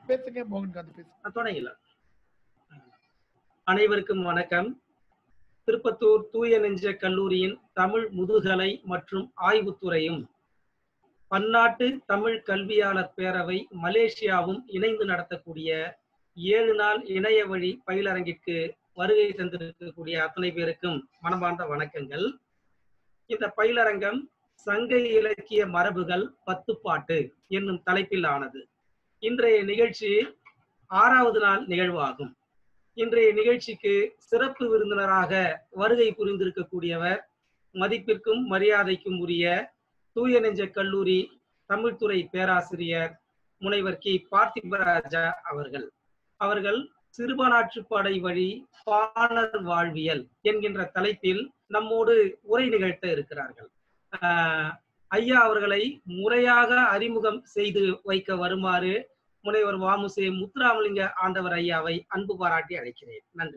பேசுங்க மோகன்காந்த் பேசுங்க நான் தொடங்கிடலாம் அனைவருக்கும் வணக்கம் திருப்பத்தூர் தூய நெஞ்ச கல்லூரியின் தமிழ் முதுகலை மற்றும் ஆய்வுத்துறையும் பன்னாட்டு தமிழ் கல்வியாளர் பேரவை மலேசியாவும் இணைந்து நடத்தக்கூடிய ஏழு நாள் இணைய வழி பயிலரங்கிற்கு வருகை தந்திருக்கக்கூடிய அத்தனை பேருக்கும் மனமார்ந்த வணக்கங்கள் இந்த பயிலரங்கம் சங்க இலக்கிய மரபுகள் பத்துப்பாட்டு என்னும் தலைப்பில் ஆனது இன்றைய நிகழ்ச்சி ஆறாவது நாள் நிகழ்வாகும் இன்றைய நிகழ்ச்சிக்கு சிறப்பு விருந்தினராக வருகை புரிந்திருக்கக்கூடியவர் மதிப்பிற்கும் மரியாதைக்கும் உரிய தூய நெஞ்ச கல்லூரி தமிழ்துறை பேராசிரியர் முனைவர் கி பார்த்திபராஜா அவர்கள் அவர்கள் சிறுபானாற்றுப்படை வழி பாணர் வாழ்வியல் என்கின்ற தலைப்பில் நம்மோடு உரை நிகழ்த்த இருக்கிறார்கள் ஆஹ் ஐயா அவர்களை முறையாக அறிமுகம் செய்து வைக்க வருமாறு முனைவர் வாமுசே முத்துராமலிங்க ஆண்டவர் ஐயாவை அன்பு பாராட்டி அழைக்கிறேன் நன்றி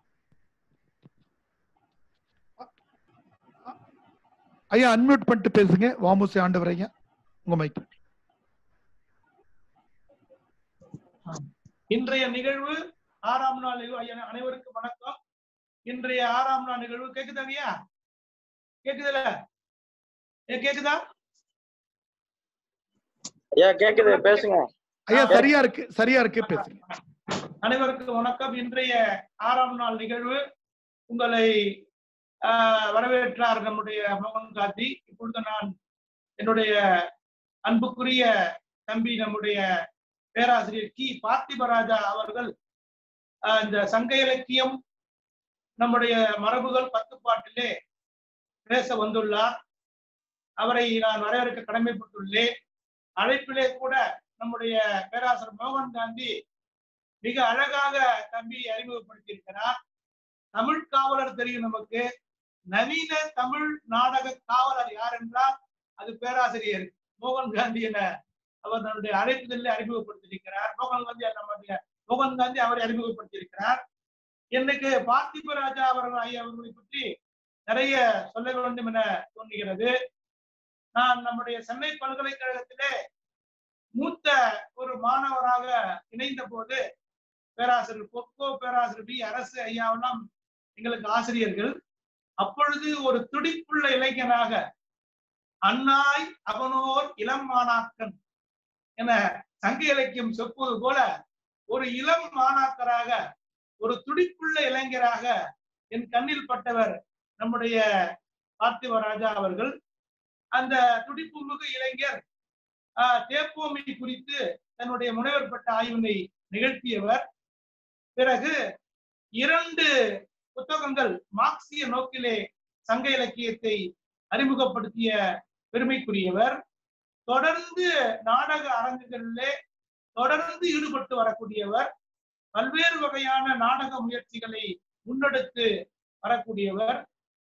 ஐயா அன்மியூட் பண்ணிட்டு பேசுங்க வாமுசி ஆண்டவர் ஐயா உங்க மைக் இன்றைய நிகழ்வு ஆறாம் நாள் நிகழ்வு ஐயா அனைவருக்கும் வணக்கம் இன்றைய ஆறாம் நாள் நிகழ்வு கேக்குதா ஐயா கேக்குதுல ஏ கேக்குதா ஐயா கேக்குது பேசுங்க ஐயா சரியா இருக்கு சரியா இருக்கு பேசுங்க அனைவருக்கும் வணக்கம் இன்றைய ஆறாம் நாள் நிகழ்வு உங்களை ஆஹ், வரவேற்றார் நம்முடைய மோகன் காந்தி இப்பொழுது நான் என்னுடைய அன்புக்குரிய தம்பி நம்முடைய பேராசிரியர் கி பார்த்திபராஜா அவர்கள் ஆஹ், இந்த சங்க இலக்கியம் நம்முடைய மரபுகள் பத்துப்பாட்டிலே பேச வந்துள்ளார் அவரை நான் வரவேற்க கடமைப்பட்டுள்ளேன் அழைப்பிலே கூட நம்முடைய பேராசிரியர் மோகன் காந்தி மிக அழகாக தம்பி அறிமுகப்படுத்தியிருக்கிறார் தமிழ் காவலர் தெரியும் நமக்கு நவீன தமிழ் நாடக காவலர் யார் என்றால் அது பேராசிரியர் மோகன் காந்தி என அவர் தன்னுடைய அழைப்புதலில் அறிமுகப்படுத்தியிருக்கிறார் மோகன் காந்தி நம்முடைய மோகன் காந்தி அவரை அறிமுகப்படுத்தியிருக்கிறார் எனக்கு பார்த்திப ராஜா அவர்கள் ஐயா அவர்களை பற்றி நிறைய சொல்ல வேண்டும் என தோன்றுகிறது நான் நம்முடைய சென்னை பல்கலைக்கழகத்திலே மூத்த ஒரு மாணவராக இணைந்த போது பேராசிரியர் பொக்கோ பேராசிரியர் பி அரசு ஐயாவெல்லாம் எங்களுக்கு ஆசிரியர்கள் அப்பொழுது ஒரு துடிப்புள்ள இளைஞனாக அன்னாய் அவனோர் இளம் மாணாக்கன் என சங்க இலக்கியம் சொற்பது போல ஒரு இளம் மாணாக்கராக ஒரு துடிப்புள்ள இளைஞராக என் கண்ணில் பட்டவர் நம்முடைய பார்த்திவ ராஜா அவர்கள் அந்த துடிப்பு மிகு இளைஞர் ஆஹ், தேப்போமை குறித்து தன்னுடைய முனைவர் பட்ட ஆய்வினை நிகழ்த்தியவர் பிறகு இரண்டு புத்தகங்கள் மார்க்சிய நோக்கிலே சங்க இலக்கியத்தை அறிமுகப்படுத்திய பெருமைக்குரியவர் தொடர்ந்து நாடக அரங்குகளிலே தொடர்ந்து ஈடுபட்டு வரக்கூடியவர் பல்வேறு வகையான நாடக முயற்சிகளை முன்னெடுத்து வரக்கூடியவர்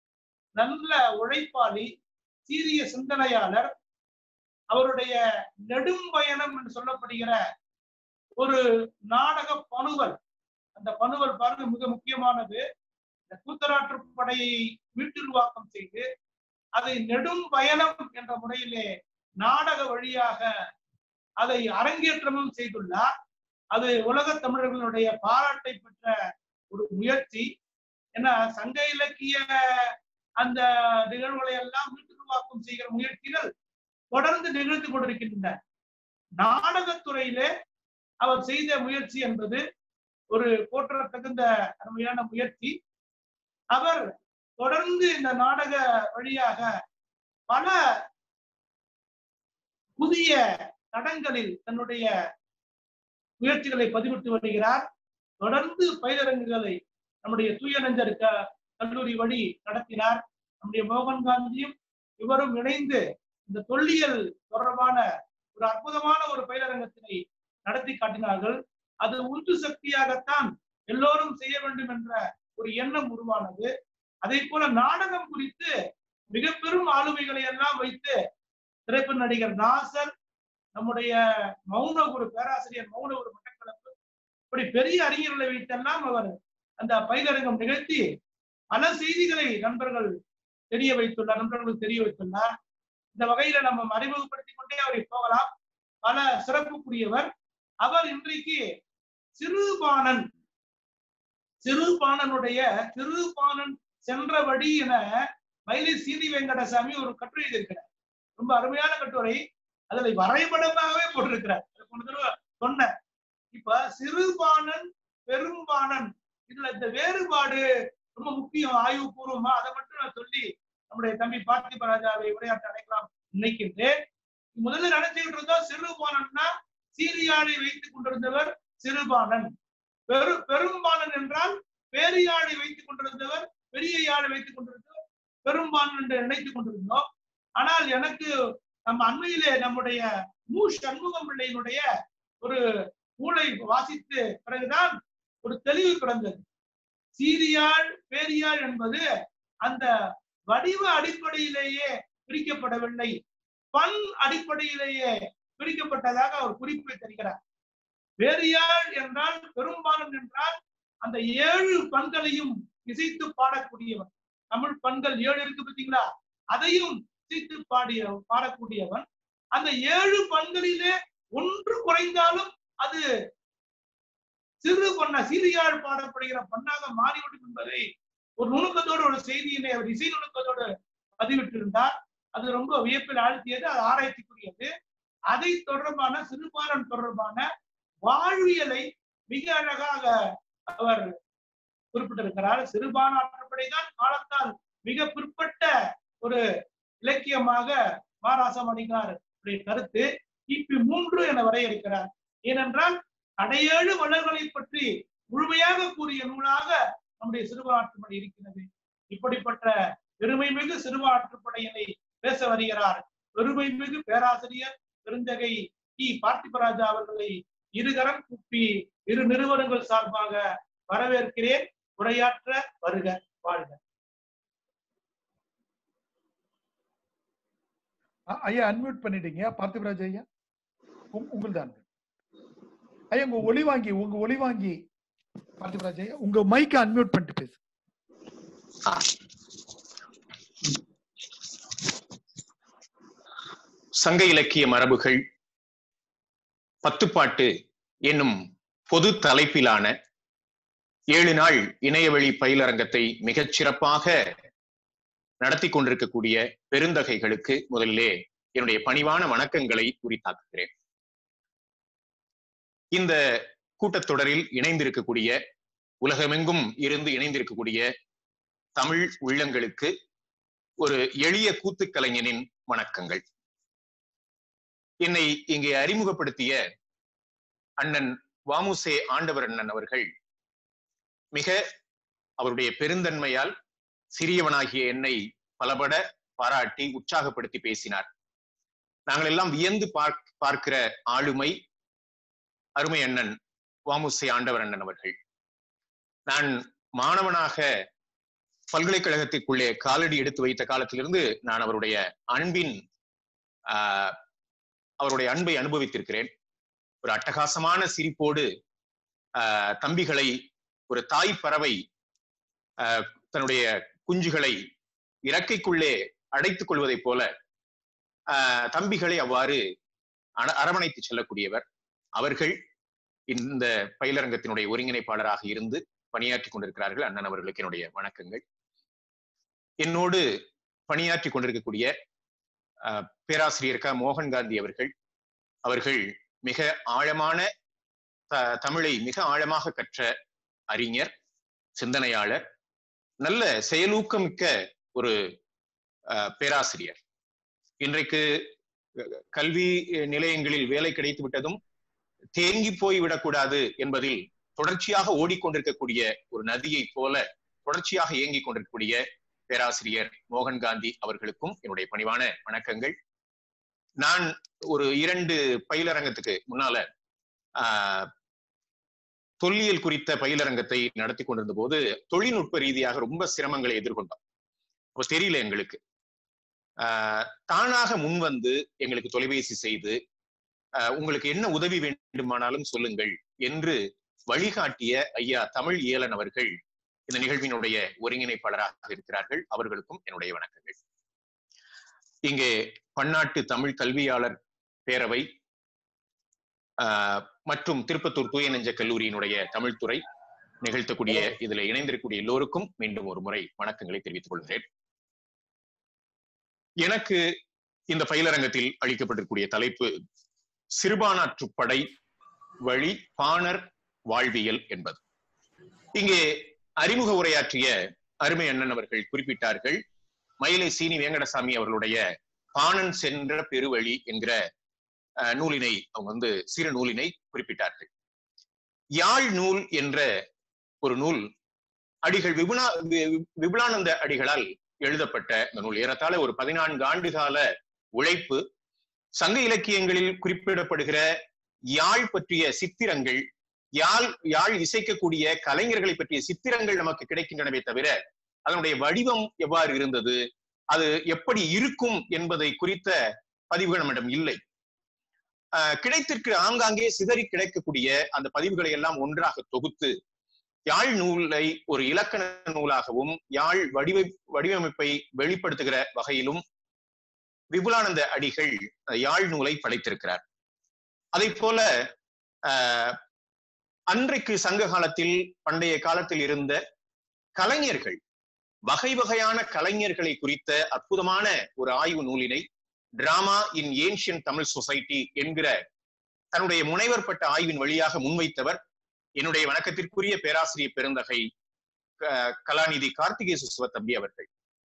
நல்ல உழைப்பாளி சீரிய சிந்தனையாளர் அவருடைய நெடும் பயணம் என்று சொல்லப்படுகிற ஒரு நாடக பணுவல் அந்த பணுவல் பாருங்க மிக முக்கியமானது இந்த கூத்தராற்று படையை மீட்டுருவாக்கம் செய்து அதை நெடும் பயணம் என்ற முறையிலே நாடக வழியாக அதை அரங்கேற்றமும் செய்துள்ளார் அது உலகத் தமிழர்களுடைய பாராட்டை பெற்ற ஒரு முயற்சி ஏன்னா சங்க இலக்கிய அந்த நிகழ்வுகளை எல்லாம் மீட்டுருவாக்கம் செய்கிற முயற்சிகள் தொடர்ந்து நிகழ்ந்து கொண்டிருக்கின்றன நாடகத்துறையிலே அவர் செய்த முயற்சி என்பது ஒரு போற்ற தகுந்த அருமையான முயற்சி அவர் தொடர்ந்து இந்த நாடக வழியாக பல புதிய தடங்களில் தன்னுடைய முயற்சிகளை பதிவிட்டு வருகிறார் தொடர்ந்து பயிலரங்குகளை நம்முடைய தூய நெஞ்சர் க- கல்லூரி வழி நடத்தினார் நம்முடைய மோகன் காந்தியும் இவரும் இணைந்து இந்த தொல்லியல் தொடர்பான ஒரு அற்புதமான ஒரு பயிலரங்கத்தினை நடத்தி காட்டினார்கள் அது உந்து சக்தியாகத்தான் எல்லோரும் செய்ய வேண்டும் என்ற ஒரு எண்ணம் உருவானது அதே போல நாடகம் குறித்து மிக பெரும் ஆளுமைகளை எல்லாம் வைத்து திரைப்பட நடிகர் நாசர் நம்முடைய மௌன ஒரு பேராசிரியர் மௌன ஒரு மட்டக்களப்பு இப்படி பெரிய அறிஞர்களை வைத்தெல்லாம் அவர் அந்த பயிலரங்கம் நிகழ்த்தி பல செய்திகளை நண்பர்கள் தெரிய வைத்துள்ளார் நண்பர்களுக்கு தெரிய வைத்துள்ளார் இந்த வகையில நம்ம அறிமுகப்படுத்திக் கொண்டே அவரை போகலாம் பல சிறப்புக்குரியவர் அவர் இன்றைக்கு சிறுபாணன் சிறுபாணனுடைய சிறுபாணன் சென்றபடி என மயிலை சீனி வெங்கடசாமி ஒரு கட்டுரை எழுதியிருக்கிறார் ரொம்ப அருமையான கட்டுரை அதுல வரைபடமாகவே போட்டிருக்கிறார் அதை போன தடவை சொன்னேன் இப்ப சிறுபாணன் பெரும்பாணன் இதுல இந்த வேறுபாடு ரொம்ப முக்கியம் ஆய்வு பூர்வமா அதை மட்டும் நான் சொல்லி நம்முடைய தம்பி பார்த்திப ராஜாவை விளையாட்டு அடைக்கலாம் நினைக்கின்றேன் முதல்ல நினைச்சுக்கிட்டு இருந்தோம் சிறுபாணன்னா சீரியாழை வைத்துக் கொண்டிருந்தவர் சிறுபாணன் பெரு பெரும்பாணன் என்றால் பேரியாழை வைத்துக் கொண்டிருந்தவர் பெரிய யாழை வைத்துக் கொண்டிருந்தவர் பெரும்பாணன் என்று நினைத்துக் கொண்டிருந்தோம் ஆனால் எனக்கு நம்ம அண்மையிலே நம்முடைய மு சண்முகம் பிள்ளையினுடைய ஒரு நூலை வாசித்து பிறகுதான் ஒரு தெளிவு பிறந்தது சீரியாழ் பேரியாழ் என்பது அந்த வடிவ அடிப்படையிலேயே பிரிக்கப்படவில்லை பண் அடிப்படையிலேயே பிரிக்கப்பட்டதாக அவர் குறிப்பை தருகிறார் வேறியாள் என்றால் பெரும்பாலும் என்றால் அந்த ஏழு பண்களையும் இசைத்து பாடக்கூடியவன் தமிழ் பண்கள் ஏழு இருக்கு பார்த்தீங்களா அதையும் இசைத்து பாடிய பாடக்கூடியவன் அந்த ஏழு பண்களிலே ஒன்று குறைந்தாலும் அது சிறு பண்ண சிறியாள் பாடப்படுகிற பண்ணாக மாறிவிடும் என்பதை ஒரு நுணுக்கத்தோடு ஒரு செய்தியினை அவர் இசை நுணுக்கத்தோடு பதிவிட்டிருந்தார் அது ரொம்ப வியப்பில் ஆழ்த்தியது அது ஆராய்ச்சிக்குரியது அதை தொடர்பான சிறுபாலன் தொடர்பான வாழ்வியலை மிக அழகாக அவர் குறிப்பிட்டிருக்கிறார் சிறுபான ஆற்றப்படை தான் காலத்தால் மிக பிற்பட்ட ஒரு இலக்கியமாக மாராசமணிகார் கருத்து கிபி மூன்று என வரையறுக்கிறார் ஏனென்றால் அடையேழு மலர்களை பற்றி முழுமையாக கூறிய நூலாக நம்முடைய சிறுபாற்றுப்படை இருக்கிறது இப்படிப்பட்ட பெருமை மிகு சிறுபாற்றுப்படையினை பேச வருகிறார் பெருமை மிகு பேராசிரியர் பெருந்தகை டி பார்த்திபராஜா அவர்களை இருகரம் கூப்பி இரு நிறுவனங்கள் சார்பாக வரவேற்கிறேன் உரையாற்ற வருக வாழ்க அ- ஐயா அன்மியூட் பண்ணிட்டீங்க பார்த்திபராஜ் ஐயா உங்- உங்களுதான் ஐயா உங்க ஒளி வாங்கி உங்க ஒளி வாங்கி பார்த்திபராஜ் ஐயா உங்க மைக்க அன்மியூட் பண்ணிட்டு பேசு சங்க இலக்கிய மரபுகள் பத்துப்பாட்டு என்னும் பொது தலைப்பிலான ஏழு நாள் இணையவழி பயிலரங்கத்தை மிகச் சிறப்பாக நடத்தி கொண்டிருக்கக்கூடிய பெருந்தகைகளுக்கு முதலிலே என்னுடைய பணிவான வணக்கங்களை உரித்தாக்குகிறேன் இந்த கூட்டத்தொடரில் இணைந்திருக்கக்கூடிய உலகமெங்கும் இருந்து இணைந்திருக்கக்கூடிய தமிழ் உள்ளங்களுக்கு ஒரு எளிய கூத்துக் கலைஞனின் வணக்கங்கள் என்னை இங்கே அறிமுகப்படுத்திய அண்ணன் வாமுசே ஆண்டவர் அண்ணன் அவர்கள் மிக அவருடைய பெருந்தன்மையால் சிறியவனாகிய என்னை பலபட பாராட்டி உற்சாகப்படுத்தி பேசினார் நாங்கள் எல்லாம் வியந்து பார்க் பார்க்கிற ஆளுமை அருமை அண்ணன் வாமுசே ஆண்டவர் அண்ணன் அவர்கள் நான் மாணவனாக பல்கலைக்கழகத்திற்குள்ளே காலடி எடுத்து வைத்த காலத்திலிருந்து நான் அவருடைய அன்பின் ஆஹ் அவருடைய அன்பை அனுபவித்திருக்கிறேன் ஒரு அட்டகாசமான சிரிப்போடு ஆஹ் தம்பிகளை ஒரு தாய் பறவை ஆஹ் தன்னுடைய குஞ்சுகளை இறக்கைக்குள்ளே அடைத்துக் கொள்வதைப் போல ஆஹ் தம்பிகளை அவ்வாறு அர- அரவணைத்து செல்லக்கூடியவர் அவர்கள் இந்த பயிலரங்கத்தினுடைய ஒருங்கிணைப்பாளராக இருந்து பணியாற்றி கொண்டிருக்கிறார்கள் அண்ணன் அவர்களுக்கு என்னுடைய வணக்கங்கள் என்னோடு பணியாற்றி கொண்டிருக்கக்கூடிய ஆஹ் பேராசிரியர் க மோகன் காந்தி அவர்கள் அவர்கள் மிக ஆழமான த- தமிழை மிக ஆழமாக கற்ற அறிஞர் சிந்தனையாளர் நல்ல செயலூக்கமிக்க ஒரு ஆஹ் பேராசிரியர் இன்றைக்கு அஹ், கல்வி நிலையங்களில் வேலை கிடைத்து விட்டதும் தேங்கி போய் விடக்கூடாது என்பதில் தொடர்ச்சியாக ஓடிக்கொண்டிருக்கக்கூடிய ஒரு நதியைப் போல தொடர்ச்சியாக இயங்கிக் கொண்டிருக்கக்கூடிய பேராசிரியர் மோகன் காந்தி அவர்களுக்கும் என்னுடைய பணிவான வணக்கங்கள் நான் ஒரு இரண்டு பயிலரங்கத்துக்கு முன்னால ஆஹ், தொல்லியல் குறித்த பயிலரங்கத்தை நடத்தி கொண்டிருந்த போது தொழில்நுட்ப ரீதியாக ரொம்ப சிரமங்களை எதிர்கொண்டோம் அப்போ தெரியல எங்களுக்கு ஆஹ், தானாக முன்வந்து எங்களுக்கு தொலைபேசி செய்து ஆஹ், உங்களுக்கு என்ன உதவி வேண்டுமானாலும் சொல்லுங்கள் என்று வழிகாட்டிய ஐயா தமிழ் இயலன் அவர்கள் இந்த நிகழ்வினுடைய ஒருங்கிணைப்பாளராக இருக்கிறார்கள் அவர்களுக்கும் என்னுடைய வணக்கங்கள் இங்கே பன்னாட்டு தமிழ் கல்வியாளர் பேரவை ஆஹ், மற்றும் திருப்பத்தூர் தூய நெஞ்ச கல்லூரியினுடைய தமிழ்துறை நிகழ்த்தக்கூடிய இதுல இணைந்திருக்கக்கூடிய எல்லோருக்கும் மீண்டும் ஒரு முறை வணக்கங்களை தெரிவித்துக் கொள்கிறேன் எனக்கு இந்த பயிலரங்கத்தில் அளிக்கப்பட்டிருக்கூடிய தலைப்பு சிறுபானாற்றுப்படை வழி பாணர் வாழ்வியல் என்பது இங்கே அறிமுக உரையாற்றிய அருமை அண்ணன் அவர்கள் குறிப்பிட்டார்கள் மயிலை சீனி வேங்கடசாமி அவர்களுடைய பாணன் சென்ற பெருவழி என்கிற அஹ், நூலினை அவங்க வந்து சிறு நூலினை குறிப்பிட்டார்கள் யாழ் நூல் என்ற ஒரு நூல் அடிகள் விபுனா வி- விபுலானந்த அடிகளால் எழுதப்பட்ட இந்த நூல் ஏறத்தாழ ஒரு பதினான்கு ஆண்டு கால உழைப்பு சங்க இலக்கியங்களில் குறிப்பிடப்படுகிற யாழ் பற்றிய சித்திரங்கள் யாழ் யாழ் இசைக்கக்கூடிய கலைஞர்களை பற்றிய சித்திரங்கள் நமக்கு கிடைக்கின்றனவே தவிர அதனுடைய வடிவம் எவ்வாறு இருந்தது அது எப்படி இருக்கும் என்பதை குறித்த பதிவுகள் நம்மிடம் இல்லை ஆஹ் கிடைத்திருக்கிற ஆங்காங்கே சிதறி கிடைக்கக்கூடிய அந்த பதிவுகளை எல்லாம் ஒன்றாக தொகுத்து யாழ் நூலை ஒரு இலக்கண நூலாகவும் யாழ் வடிவ வடிவமைப்பை வெளிப்படுத்துகிற வகையிலும் விபுலானந்த அடிகள் அஹ், யாழ் நூலை படைத்திருக்கிறார் அதை போல ஆஹ், அன்றைக்கு சங்க காலத்தில் பண்டைய காலத்தில் இருந்த கலைஞர்கள் வகை வகையான கலைஞர்களை குறித்த அற்புதமான ஒரு ஆய்வு நூலினை drama in ancient Tamil society என்கிற தன்னுடைய முனைவர் பட்ட ஆய்வின் வழியாக முன்வைத்தவர் என்னுடைய வணக்கத்திற்குரிய பேராசிரியர் பெருந்தகை க- கலாநிதி கார்த்திகேசு சிவத்தம்பி அவர்கள்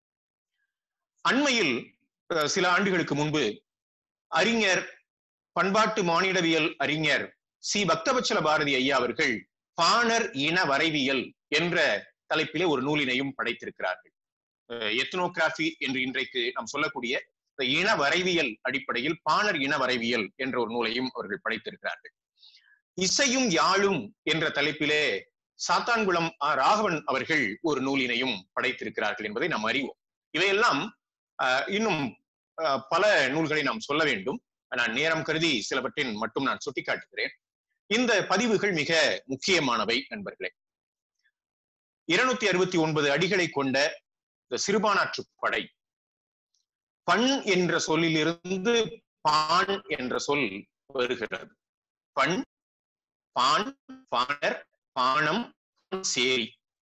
அண்மையில் அஹ், சில ஆண்டுகளுக்கு முன்பு அறிஞர் பண்பாட்டு மானிடவியல் அறிஞர் சி பக்தவச்சல பாரதி ஐயா அவர்கள் பாணர் இன வரைவியல் என்ற தலைப்பிலே ஒரு நூலினையும் படைத்திருக்கிறார்கள் எத்னோகிராஃபி என்று இன்றைக்கு நாம் சொல்லக்கூடிய இந்த இன வரைவியல் அடிப்படையில் பாணர் இன வரைவியல் என்ற ஒரு நூலையும் அவர்கள் படைத்திருக்கிறார்கள் இசையும் யாழும் என்ற தலைப்பிலே சாத்தான்குளம் ஆ. ராகவன் அவர்கள் ஒரு நூலினையும் படைத்திருக்கிறார்கள் என்பதை நாம் அறிவோம் இவையெல்லாம் ஆஹ், இன்னும் ஆஹ், பல நூல்களை நாம் சொல்ல வேண்டும் நான் நேரம் கருதி சிலவற்றின் மட்டும் நான் சுட்டிக்காட்டுகிறேன் இந்த பதிவுகள் மிக முக்கியமானவை நண்பர்களே இருநூத்தி அறுபத்தி ஒன்பது அடிகளை கொண்ட இந்த சிறுபானாற்று படை பண் என்ற சொல்லிலிருந்து பான் என்ற சொல் வருகிறது பண் பான் பாணர் பாணம் சேரி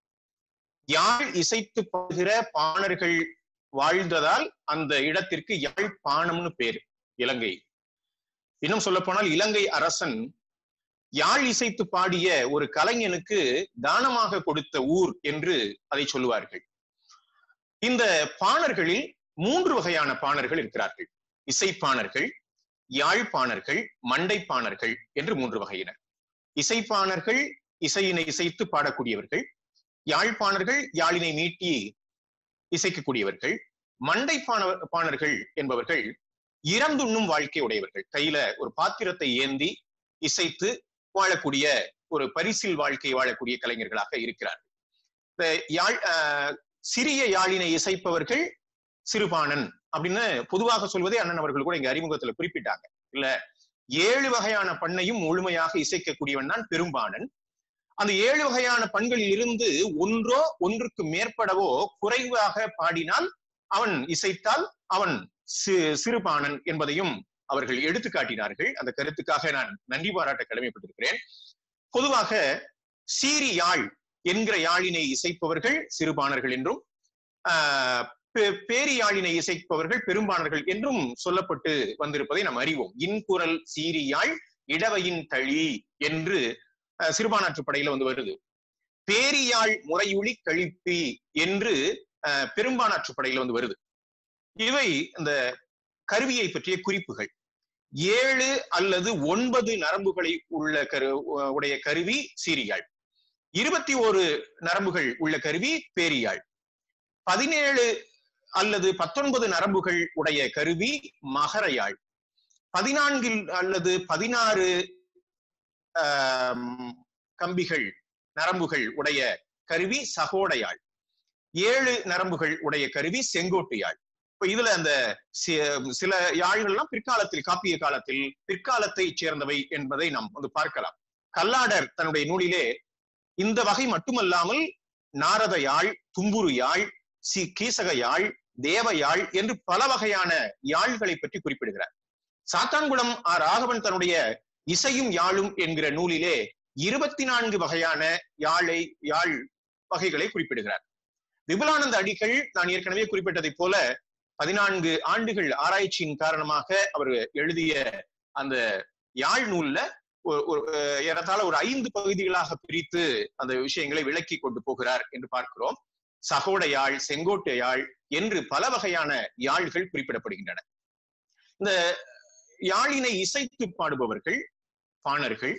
யாழ் இசைத்து பாடுகிற பாணர்கள் வாழ்ந்ததால் அந்த இடத்திற்கு யாழ் பாணம்னு பேரு இலங்கை இன்னும் சொல்ல போனால் இலங்கை அரசன் யாழ் இசைத்து பாடிய ஒரு கலைஞனுக்கு தானமாக கொடுத்த ஊர் என்று அதை சொல்லுவார்கள் இந்த பாணர்களில் மூன்று வகையான பாணர்கள் இருக்கிறார்கள் இசைப்பாணர்கள் யாழ்ப்பாணர்கள் மண்டைப்பாணர்கள் என்று மூன்று வகையினர் இசைப்பாணர்கள் இசையினை இசைத்து பாடக்கூடியவர்கள் யாழ்ப்பாணர்கள் யாழினை மீட்டி இசைக்கக்கூடியவர்கள் மண்டை பாண- பாணர்கள் என்பவர்கள் இறந்துண்ணும் வாழ்க்கை உடையவர்கள் கையில ஒரு பாத்திரத்தை ஏந்தி இசைத்து வாழக்கூடிய ஒரு பரிசில் வாழ்க்கை வாழக்கூடிய கலைஞர்களாக இருக்கிறார்கள் இந்த யாழ் ஆஹ், சிறிய யாழினை இசைப்பவர்கள் சிறுபாணன் அப்படின்னு பொதுவாக சொல்வதே அண்ணன் அவர்கள் கூட இங்க அறிமுகத்துல குறிப்பிட்டாங்க இல்ல ஏழு வகையான பண்ணையும் முழுமையாக இசைக்கக்கூடியவன் தான் பெரும்பாணன் அந்த ஏழு வகையான பண்களில் இருந்து ஒன்றோ ஒன்றுக்கு மேற்படவோ குறைவாக பாடினால் அவன் இசைத்தால் அவன் சி- சிறுபாணன் என்பதையும் அவர்கள் எடுத்து காட்டினார்கள் அந்த கருத்துக்காக நான் நன்றி பாராட்ட கடமைப்பட்டிருக்கிறேன் பொதுவாக சீரி யாழ் என்கிற யாழினை இசைப்பவர்கள் சிறுபாணர்கள் என்றும் ஆஹ் பே- பேரி யாழினை இசைப்பவர்கள் பெரும்பாணர்கள் என்றும் சொல்லப்பட்டு வந்திருப்பதை நாம் அறிவோம் இன்குரல் சீரி யாழ் இடவையின் தழி என்று அஹ், சிறுபானாற்று படையில வந்து வருது பேரியாழ் முறையுளி கழிப்பி என்று அஹ், பெரும்பானாற்று படையில வந்து வருது இவை இந்த கருவியை பற்றிய குறிப்புகள் ஏழு அல்லது ஒன்பது நரம்புகளை உள்ள கரு உடைய கருவி சீரியாழ் இருபத்தி ஒரு நரம்புகள் உள்ள கருவி பேரியாழ் பதினேழு அல்லது பத்தொன்பது நரம்புகள் உடைய கருவி மகரயாழ் பதினான்கில் அல்லது பதினாறு ஆம், கம்பிகள் நரம்புகள் உடைய கருவி சகோடையாழ் ஏழு நரம்புகள் உடைய கருவி செங்கோட்டு யாழ் இப்ப இதுல அந்த சி- சில யாழ்கள்லாம் பிற்காலத்தில் காப்பிய காலத்தில் பிற்காலத்தை சேர்ந்தவை என்பதை நாம் வந்து பார்க்கலாம் கல்லாடர் தன்னுடைய நூலிலே இந்த வகை மட்டுமல்லாமல் நாரத யாழ் தும்புரு யாழ் சி கீசக யாழ் தேவ யாழ் என்று பல வகையான யாழ்களை பற்றி குறிப்பிடுகிறார் சாத்தான்குளம் ஆ ராகவன் தன்னுடைய இசையும் யாழும் என்கிற நூலிலே இருபத்தி நான்கு வகையான யாழை யாழ் வகைகளை குறிப்பிடுகிறார் விபுலானந்த அடிகள் நான் ஏற்கனவே குறிப்பிட்டதைப் போல பதினான்கு ஆண்டுகள் ஆராய்ச்சியின் காரணமாக அவர் எழுதிய அந்த யாழ் நூல்ல ஒரு- ஒரு அஹ், ஏறத்தாழ ஒரு ஐந்து பகுதிகளாக பிரித்து அந்த விஷயங்களை விளக்கி கொண்டு போகிறார் என்று பார்க்கிறோம் சகோட யாழ் செங்கோட்டை யாழ் என்று பல வகையான யாழ்கள் குறிப்பிடப்படுகின்றன இந்த யாழினை இசைத்து பாடுபவர்கள் பாணர்கள்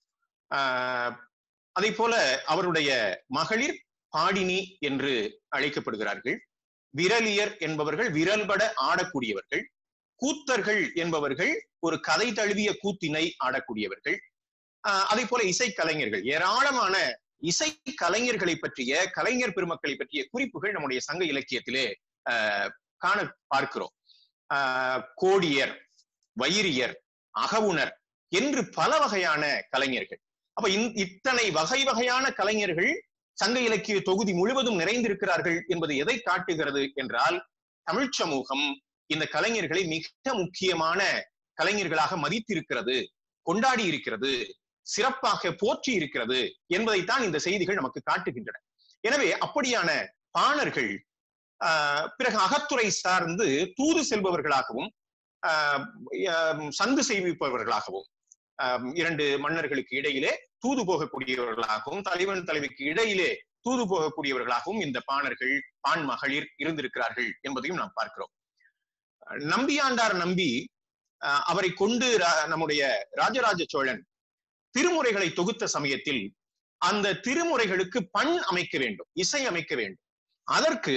ஆஹ் அதை போல அவருடைய மகளிர் பாடினி என்று அழைக்கப்படுகிறார்கள் விரலியர் என்பவர்கள் விரல்பட ஆடக்கூடியவர்கள் கூத்தர்கள் என்பவர்கள் ஒரு கதை தழுவிய கூத்தினை ஆடக்கூடியவர்கள் ஆஹ் அதே போல இசைக்கலைஞர்கள் ஏராளமான இசை கலைஞர்களை பற்றிய கலைஞர் பெருமக்களை பற்றிய குறிப்புகள் நம்முடைய சங்க இலக்கியத்திலே ஆஹ் காண பார்க்கிறோம் ஆஹ் கோடியர் வைரியர் அகவுணர் என்று பல வகையான கலைஞர்கள் அப்ப இந்- இத்தனை வகை வகையான கலைஞர்கள் சங்க இலக்கிய தொகுதி முழுவதும் நிறைந்திருக்கிறார்கள் என்பது எதை காட்டுகிறது என்றால் தமிழ்ச் சமூகம் இந்த கலைஞர்களை மிக முக்கியமான கலைஞர்களாக மதித்திருக்கிறது கொண்டாடி இருக்கிறது சிறப்பாக போற்றி இருக்கிறது என்பதைத்தான் இந்த செய்திகள் நமக்கு காட்டுகின்றன எனவே அப்படியான பாணர்கள் ஆஹ் பிறகு அகத்துறை சார்ந்து தூது செல்பவர்களாகவும் ஆஹ் ஆஹ் சந்து செய்விப்பவர்களாகவும் ஆஹ் இரண்டு மன்னர்களுக்கு இடையிலே தூது போகக்கூடியவர்களாகவும் தலைவன் தலைவிக்கு இடையிலே தூது போகக்கூடியவர்களாகவும் இந்த பாணர்கள் பான் மகளிர் இருந்திருக்கிறார்கள் என்பதையும் நாம் பார்க்கிறோம் நம்பியாண்டார் நம்பி ஆஹ் அவரை கொண்டு ரா- நம்முடைய ராஜராஜ சோழன் திருமுறைகளை தொகுத்த சமயத்தில் அந்த திருமுறைகளுக்கு பண் அமைக்க வேண்டும் இசை அமைக்க வேண்டும் அதற்கு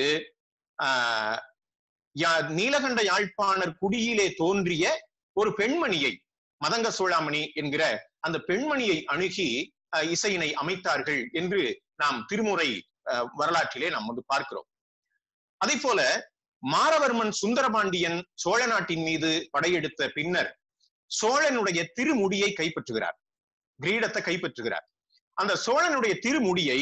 ஆஹ் யா- நீலகண்ட யாழ்ப்பாணர் குடியிலே தோன்றிய ஒரு பெண்மணியை மதங்க சோழாமணி என்கிற அந்த பெண்மணியை அணுகி அஹ், இசையினை அமைத்தார்கள் என்று நாம் திருமுறை அஹ், வரலாற்றிலே நாம் வந்து பார்க்கிறோம் அதே போல மாரவர்மன் சுந்தரபாண்டியன் சோழ நாட்டின் மீது படையெடுத்த பின்னர் சோழனுடைய திருமுடியை கைப்பற்றுகிறார் கிரீடத்தை கைப்பற்றுகிறார் அந்த சோழனுடைய திருமுடியை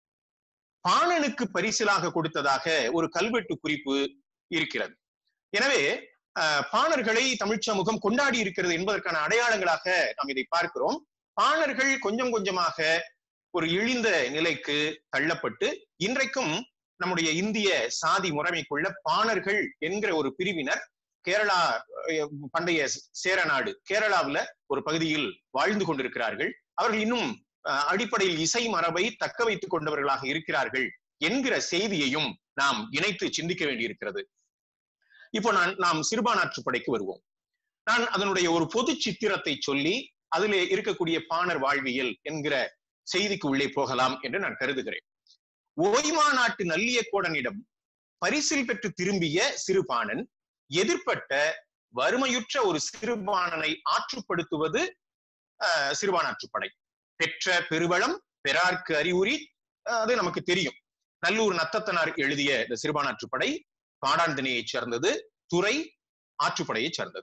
பாணனுக்கு பரிசிலாக கொடுத்ததாக ஒரு கல்வெட்டு குறிப்பு இருக்கிறது எனவே அஹ், பாணர்களை தமிழ்ச் சமூகம் கொண்டாடி இருக்கிறது என்பதற்கான அடையாளங்களாக நாம் இதை பார்க்கிறோம் பாணர்கள் கொஞ்சம் கொஞ்சமாக ஒரு இழிந்த நிலைக்கு தள்ளப்பட்டு இன்றைக்கும் நம்முடைய இந்திய சாதி முறைமைக்குள்ள பாணர்கள் என்கிற ஒரு பிரிவினர் கேரளா அஹ், பண்டைய சேரநாடு கேரளாவுல ஒரு பகுதியில் வாழ்ந்து கொண்டிருக்கிறார்கள் அவர்கள் இன்னும் அஹ், அடிப்படையில் இசை மரபை தக்க வைத்துக் கொண்டவர்களாக இருக்கிறார்கள் என்கிற செய்தியையும் நாம் இணைத்து சிந்திக்க வேண்டியிருக்கிறது இப்போ நான் நாம் சிறுபானாற்று படைக்கு வருவோம் நான் அதனுடைய ஒரு பொது சித்திரத்தை சொல்லி அதிலே இருக்கக்கூடிய பாணர் வாழ்வியல் என்கிற செய்திக்கு உள்ளே போகலாம் என்று நான் கருதுகிறேன் ஓய்மா நாட்டு நல்லியக்கோடனிடம் பரிசில் பெற்று திரும்பிய சிறுபாணன் எதிர்ப்பட்ட வறுமையுற்ற ஒரு சிறுபாணனை ஆற்றுப்படுத்துவது அஹ், சிறுபானாற்றுப்படை பெற்ற பெருவளம் பெறார்க்கு அறிகுறி அஹ், அது நமக்கு தெரியும் நல்லூர் நத்தத்தனார் எழுதிய இந்த சிறுபானாற்றுப்படை பாடாந்தனையைச் சேர்ந்தது துறை ஆற்றுப்படையைச் சேர்ந்தது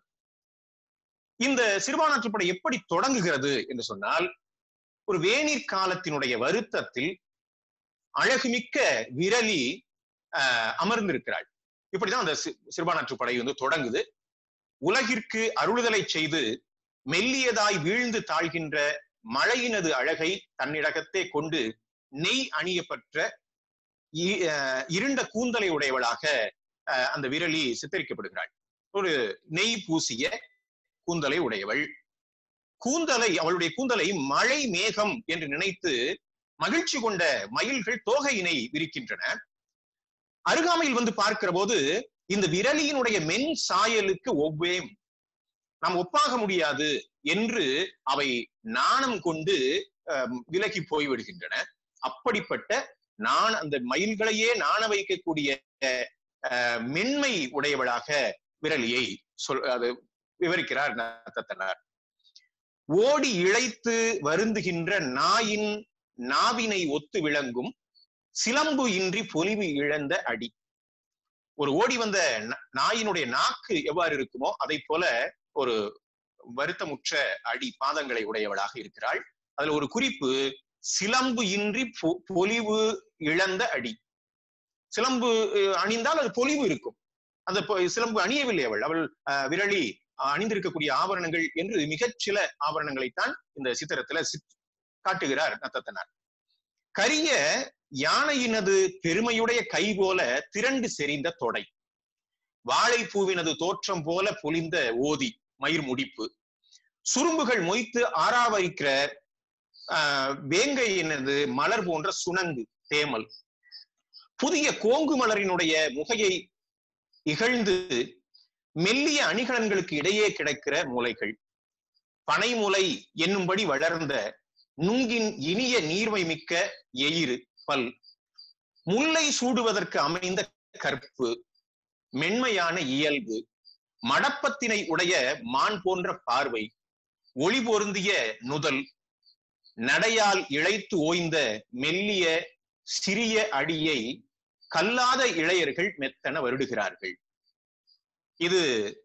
இந்த சிறுபானாற்றுப்படை எப்படி தொடங்குகிறது என்று சொன்னால் ஒரு வேநீர் காலத்தினுடைய வருத்தத்தில் அழகுமிக்க விரலி ஆஹ், அமர்ந்திருக்கிறாள் இப்படிதான் அந்த சி- சிறுபானாற்றுப்படை வந்து தொடங்குது உலகிற்கு அருளுதலை செய்து மெல்லியதாய் வீழ்ந்து தாழ்கின்ற மழையினது அழகை தன்னிடகத்தே கொண்டு நெய் அணியப்பட்ட இ- ஆஹ், இருண்ட கூந்தலை உடையவளாக ஆஹ், அந்த விரலி சித்தரிக்கப்படுகிறாள் ஒரு நெய் பூசிய கூந்தலை உடையவள் கூந்தலை அவளுடைய கூந்தலை மழை மேகம் என்று நினைத்து மகிழ்ச்சி கொண்ட மயில்கள் தோகையினை விரிக்கின்றன அருகாமையில் வந்து பார்க்கிற போது இந்த விரலியினுடைய மென் சாயலுக்கு ஒவ்வேம் நாம் ஒப்பாக முடியாது என்று அவை நாணம் கொண்டு அஹ், விலகி போய்விடுகின்றன அப்படிப்பட்ட நான் அந்த மயில்களையே நாண வைக்கக்கூடிய அஹ், மென்மை உடையவளாக விரலியை சொல் அது விவரிக்கிறார் நத்தத்தனார் ஓடி இழைத்து வருந்துகின்ற நாயின் நாவினை ஒத்து விளங்கும் சிலம்பு இன்றி பொலிவு இழந்த அடி ஒரு ஓடி வந்த ந- நாயினுடைய நாக்கு எவ்வாறு இருக்குமோ அதை போல ஒரு வருத்தமுற்ற அடி பாதங்களை உடையவளாக இருக்கிறாள் அதுல ஒரு குறிப்பு சிலம்பு இன்றி பொ- பொலிவு இழந்த அடி சிலம்பு அஹ், அணிந்தால் அது பொலிவு இருக்கும் அந்த பொ- சிலம்பு அணியவில்லை அவள் அவள் அஹ், விரலி அணிந்திருக்கக்கூடிய ஆபரணங்கள் என்று மிகச் சில ஆபரணங்களைத்தான் இந்த சித்திரத்துல சித்- காட்டுகிறார் நத்தத்தனார் கரிய யானையினது பெருமையுடைய கை போல திரண்டு செறிந்த தொடை வாழைப்பூவினது தோற்றம் போல பொலிந்த ஓதி மயிர் முடிப்பு சுரும்புகள் மொய்த்து ஆராவரிக்கிற ஆஹ், வேங்கையினது மலர் போன்ற சுணங்கு தேமல் புதிய கோங்கு மலரினுடைய முகையை இகழ்ந்து மெல்லிய அணிகலன்களுக்கு இடையே கிடக்கிற முலைகள் பனைமுலை என்னும்படி வளர்ந்த நுங்கின் இனிய நீர்மை மிக்க எயிறு பல் முல்லை சூடுவதற்கு அமைந்த கற்பு மென்மையான இயல்பு மடப்பத்தினை உடைய மான் போன்ற பார்வை ஒளி பொருந்திய நுதல் நடையால் இழைத்து ஓய்ந்த மெல்லிய சிறிய அடியை கல்லாத இளையர்கள் மெத்தன வருடுகிறார்கள் இது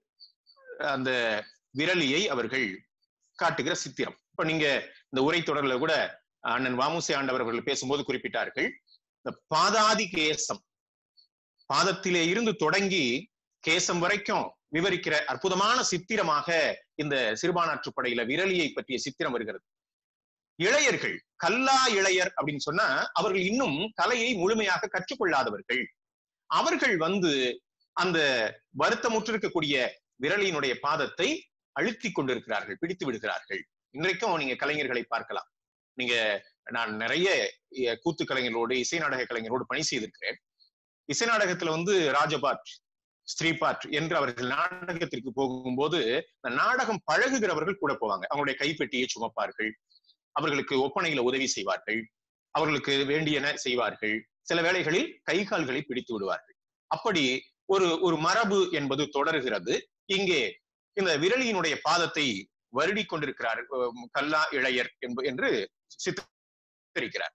அந்த விரலியை அவர்கள் காட்டுகிற சித்திரம் இப்ப நீங்க இந்த உரை தொடர்ல கூட அண்ணன் வாமுசி ஆண்டவர்கள் பேசும்போது குறிப்பிட்டார்கள் இந்த பாதாதி கேசம் பாதத்திலே இருந்து தொடங்கி கேசம் வரைக்கும் விவரிக்கிற அற்புதமான சித்திரமாக இந்த சிறுபானாற்றுப்படையில விரலியை பற்றிய சித்திரம் வருகிறது இளையர்கள் கல்லா இளையர் அப்படின்னு சொன்னா அவர்கள் இன்னும் கலையை முழுமையாக கற்றுக்கொள்ளாதவர்கள் அவர்கள் வந்து அந்த வருத்தமுற்றிருக்கக்கூடிய விரலியினுடைய பாதத்தை அழுத்தி கொண்டிருக்கிறார்கள் பிடித்து விடுகிறார்கள் இன்றைக்கும் நீங்க கலைஞர்களை பார்க்கலாம் நீங்க நான் நிறைய அஹ், கூத்து கலைஞர்களோடு இசை நாடக கலைஞரோடு பணி செய்திருக்கிறேன் இசை நாடகத்துல வந்து ராஜபாட் ஸ்ரீபாட் என்று அவர்கள் நாடகத்திற்கு போகும்போது இந்த நாடகம் பழகுகிறவர்கள் கூட போவாங்க அவங்களுடைய கைப்பெட்டியை சுமப்பார்கள் அவர்களுக்கு ஒப்பனையில உதவி செய்வார்கள் அவர்களுக்கு வேண்டியன செய்வார்கள் சில வேளைகளில் கை கால்களை பிடித்து விடுவார்கள் அப்படி ஒரு ஒரு மரபு என்பது தொடர்கிறது இங்கே இந்த விரலியினுடைய பாதத்தை வருடி கொண்டிருக்கிறார் அஹ் கல்லா இளையர் என்ப என்று சித்தரிக்கிறார்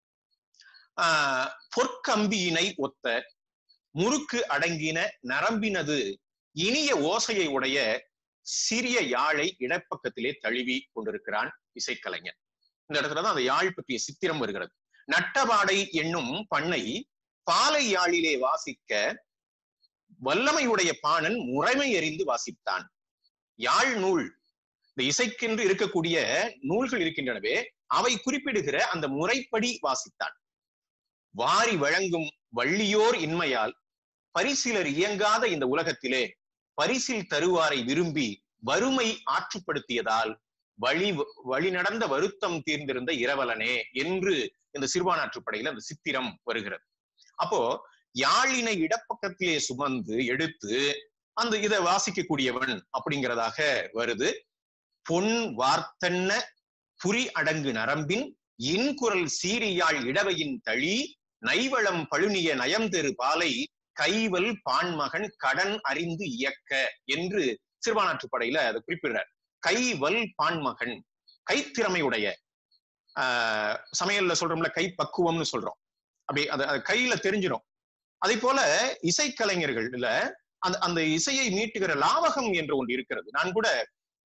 ஆஹ் பொற்கம்பியினை ஒத்த முறுக்கு அடங்கின நரம்பினது இனிய ஓசையை உடைய சிறிய யாழை இடப்பக்கத்திலே தழுவி கொண்டிருக்கிறான் இசைக்கலைஞன் இந்த இடத்துலதான் அந்த யாழ் பற்றிய சித்திரம் வருகிறது நட்டபாடை என்னும் பண்ணை பாலை யாழிலே வாசிக்க வல்லமையுடைய பாணன் முறைமை எறிந்து வாசித்தான் யாழ் நூல் இந்த இசைக்கென்று இருக்கக்கூடிய நூல்கள் இருக்கின்றனவே அவை குறிப்பிடுகிற அந்த முறைப்படி வாசித்தான் வாரி வழங்கும் வள்ளியோர் இன்மையால் பரிசிலர் இயங்காத இந்த உலகத்திலே பரிசில் தருவாரை விரும்பி வறுமை ஆற்றுப்படுத்தியதால் வழி வழி நடந்த வருத்தம் தீர்ந்திருந்த இரவலனே என்று இந்த சிறுபானாற்றுப்படையில அந்த சித்திரம் வருகிறது அப்போ யாழினை இடப்பக்கத்திலே சுமந்து எடுத்து அந்த இதை வாசிக்கக்கூடியவன் அப்படிங்கிறதாக வருது பொன் வார்த்தன்ன புரி அடங்கு நரம்பின் இன்குரல் சீரியாழ் இடவையின் தழி நைவளம் பழுனிய நயம்தெரு பாலை கைவல் பான்மகன் கடன் அறிந்து இயக்க என்று சிறுபானாற்றுப்படையில அதை குறிப்பிடுறார் கைவல் பான்மகன் கைத்திறமையுடைய ஆஹ் சமையல்ல சொல்றோம்ல கை பக்குவம்னு சொல்றோம் அப்படி அது அது கையில தெரிஞ்சிடும் அதே போல இசைக்கலைஞர்கள்ல அந்த அந்த இசையை மீட்டுகிற லாவகம் என்று ஒன்று இருக்கிறது நான் கூட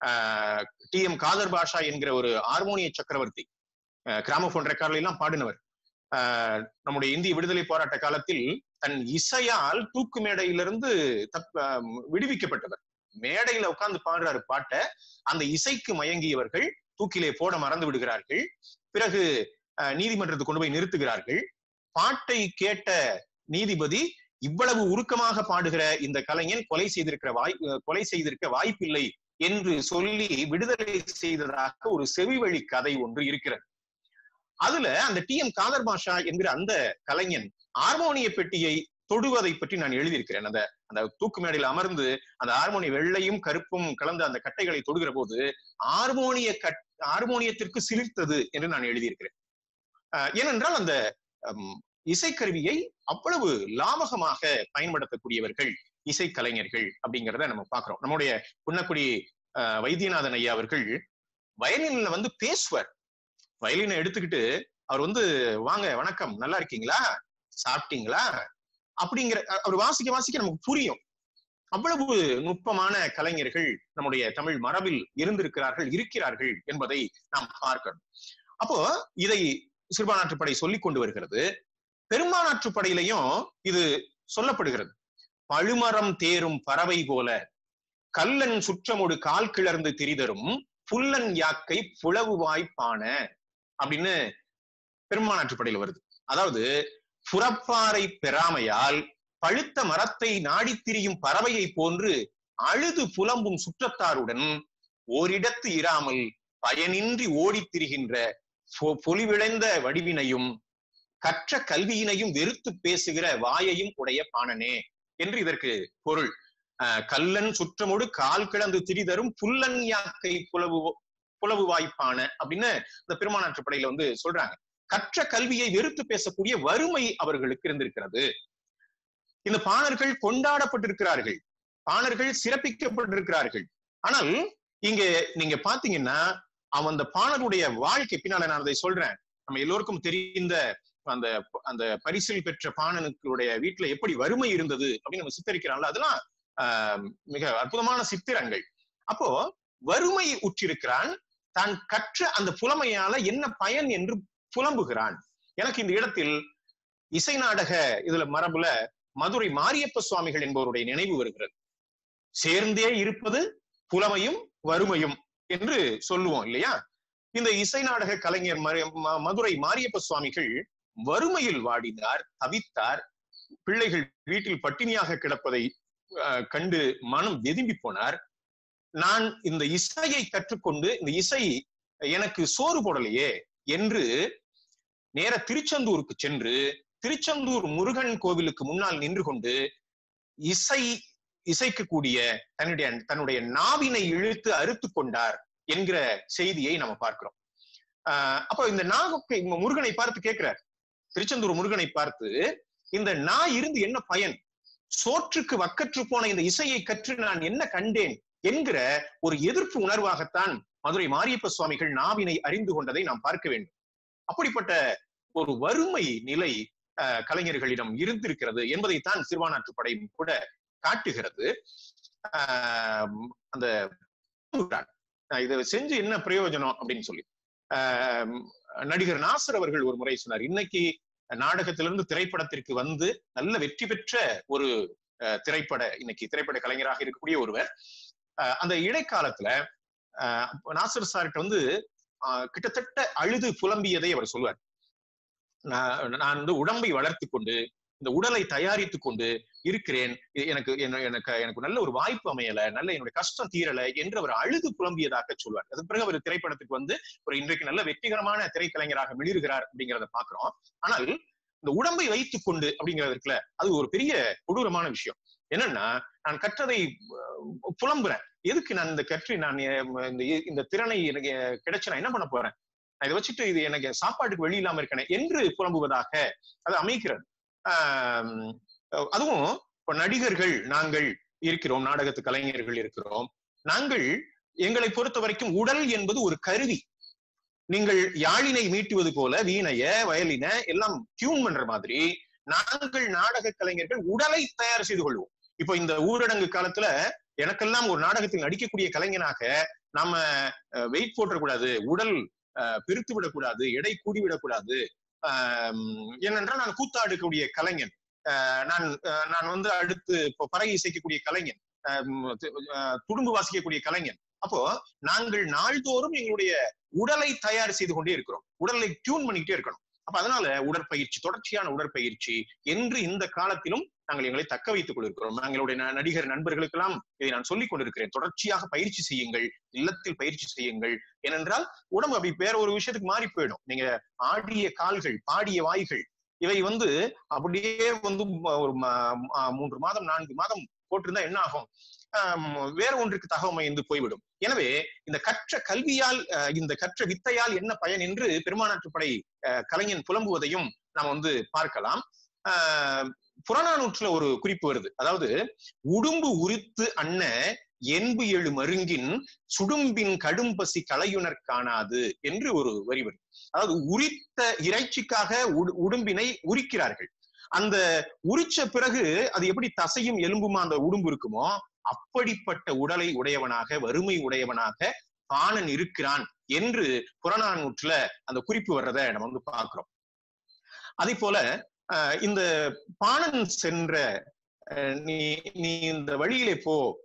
டி எம் காதர் பாஷா என்கிற ஒரு ஹார்மோனிய சக்கரவர்த்தி கிராமபோன் ரெக்கார்ட்ல எல்லாம் பாடினவர் ஆஹ் நம்முடைய இந்திய விடுதலை போராட்ட காலத்தில் தன் இசையால் தூக்கு மேடையிலிருந்து தப் ஆஹ் விடுவிக்கப்பட்டவர் மேடையில உட்கார்ந்து பாடுறாரு பாட்டை அந்த இசைக்கு மயங்கியவர்கள் தூக்கிலே போட மறந்து விடுகிறார்கள் பிறகு ஆஹ் நீதிமன்றத்துக்கு கொண்டு போய் நிறுத்துகிறார்கள் பாட்டை கேட்ட நீதிபதி இவ்வளவு உருக்கமாக பாடுகிற இந்த கலைஞன் கொலை செய்திருக்கிற வாய் கொலை செய்திருக்க வாய்ப்பில்லை என்று சொல்லி விடுதலை செய்ததாக ஒரு செவிவழி கதை ஒன்று இருக்கிறது அதுல அந்த டி எம் காதர் பாஷா என்கிற அந்த கலைஞன் ஹார்மோனிய பெட்டியை தொடுவதை பற்றி நான் எழுதியிருக்கிறேன் அந்த அந்த தூக்கு மேடையில் அமர்ந்து அந்த ஹார்மோனிய வெள்ளையும் கருப்பும் கலந்த அந்த கட்டைகளை தொடுகிற போது ஹார்மோனிய கட் ஹார்மோனியத்திற்கு சிலிர்த்தது என்று நான் எழுதியிருக்கிறேன் ஏனென்றால் அந்த இசைக்கருவியை அவ்வளவு லாபகமாக பயன்படுத்தக்கூடியவர்கள் இசைக்கலைஞர்கள் அப்படிங்கிறத நம்ம பாக்குறோம் நம்முடைய புன்னக்குடி வைத்தியநாதன் ஐயா அவர்கள் வயலின்ல வந்து பேசுவார் வயலினை எடுத்துக்கிட்டு அவர் வந்து வாங்க வணக்கம் நல்லா இருக்கீங்களா சாப்பிட்டீங்களா அப்படிங்கிற அவர் வாசிக்க வாசிக்க நமக்கு புரியும் அவ்வளவு நுட்பமான கலைஞர்கள் நம்முடைய தமிழ் மரபில் இருந்திருக்கிறார்கள் இருக்கிறார்கள் என்பதை நாம் பார்க்கணும் அப்போ இதை சிறுபானாற்றுப்படை சொல்லிக் கொண்டு வருகிறது பெரும்பானாற்றுப்படையிலையும் இது சொல்லப்படுகிறது பழுமரம் தேரும் பறவை போல கல்லன் சுற்றமொடு கால் கிளர்ந்து திரிதரும் புல்லன் யாக்கை புலவு வாய்ப்பான அப்படின்னு பெருமானாற்றுப்படையில் வருது அதாவது புறப்பாறை பெறாமையால் பழுத்த மரத்தை நாடித் திரியும் பறவையை போன்று அழுது புலம்பும் சுற்றத்தாருடன் ஓரிடத்து இராமல் பயனின்றி ஓடித் திரிகின்ற பொ- பொலிவிளைந்த வடிவினையும் கற்ற கல்வியினையும் வெறுத்து பேசுகிற வாயையும் உடைய பாணனே என்று இதற்கு பொருள் அஹ் கல்லன் சுற்றமோடு கால் கிளந்து திரிதரும் புல்லன் யாக்கை புலவு புலவு வாய்ப்பான அப்படின்னு இந்த பெருமானாற்று படையில வந்து சொல்றாங்க கற்ற கல்வியை வெறுத்து பேசக்கூடிய வறுமை அவர்களுக்கு இருந்திருக்கிறது இந்த பாணர்கள் கொண்டாடப்பட்டிருக்கிறார்கள் பாணர்கள் சிறப்பிக்கப்பட்டிருக்கிறார்கள் ஆனால் இங்க நீங்க பாத்தீங்கன்னா அவன் அந்த பாணருடைய வாழ்க்கை பின்னால நான் அதை சொல்றேன் நம்ம எல்லோருக்கும் தெரிந்த அந்த அந்த பரிசில் பெற்ற பாணனுக்குடைய வீட்டுல எப்படி வறுமை இருந்தது அப்படின்னு நம்ம சித்தரிக்கிறான்ல அதெல்லாம் ஆஹ் மிக அற்புதமான சித்திரங்கள் அப்போ வறுமை உற்றிருக்கிறான் தான் கற்ற அந்த புலமையால என்ன பயன் என்று புலம்புகிறான் எனக்கு இந்த இடத்தில் இசை நாடக இதுல மரபுல மதுரை மாரியப்ப சுவாமிகள் என்பவருடைய நினைவு வருகிறது சேர்ந்தே இருப்பது புலமையும் வறுமையும் என்று சொல்லுவோம் இல்லையா இந்த இசை நாடக கலைஞர் மரு- ம- மதுரை மாரியப்ப சுவாமிகள் வறுமையில் வாடினார் தவித்தார் பிள்ளைகள் வீட்டில் பட்டினியாக கிடப்பதை அஹ், கண்டு மனம் வெதும்பி போனார் நான் இந்த இசையை கற்றுக்கொண்டு இந்த இசை எனக்கு சோறு போடலையே என்று நேர திருச்செந்தூருக்கு சென்று திருச்செந்தூர் முருகன் கோவிலுக்கு முன்னால் நின்று கொண்டு இசை இசைக்கக்கூடிய தன்னுடைய தன்னுடைய நாவினை இழுத்து அறுத்து கொண்டார் என்கிற செய்தியை நம்ம பார்க்கிறோம் ஆஹ் அப்போ இந்த நாகை முருகனை பார்த்து கேட்கிறார் திருச்செந்தூர் முருகனை பார்த்து இந்த நா இருந்து என்ன பயன் சோற்றுக்கு வக்கற்று போன இந்த இசையை கற்று நான் என்ன கண்டேன் என்கிற ஒரு எதிர்ப்பு உணர்வாகத்தான் மதுரை மாரியப்ப சுவாமிகள் நாவினை அறிந்து கொண்டதை நாம் பார்க்க வேண்டும் அப்படிப்பட்ட ஒரு வறுமை நிலை அஹ், கலைஞர்களிடம் இருந்திருக்கிறது என்பதைத்தான் சிறுபான்ற்று கூட காட்டுகிறது ஆஹ் அந்த அஹ் இதை செஞ்சு என்ன பிரயோஜனம் அப்படின்னு சொல்லி ஆஹ் நடிகர் நாசர் அவர்கள் ஒரு முறை சொன்னார் இன்னைக்கு நாடகத்திலிருந்து திரைப்படத்திற்கு வந்து நல்ல வெற்றி பெற்ற ஒரு அஹ், திரைப்பட இன்னைக்கு திரைப்பட கலைஞராக இருக்கக்கூடிய ஒருவர் அஹ், அந்த இடைக்காலத்துல அஹ், நாசர் சார்கிட்ட வந்து அஹ், கிட்டத்தட்ட அழுது புலம்பியதை அவர் சொல்வார் நான் நான் வந்து உடம்பை வளர்த்து கொண்டு இந்த உடலை தயாரித்து கொண்டு இருக்கிறேன் இது எனக்கு என்ன- எனக்கு எனக்கு நல்ல ஒரு வாய்ப்பு அமையல நல்ல என்னுடைய கஷ்டம் தீரல என்று அவர் அழுது புலம்பியதாக சொல்வார் அதுக்கு பிறகு அவர் திரைப்படத்துக்கு வந்து ஒரு இன்றைக்கு நல்ல வெற்றிகரமான திரைக்கலைஞராக மிளிர்கிறார் அப்படிங்கிறத பாக்குறோம் ஆனால் இந்த உடம்பை வைத்துக் கொண்டு அப்படிங்கிறது இருக்குல்ல அது ஒரு பெரிய கொடூரமான விஷயம் என்னன்னா நான் கற்றதை அஹ், புலம்புறேன் எதுக்கு நான் இந்த கற்று நான் எ- இந்த இந்த திறனை எனக்கு கிடைச்சு நான் என்ன பண்ண போறேன் நான் இதை வச்சுட்டு இது எனக்கு சாப்பாட்டுக்கு வழி இல்லாம இருக்கனே என்று புலம்புவதாக அது அமைக்கிறது ஆஹ் அதுவும் இப்ப நடிகர்கள் நாங்கள் இருக்கிறோம் நாடகத்து கலைஞர்கள் இருக்கிறோம் நாங்கள் எங்களை பொறுத்த வரைக்கும் உடல் என்பது ஒரு கருவி நீங்கள் யாழினை மீட்டுவது போல வீணைய வயலின எல்லாம் டியூன் பண்ற மாதிரி நாங்கள் நாடக கலைஞர்கள் உடலை தயார் செய்து கொள்வோம் இப்போ இந்த ஊரடங்கு காலத்துல எனக்கெல்லாம் ஒரு நாடகத்தில் நடிக்கக்கூடிய கலைஞனாக நாம வெயிட் போட்டுறக்கூடாது உடல் அஹ், பெருத்து விடக்கூடாது எடை கூடி விடக்கூடாது ஆஹ் ஏனென்றால் நான் கூத்தாடக்கூடிய கலைஞன் ஆஹ் நான் ஆஹ் நான் வந்து அடுத்து இப்போ பறை இசைக்கக்கூடிய கலைஞன் ஆஹ் ம், து- ஆஹ் துடும்பு வாசிக்கக்கூடிய கலைஞன் அப்போ நாங்கள் நாள்தோறும் எங்களுடைய உடலை தயார் செய்து கொண்டே இருக்கிறோம் உடலை டியூன் பண்ணிக்கிட்டே இருக்கணும் அப்ப அதனால உடற்பயிற்சி தொடர்ச்சியான உடற்பயிற்சி என்று இந்த காலத்திலும் நாங்கள் எங்களை தக்க வைத்துக் கொண்டிருக்கிறோம் எங்களுடைய ந- நடிகர் நண்பர்களுக்கெல்லாம் இதை நான் சொல்லிக் கொண்டிருக்கிறேன் தொடர்ச்சியாக பயிற்சி செய்யுங்கள் இல்லத்தில் பயிற்சி செய்யுங்கள் ஏனென்றால் உடம்பு அப்படி வேற ஒரு விஷயத்துக்கு மாறி போயிடும் நீங்க ஆடிய கால்கள் பாடிய வாய்கள் இவை வந்து அப்படியே வந்து ம- ஒரு ம- ம- மூன்று மாதம் நான்கு மாதம் போட்டிருந்தா என்ன ஆகும் ஆம், வேற ஒன்றுக்கு தகவமைந்து போய்விடும் எனவே இந்த கற்ற கல்வியால் அஹ், இந்த கற்ற வித்தையால் என்ன பயன் என்று பெருமானாற்றுப்படை அஹ், கலைஞன் புலம்புவதையும் நாம் வந்து பார்க்கலாம் ஆஹ், புறநானூற்றுல ஒரு குறிப்பு வருது அதாவது உடும்பு உரித்து அன்ன என்பு எழு மருங்கின் சுடும்பின் கடும்பசி கலையுணர் காணாது என்று ஒரு வரி வருது அதாவது உரித்த இறைச்சிக்காக உடு- உடும்பினை உரிக்கிறார்கள் அந்த உரிச்ச பிறகு அது எப்படி தசையும் எலும்புமா அந்த உடும்பு இருக்குமோ அப்படிப்பட்ட உடலை உடையவனாக வறுமை உடையவனாக பாணன் இருக்கிறான் என்று புறநானூற்றுல அந்த குறிப்பு வர்றதை நம்ம வந்து பார்க்கிறோம் அதே போல ஆஹ் இந்த பாணன் சென்ற ஆஹ் நீ நீ இந்த வழியிலே போ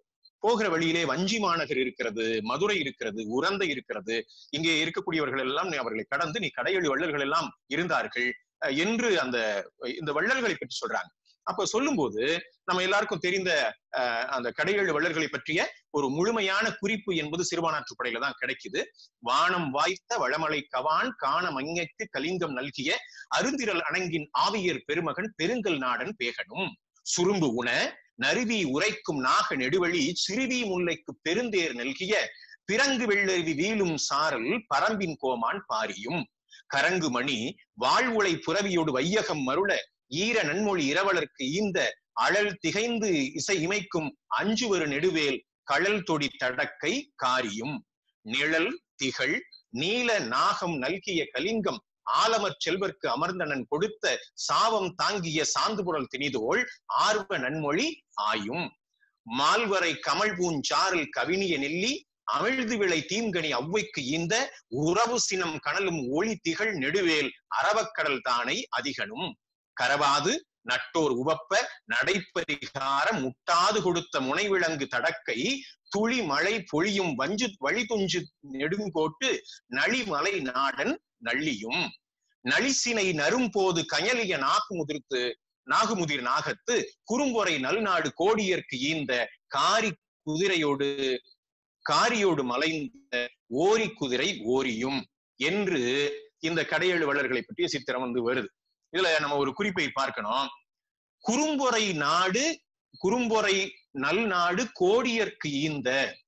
போகிற வழியிலே வஞ்சி மாநகர் இருக்கிறது மதுரை இருக்கிறது உரந்தை இருக்கிறது இங்கே இருக்கக்கூடியவர்கள் எல்லாம் நீ அவர்களை கடந்து நீ கடையெழு வள்ளல்கள் எல்லாம் இருந்தார்கள் அஹ் என்று அந்த இந்த வள்ளல்களை பற்றி சொல்றாங்க அப்ப சொல்லும்போது நம்ம எல்லாருக்கும் தெரிந்த அஹ், அந்த கடையெழு வள்ளல்களை பற்றிய ஒரு முழுமையான குறிப்பு என்பது சிறுபானாற்றுப்படையில தான் கிடைக்குது வானம் வாய்த்த வளமலை கவான் காண மங்கைக்கு கலிங்கம் நல்கிய அருந்திரல் அணங்கின் ஆவியர் பெருமகன் பெருங்கல் நாடன் பேகனும் சுரும்பு உண நறுவி உரைக்கும் நாக நெடுவழி சிறுவி முல்லைக்கு பெருந்தேர் நல்கிய பிறங்கு வெள்ளருவி வீழும் சாரல் பரம்பின் கோமான் பாரியும் கரங்கு மணி வாழ்வுளை புறவியோடு வையகம் மருள ஈர நன்மொழி இரவலர்க்கு ஈந்த அழல் திகைந்து இசை இமைக்கும் அஞ்சுவரு நெடுவேல் கழல் தொடி தடக்கை காரியும் நிழல் திகழ் நீல நாகம் நல்கிய கலிங்கம் ஆலமற் செல்வர்க்கு அமர்ந்தனன் கொடுத்த சாவம் தாங்கிய சாந்துபுரல் திணிதோள் ஆர்வ நன்மொழி ஆயும் மால்வரை கமல் பூஞ்சாரல் கவினிய நெல்லி அமிழ்து விளை தீம்கனி அவ்வைக்கு ஈந்த உறவு சினம் கனலும் ஒளி திகழ் நெடுவேல் அரவக்கடல் தானை அதிகனும் கரவாது நட்டோர் உவப்ப நடைப்பரிகார முட்டாது கொடுத்த முனைவிலங்கு தடக்கை துளி மழை பொழியும் வஞ்சு வழி துஞ்சு நெடுங்கோட்டு நளிமலை நாடன் நள்ளியும் நளிசினை நரும்போது கயலிய நாகு முதிர்த்து நாகுமுதிர் நாகத்து குறும்பொறை நல்நாடு கோடியர்க்கு ஈந்த காரி குதிரையோடு காரியோடு மலைந்த ஓரி குதிரை ஓரியும் என்று இந்த கடையெழு வள்ளல்களை பற்றிய சித்திரம் வந்து வருது இதுல நம்ம ஒரு குறிப்பை பார்க்கணும் குறும்பொறை நாடு குறும்பொறை நல்நாடு கோடியர்க்கு ஈந்த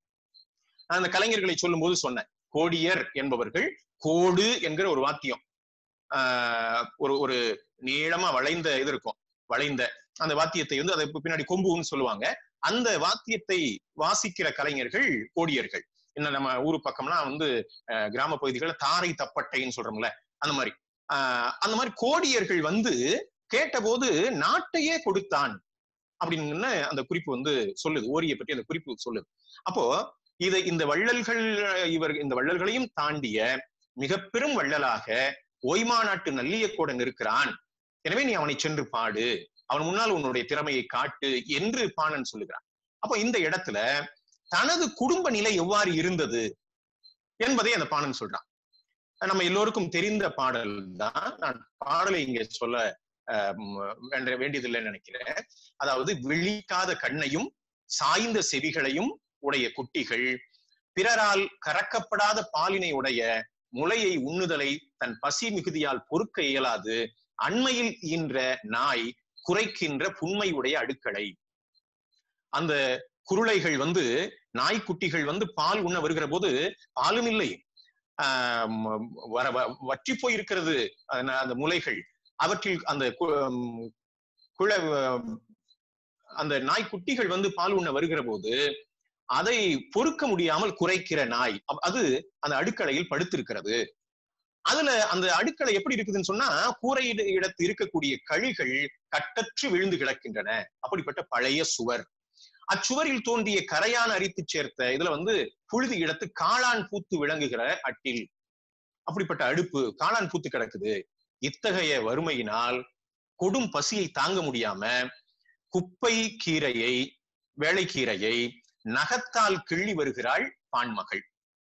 நான் அந்த கலைஞர்களை சொல்லும் போது சொன்னேன் கோடியர் என்பவர்கள் கோடு என்கிற ஒரு வாத்தியம் ஆஹ் ஒரு ஒரு நீளமா வளைந்த இது இருக்கும் வளைந்த அந்த வாத்தியத்தை வந்து அதை பின்னாடி கொம்புன்னு சொல்லுவாங்க அந்த வாத்தியத்தை வாசிக்கிற கலைஞர்கள் கோடியர்கள் என்ன நம்ம ஊரு பக்கம்லாம் வந்து அஹ், கிராம பகுதிகளில் தாரை தப்பட்டைன்னு சொல்றோம்ல அந்த மாதிரி ஆஹ் அந்த மாதிரி கோடியர்கள் வந்து கேட்டபோது நாட்டையே கொடுத்தான் அப்படின்னு அந்த குறிப்பு வந்து சொல்லுது ஓரியை பற்றி அந்த குறிப்பு சொல்லுது அப்போ இதை இந்த வள்ளல்கள் இவர் இந்த வள்ளல்களையும் தாண்டிய மிக பெரும் வள்ளலாக ஓய்மா நாட்டு நல்லியக்கோடன் இருக்கிறான் எனவே நீ அவனை சென்று பாடு அவன் முன்னால் உன்னுடைய திறமையை காட்டு என்று பாணன் சொல்லுகிறான் அப்போ இந்த இடத்துல தனது குடும்ப நிலை எவ்வாறு இருந்தது என்பதை அந்த பாணன் சொல்றான் நம்ம எல்லோருக்கும் தெரிந்த பாடல் தான் நான் பாடலை இங்க சொல்ல அஹ், ம், வேண்ட- வேண்டியதில்லைன்னு நினைக்கிறேன் அதாவது விழிக்காத கண்ணையும் சாய்ந்த செவிகளையும் உடைய குட்டிகள் பிறரால் கறக்கப்படாத பாலினை உடைய முளையை உண்ணுதலை தன் பசி மிகுதியால் பொறுக்க இயலாது அண்மையில் ஈன்ற நாய் குறைக்கின்ற புண்மை உடைய அடுக்களை அந்த குருளைகள் வந்து நாய்க்குட்டிகள் வந்து பால் உண்ண வருகிற போது பாலும் இல்லை ஆஹ் ம- வர வ- வற்றி போயிருக்கிறது அந்த- அந்த முலைகள் அவற்றில் அந்த கு- ம், குழ அந்த நாய்க்குட்டிகள் வந்து பால் உண்ண வருகிற போது அதை பொறுக்க முடியாமல் குறைக்கிற நாய் அப்- அது அந்த அடுக்கலையில் படுத்திருக்கிறது அதுல அந்த அடுக்களை எப்படி இருக்குதுன்னு சொன்னா கூரை இட- இடத்து இருக்கக்கூடிய கழிகள் கட்டற்று விழுந்து கிடக்கின்றன அப்படிப்பட்ட பழைய சுவர் அச்சுவரில் தோன்றிய கரையான அரித்து சேர்த்த இதுல வந்து புழுதி இடத்து காளான் பூத்து விளங்குகிற அட்டில் அப்படிப்பட்ட அடுப்பு காளான் பூத்து கிடக்குது இத்தகைய வறுமையினால் கொடும் பசியை தாங்க முடியாம குப்பை கீரையை வேலைக்கீரையை நகத்தால் கிள்ளி வருகிறாள் பான்மகள்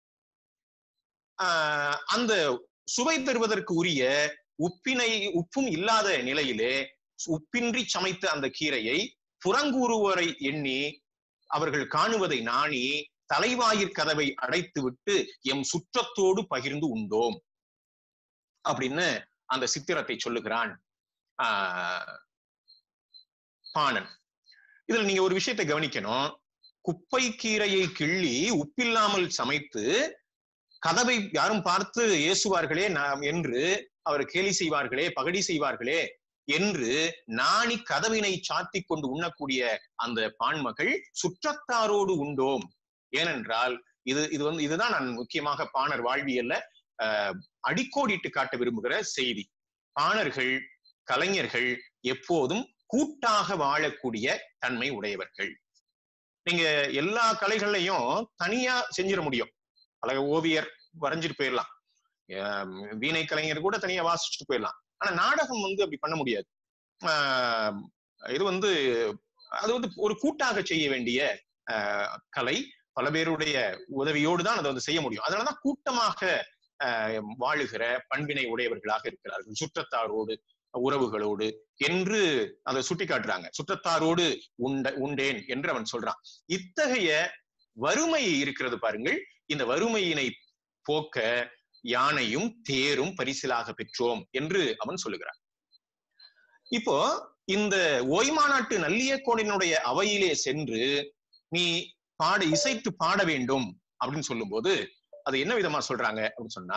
ஆஹ் அந்த சுவை தருவதற்கு உரிய உப்பினை உப்பும் இல்லாத நிலையிலே உப்பின்றி சமைத்த அந்த கீரையை புறங்கூறுவோரை எண்ணி அவர்கள் காணுவதை நாணி தலைவாயிற் கதவை அடைத்துவிட்டு எம் சுற்றத்தோடு பகிர்ந்து உண்டோம் அப்படின்னு அந்த சித்திரத்தை சொல்லுகிறான் ஆஹ் பாணன் இதுல நீங்க ஒரு விஷயத்தை கவனிக்கணும் குப்பை கீரையை கிள்ளி உப்பில்லாமல் சமைத்து கதவை யாரும் பார்த்து ஏசுவார்களே நாம் என்று அவர் கேலி செய்வார்களே பகடி செய்வார்களே என்று நாணி கதவினை சாத்தி கொண்டு உண்ணக்கூடிய அந்த பான்மகள் சுற்றத்தாரோடு உண்டோம் ஏனென்றால் இது இது வந்து இதுதான் நான் முக்கியமாக பாணர் வாழ்வியல்ல அஹ், அடிக்கோடிட்டு காட்ட விரும்புகிற செய்தி பாணர்கள் கலைஞர்கள் எப்போதும் கூட்டாக வாழக்கூடிய தன்மை உடையவர்கள் நீங்க எல்லா கலைகள்லையும் தனியா செஞ்சிட முடியும் அழக ஓவியர் வரைஞ்சிட்டு போயிடலாம் ஆஹ் வீணை கலைஞர் கூட தனியா வாசிச்சுட்டு போயிடலாம் ஆனா நாடகம் வந்து அப்படி பண்ண முடியாது ஆஹ் இது வந்து அது வந்து ஒரு கூட்டாக செய்ய வேண்டிய அஹ், கலை பல பேருடைய உதவியோடு தான் அதை வந்து செய்ய முடியும் அதனாலதான் கூட்டமாக அஹ், வாழுகிற பண்பினை உடையவர்களாக இருக்கிறார்கள் சுற்றத்தாரோடு உறவுகளோடு என்று அதை சுட்டி காட்டுறாங்க சுற்றத்தாரோடு உண்ட உண்டேன் என்று அவன் சொல்றான் இத்தகைய வறுமை இருக்கிறது பாருங்கள் இந்த வறுமையினை போக்க யானையும் தேரும் பரிசிலாக பெற்றோம் என்று அவன் சொல்லுகிறான் இப்போ இந்த ஓய்மாநாட்டு நல்லியக்கோடினுடைய அவையிலே சென்று நீ பாட இசைத்து பாட வேண்டும் அப்படின்னு சொல்லும்போது அது என்ன விதமா சொல்றாங்க அப்படின்னு சொன்னா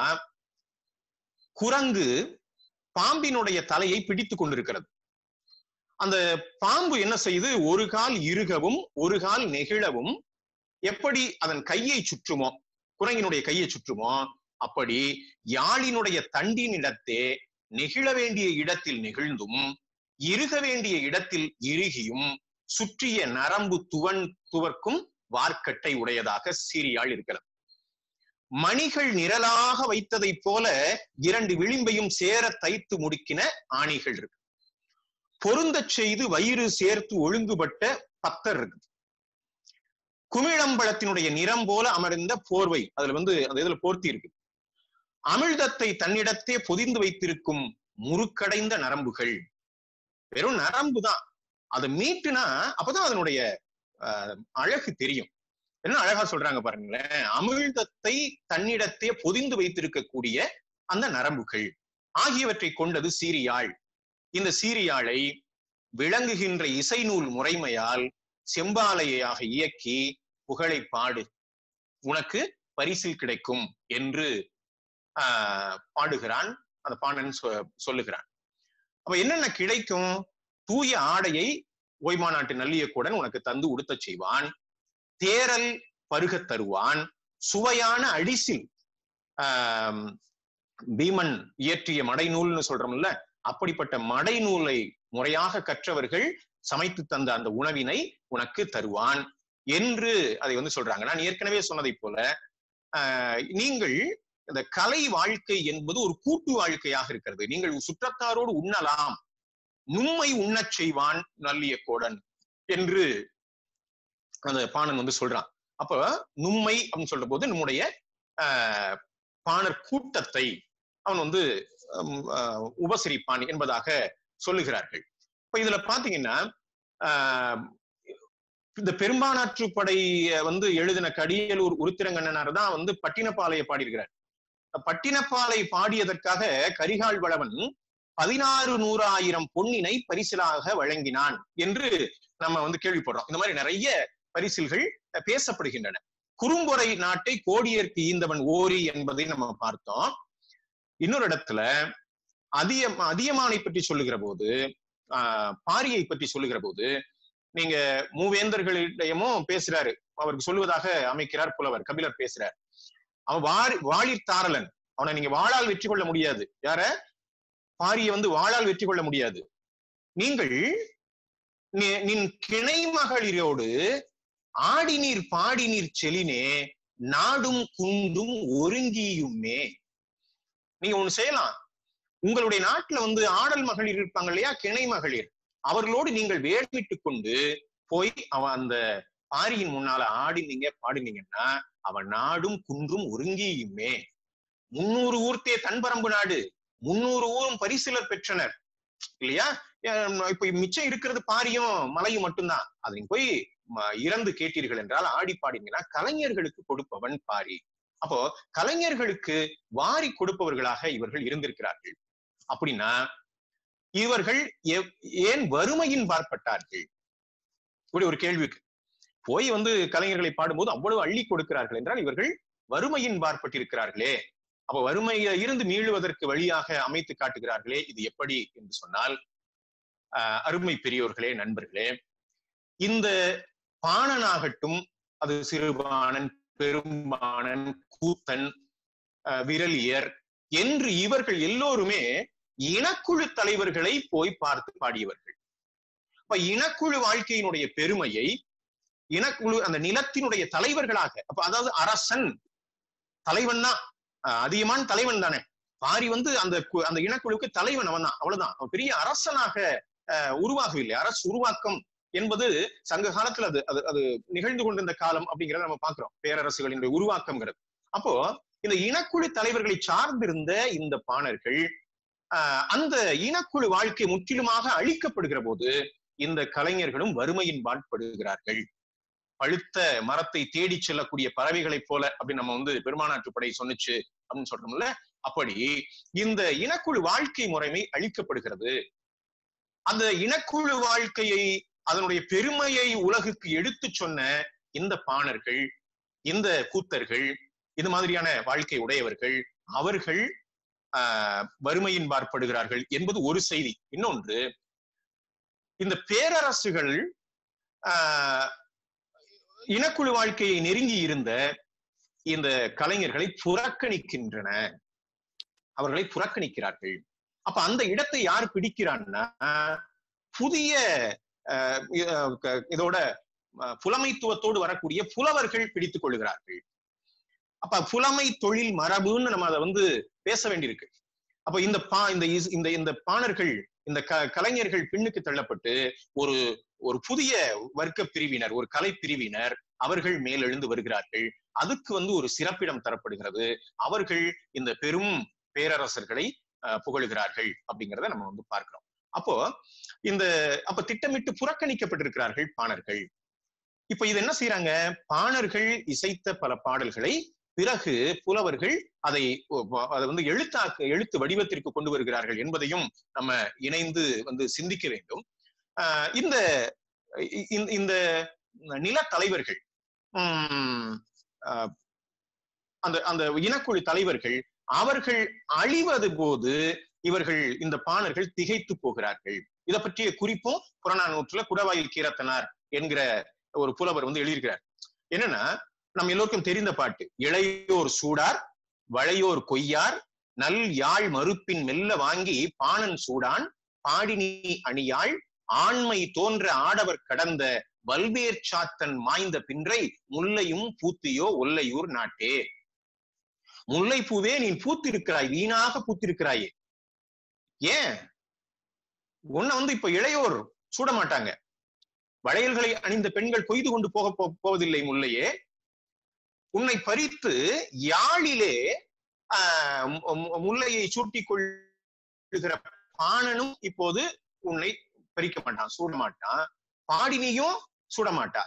குரங்கு பாம்பினுடைய தலையை பிடித்து கொண்டிருக்கிறது அந்த பாம்பு என்ன செய்யுது ஒரு கால் இருகவும் ஒரு கால் நெகிழவும் எப்படி அதன் கையை சுற்றுமோ குரங்கினுடைய கையை சுற்றுமோ அப்படி யாழினுடைய தண்டின் இடத்தே நெகிழ வேண்டிய இடத்தில் நெகிழ்ந்தும் இறுக வேண்டிய இடத்தில் இறுகியும் சுற்றிய நரம்பு துவன் துவர்க்கும் வார்க்கட்டை உடையதாக சீரியாழ் இருக்கிறது மணிகள் நிரலாக வைத்ததைப் போல இரண்டு விளிம்பையும் சேர தைத்து முடுக்கின ஆணிகள் இருக்கு பொருந்தச் செய்து வயிறு சேர்த்து ஒழுங்குபட்ட பத்தர் இருக்கு குமிழம்பழத்தினுடைய நிறம் போல அமர்ந்த போர்வை அதுல வந்து அந்த இதுல போர்த்தி இருக்கு அமிழ்தத்தை தன்னிடத்தே பொதிந்து வைத்திருக்கும் முறுக்கடைந்த நரம்புகள் வெறும் நரம்பு தான் அதை மீட்டுனா அப்பதான் அதனுடைய அஹ், அழகு தெரியும் என்ன அழகா சொல்றாங்க பாருங்களேன் அமிழ்தத்தை தன்னிடத்தே பொதிந்து வைத்திருக்கக்கூடிய அந்த நரம்புகள் ஆகியவற்றை கொண்டது சீரியாழ் இந்த சீரியாழை விளங்குகின்ற இசை நூல் முறைமையால் செம்பாலையாக இயக்கி புகழை பாடு உனக்கு பரிசில் கிடைக்கும் என்று ஆஹ் பாடுகிறான் அந்த பாணன் சொ- சொல்லுகிறான் அப்ப என்னென்ன கிடைக்கும் தூய ஆடையை ஓய்மாநாட்டு நல்லியக்குடன் உனக்கு தந்து உடுத்தச் செய்வான் தேரல் பருகத் தருவான் சுவையான அடிசில் ஆஹ் பீமன் இயற்றிய மடைநூல்னு சொல்றோம்ல அப்படிப்பட்ட மடைநூலை முறையாக கற்றவர்கள் சமைத்து தந்த அந்த உணவினை உனக்கு தருவான் என்று அதை வந்து சொல்றாங்க நான் ஏற்கனவே சொன்னதைப் போல ஆஹ் நீங்கள் இந்த கலை வாழ்க்கை என்பது ஒரு கூட்டு வாழ்க்கையாக இருக்கிறது நீங்கள் சுற்றத்தாரோடு உண்ணலாம் நும்மை உண்ணச் செய்வான் நல்லிய கோடன் என்று அந்த பாணன் வந்து சொல்றான் அப்ப நும்மை அப்படின்னு சொல்ற போது நம்முடைய ஆஹ் பாணர் கூட்டத்தை அவன் வந்து ஹம், ஆஹ் உபசரிப்பான் என்பதாக சொல்லுகிறார்கள் இப்ப இதுல பாத்தீங்கன்னா ஆஹ் இந்த பெரும்பானாற்று படை வந்து எழுதின கடியலூர் உருத்திரங்கண்ணனார் தான் வந்து பட்டினப்பாலையை பாடியிருக்கிறார் பட்டினப்பாலை பாடியதற்காக கரிகால் வளவன் பதினாறு நூறாயிரம் பொன்னினை பரிசிலாக வழங்கினான் என்று நம்ம வந்து கேள்விப்படுறோம் இந்த மாதிரி நிறைய பரிசில்கள் பேசப்படுகின்றன குறும்பொறை நாட்டை கோடியேற்கு ஈந்தவன் ஓரி என்பதை நம்ம பார்த்தோம் இன்னொரு இடத்துல அதிய அதியமானை பற்றி சொல்லுகிற போது ஆஹ் பாரியை பற்றி சொல்லுகிற போது நீங்க மூவேந்தர்களிடமும் பேசுறாரு அவருக்கு சொல்லுவதாக அமைக்கிறார் புலவர் கபிலர் பேசுறார் அவன் வாரி வாளிர் தாரலன் அவனை நீங்க வாளால் வெற்றி கொள்ள முடியாது யார பாரியை வந்து வாளால் வெற்றி கொள்ள முடியாது நீங்கள் நி- நின் கிணை மகளிரோடு ஆடிநீர் பாடிநீர் செலினே நாடும் குண்டும் ஒருங்கியுமே நீங்க ஒண்ணு செய்யலாம் உங்களுடைய நாட்டுல வந்து ஆடல் மகளிர் இருப்பாங்க இல்லையா கிணை மகளிர் அவர்களோடு நீங்கள் வேடமிட்டு கொண்டு போய் அவன் அந்த பாரியின் முன்னால ஆடினீங்க பாடினீங்கன்னா அவன் நாடும் குன்றும் ஒருங்கியுமே முன்னூறு ஊர்த்தே தன்பரம்பு நாடு முன்னூறு ஊரும் பரிசிலர் பெற்றனர் இல்லையா அஹ் இப்ப மிச்சம் இருக்கிறது பாரியும் மலையும் மட்டும்தான் அதை நீங்க போய் ம- இறந்து கேட்டீர்கள் என்றால் ஆடி பாடினீங்கன்னா கலைஞர்களுக்கு கொடுப்பவன் பாரி அப்போ கலைஞர்களுக்கு வாரி கொடுப்பவர்களாக இவர்கள் இருந்திருக்கிறார்கள் அப்படின்னா இவர்கள் எவ்- ஏன் வறுமையின் பார்ப்பட்டார்கள் இப்படி ஒரு கேள்விக்கு போய் வந்து கலைஞர்களை பாடும்போது அவ்வளவு அள்ளி கொடுக்கிறார்கள் என்றால் இவர்கள் வறுமையின் பார்ப்பட்டிருக்கிறார்களே அப்ப வறுமையில இருந்து மீளுவதற்கு வழியாக அமைத்து காட்டுகிறார்களே இது எப்படி என்று சொன்னால் ஆஹ் அருமை பெரியோர்களே நண்பர்களே இந்த பாணனாகட்டும் அது சிறுபாணன் பெரும்பாணன் கூத்தன் ஆஹ் விரலியர் என்று இவர்கள் எல்லோருமே இனக்குழு தலைவர்களை போய் பார்த்து பாடியவர்கள் அப்ப இனக்குழு வாழ்க்கையினுடைய பெருமையை இனக்குழு அந்த நிலத்தினுடைய தலைவர்களாக அப்ப அதாவது அரசன் தலைவன் தான் அஹ் அதிகமான தலைவன் தானே பாரி வந்து அந்த கு- அந்த இனக்குழுவுக்கு தலைவன் அவன் தான் அவ்வளவுதான் அவன் பெரிய அரசனாக அஹ், உருவாகவில்லை அரசு உருவாக்கம் என்பது சங்க காலத்துல அது அது அது நிகழ்ந்து கொண்டிருந்த காலம் அப்படிங்கறத நம்ம பாக்குறோம் பேரரசுகளினுடைய உருவாக்கம்ங்கிறது அப்போ இந்த இனக்குழு தலைவர்களை சார்ந்திருந்த இந்த பாணர்கள் ஆஹ் அந்த இனக்குழு வாழ்க்கை முற்றிலுமாக அழிக்கப்படுகிற போது இந்த கலைஞர்களும் வறுமையின் பாட்படுகிறார்கள் பழுத்த மரத்தை தேடி செல்லக்கூடிய பறவைகளைப் போல அப்படின்னு நம்ம வந்து பெருமானாற்றுப்படை சொன்னுச்சு அப்படின்னு சொல்றோம்ல அப்படி இந்த இனக்குழு வாழ்க்கை முறைமை அழிக்கப்படுகிறது அந்த இனக்குழு வாழ்க்கையை அதனுடைய பெருமையை உலகுக்கு எடுத்து சொன்ன இந்த பாணர்கள் இந்த கூத்தர்கள் இது மாதிரியான வாழ்க்கை உடையவர்கள் அவர்கள் ஆஹ் வறுமையின் பார்ப்படுகிறார்கள் என்பது ஒரு செய்தி இன்னொன்று இந்த பேரரசுகள் ஆஹ் இனக்குழு வாழ்க்கையை நெருங்கி இருந்த இந்த கலைஞர்களை புறக்கணிக்கின்றன அவர்களை புறக்கணிக்கிறார்கள் அப்ப அந்த இடத்தை யார் பிடிக்கிறான்னா புதிய ஆஹ் இ- இதோட ஆஹ் புலமைத்துவத்தோடு வரக்கூடிய புலவர்கள் பிடித்துக் கொள்கிறார்கள் அப்ப புலமை தொழில் மரபுன்னு நம்ம அதை வந்து பேச வேண்டியிருக்கு அப்ப இந்த பா இந்த இஸ்- இந்த இந்த பாணர்கள் இந்த க கலைஞர்கள் பின்னுக்கு தள்ளப்பட்டு ஒரு ஒரு புதிய வர்க்க பிரிவினர் ஒரு கலை பிரிவினர் அவர்கள் மேலெழுந்து வருகிறார்கள் அதுக்கு வந்து ஒரு சிறப்பிடம் தரப்படுகிறது அவர்கள் இந்த பெரும் பேரரசர்களை அஹ், புகழுகிறார்கள் அப்படிங்கிறத நம்ம வந்து பார்க்கிறோம் அப்போ இந்த அப்ப திட்டமிட்டு புறக்கணிக்கப்பட்டிருக்கிறார்கள் பாணர்கள் இப்ப இது என்ன செய்யறாங்க பாணர்கள் இசைத்த பல பாடல்களை பிறகு புலவர்கள் அதை ஒ- அதை வந்து எழுத்தாக்க எழுத்து வடிவத்திற்கு கொண்டு வருகிறார்கள் என்பதையும் நம்ம இணைந்து வந்து சிந்திக்க வேண்டும் ஆஹ் இந்த இ- இந்த- இந்த நில தலைவர்கள் உம் ஆஹ் அந்த அந்த இனக்குழு தலைவர்கள் அவர்கள் அழிவது போது இவர்கள் இந்த பாணர்கள் திகைத்து போகிறார்கள் இதை பற்றிய குறிப்பும் புறநானூற்றுல குடவாயில் கீரத்தனார் என்கிற ஒரு புலவர் வந்து எழுதியிருக்கிறார் என்னன்னா நம்ம எல்லோருக்கும் தெரிந்த பாட்டு இளையோர் சூடார் வளையோர் கொய்யார் நல் யாழ் மறுப்பின் மெல்ல வாங்கி பாணன் சூடான் பாடினி அணியாள் ஆண்மை தோன்ற ஆடவர் கடந்த வல்வேற் சாத்தன் மாய்ந்த பின்றை முல்லையும் பூத்தியோ ஒல்லையூர் நாட்டே முல்லை பூவே நீ பூத்திருக்கிறாய் வீணாக பூத்திருக்கிறாயே ஏன் உன்னை வந்து இப்ப இளையோர் சூட மாட்டாங்க வளையல்களை அணிந்த பெண்கள் கொய்து கொண்டு போக போ- போவதில்லை முல்லையே உன்னை பறித்து யாழிலே ஆஹ் மு- மு- முல்லையை சூட்டிக் கொள்ளுகிற பாணனும் இப்போது உன்னை பறிக்க மாட்டான் சூட மாட்டான் பாடினியும் சூட மாட்டா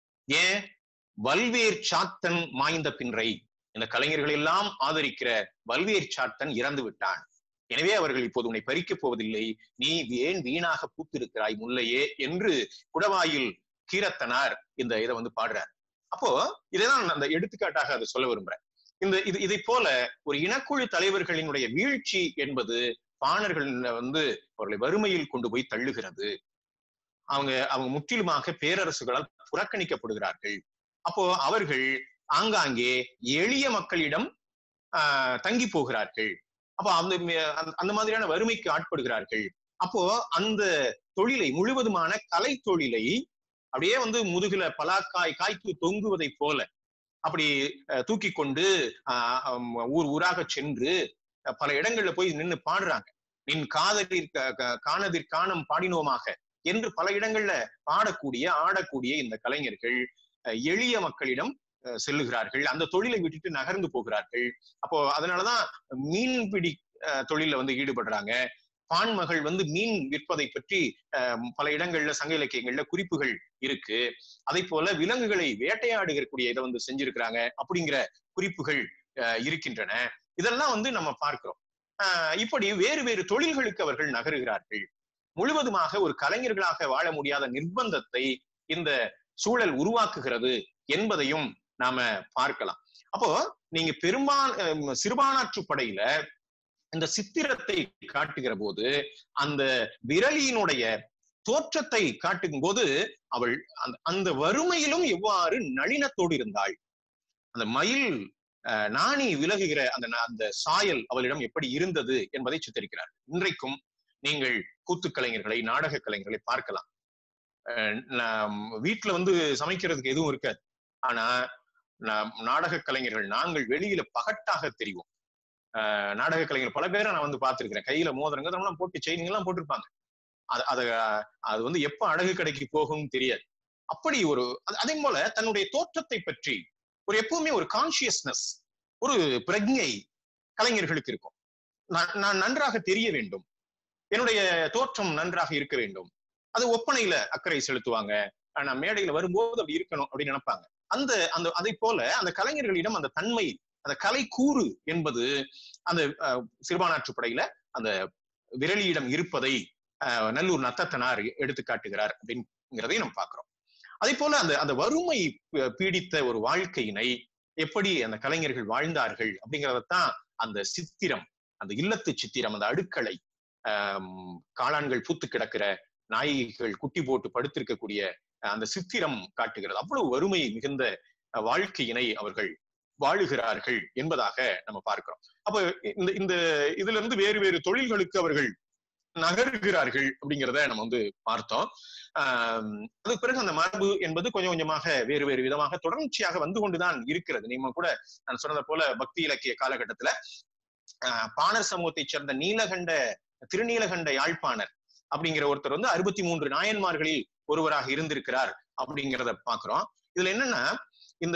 ஏன் வல்வேர் சாத்தன் மாய்ந்த பின்றை இந்த கலைஞர்கள் எல்லாம் ஆதரிக்கிற வல்வேர் சாத்தன் இறந்து விட்டான் எனவே அவர்கள் இப்போது உன்னை பறிக்கப் போவதில்லை நீ ஏன் வீணாக பூத்திருக்கிறாய் முல்லையே என்று குடவாயில் கீரத்தனார் இந்த இதை வந்து பாடுறார் அப்போ இதைதான் நான் அந்த எடுத்துக்காட்டாக அதை சொல்ல விரும்புறேன் இந்த இது இதை போல ஒரு இனக்குழு தலைவர்களினுடைய வீழ்ச்சி என்பது பாணர்கள் வந்து அவர்களை வறுமையில் கொண்டு போய் தள்ளுகிறது அவங்க அவங்க முற்றிலுமாக பேரரசுகளால் புறக்கணிக்கப்படுகிறார்கள் அப்போ அவர்கள் ஆங்காங்கே எளிய மக்களிடம் ஆஹ் தங்கி போகிறார்கள் அப்போ அந்த ம- அந்த- அந்த மாதிரியான வறுமைக்கு ஆட்படுகிறார்கள் அப்போ அந்த தொழிலை முழுவதுமான கலை தொழிலை அப்படியே வந்து முதுகுல பலாக்காய் காய்க்கு தொங்குவதைப் போல அப்படி அஹ், தூக்கி கொண்டு ஆஹ், ஹம், ஊர் ஊராக சென்று அஹ், பல இடங்கள்ல போய் நின்னு பாடுறாங்க நின் காதலிற் க- க- காணதிற் காணம் பாடினோமாக என்று பல இடங்கள்ல பாடக்கூடிய ஆடக்கூடிய இந்த கலைஞர்கள் அஹ், எளிய மக்களிடம் அஹ், செல்லுகிறார்கள் அந்த தொழிலை விட்டுட்டு நகர்ந்து போகிறார்கள் அப்போ அதனாலதான் மீன்பிடி அஹ், தொழில்ல வந்து ஈடுபடுறாங்க பான்மகள் வந்து மீன் விற்பதை பற்றி அஹ், பல இடங்கள்ல சங்க இலக்கியங்கள்ல குறிப்புகள் இருக்கு அதை போல விலங்குகளை வேட்டையாடுகிறக்கூடிய இதை வந்து செஞ்சிருக்கிறாங்க அப்படிங்கிற குறிப்புகள் அஹ், இருக்கின்றன இதெல்லாம் வந்து நம்ம பார்க்கிறோம் அஹ், இப்படி வேறு வேறு தொழில்களுக்கு அவர்கள் நகருகிறார்கள் முழுவதுமாக ஒரு கலைஞர்களாக வாழ முடியாத நிர்பந்தத்தை இந்த சூழல் உருவாக்குகிறது என்பதையும் நாம பார்க்கலாம் அப்போ நீங்க பெரும்பான் சிறுபானாற்று படையில இந்த சித்திரத்தை காட்டுகிற போது அந்த விரலியினுடைய தோற்றத்தை காட்டும் போது அவள் அந்த அந்த வறுமையிலும் எவ்வாறு நளினத்தோடு இருந்தாள் அந்த மயில் அஹ், நாணி விலகுகிற அந்த ந- அந்த சாயல் அவளிடம் எப்படி இருந்தது என்பதை சித்தரிக்கிறார் இன்றைக்கும் நீங்கள் கூத்துக் கலைஞர்களை நாடக கலைஞர்களை பார்க்கலாம் அஹ், நாம் வீட்டுல வந்து சமைக்கிறதுக்கு எதுவும் இருக்காது ஆனா நாம் நாடக கலைஞர்கள் நாங்கள் வெளியில பகட்டாக தெரிவோம் ஆஹ் நாடக கலைஞர் பல பேரை நான் வந்து பார்த்திருக்கிறேன் கையில மோதிரங்க அதெல்லாம் போட்டு செயினிங் எல்லாம் போட்டிருப்பாங்க அது அது அது வந்து எப்ப அழகு கடைக்கு போகும்னு தெரியாது அப்படி ஒரு அது- அதே போல தன்னுடைய தோற்றத்தை பற்றி ஒரு எப்பவுமே ஒரு கான்சியஸ்னஸ் ஒரு பிரஜை கலைஞர்களுக்கு இருக்கும் நான் நான் நன்றாக தெரிய வேண்டும் என்னுடைய தோற்றம் நன்றாக இருக்க வேண்டும் அது ஒப்பனையில அக்கறை செலுத்துவாங்க ஆனா மேடையில வரும்போது அப்படி இருக்கணும் அப்படின்னு நினைப்பாங்க அந்த அந்த அதை போல அந்த கலைஞர்களிடம் அந்த தன்மை அந்த கலை கூறு என்பது அந்த அஹ், சிறுபானாற்றுப்படையில அந்த விரலியிடம் இருப்பதை அஹ், நல்லூர் நத்தத்தனார் எடுத்து காட்டுகிறார் அப்படிங்கிறதை நம்ம பார்க்கிறோம் அதே போல அந்த அந்த வறுமை பீ- பீடித்த ஒரு வாழ்க்கையினை எப்படி அந்த கலைஞர்கள் வாழ்ந்தார்கள் அப்படிங்கறதத்தான் அந்த சித்திரம் அந்த இல்லத்து சித்திரம் அந்த அடுக்களை ஆம், காளான்கள் பூத்து கிடக்கிற நாய்கள் குட்டி போட்டு படுத்திருக்கக்கூடிய அஹ், அந்த சித்திரம் காட்டுகிறது அவ்வளவு வறுமை மிகுந்த அஹ், வாழ்க்கையினை அவர்கள் வாழுகிறார்கள் என்பதாக நம்ம பார்க்கிறோம் அப்ப இந்த இந்த இதுல இருந்து வேறு வேறு தொழில்களுக்கு அவர்கள் நகருகிறார்கள் அப்படிங்கிறத நம்ம வந்து பார்த்தோம் ஆஹ் அதுக்கு பிறகு அந்த மரபு என்பது கொஞ்சம் கொஞ்சமாக வேறு வேறு விதமாக தொடர்ச்சியாக வந்து கொண்டுதான் இருக்கிறது நீங்க கூட நான் சொன்னது போல பக்தி இலக்கிய காலகட்டத்துல ஆஹ் பாணர் சமூகத்தைச் சேர்ந்த நீலகண்ட திருநீலகண்ட யாழ்ப்பாணர் அப்படிங்கிற ஒருத்தர் வந்து அறுபத்தி மூன்று நாயன்மார்களில் ஒருவராக இருந்திருக்கிறார் அப்படிங்கிறத பாக்குறோம் இதுல என்னன்னா இந்த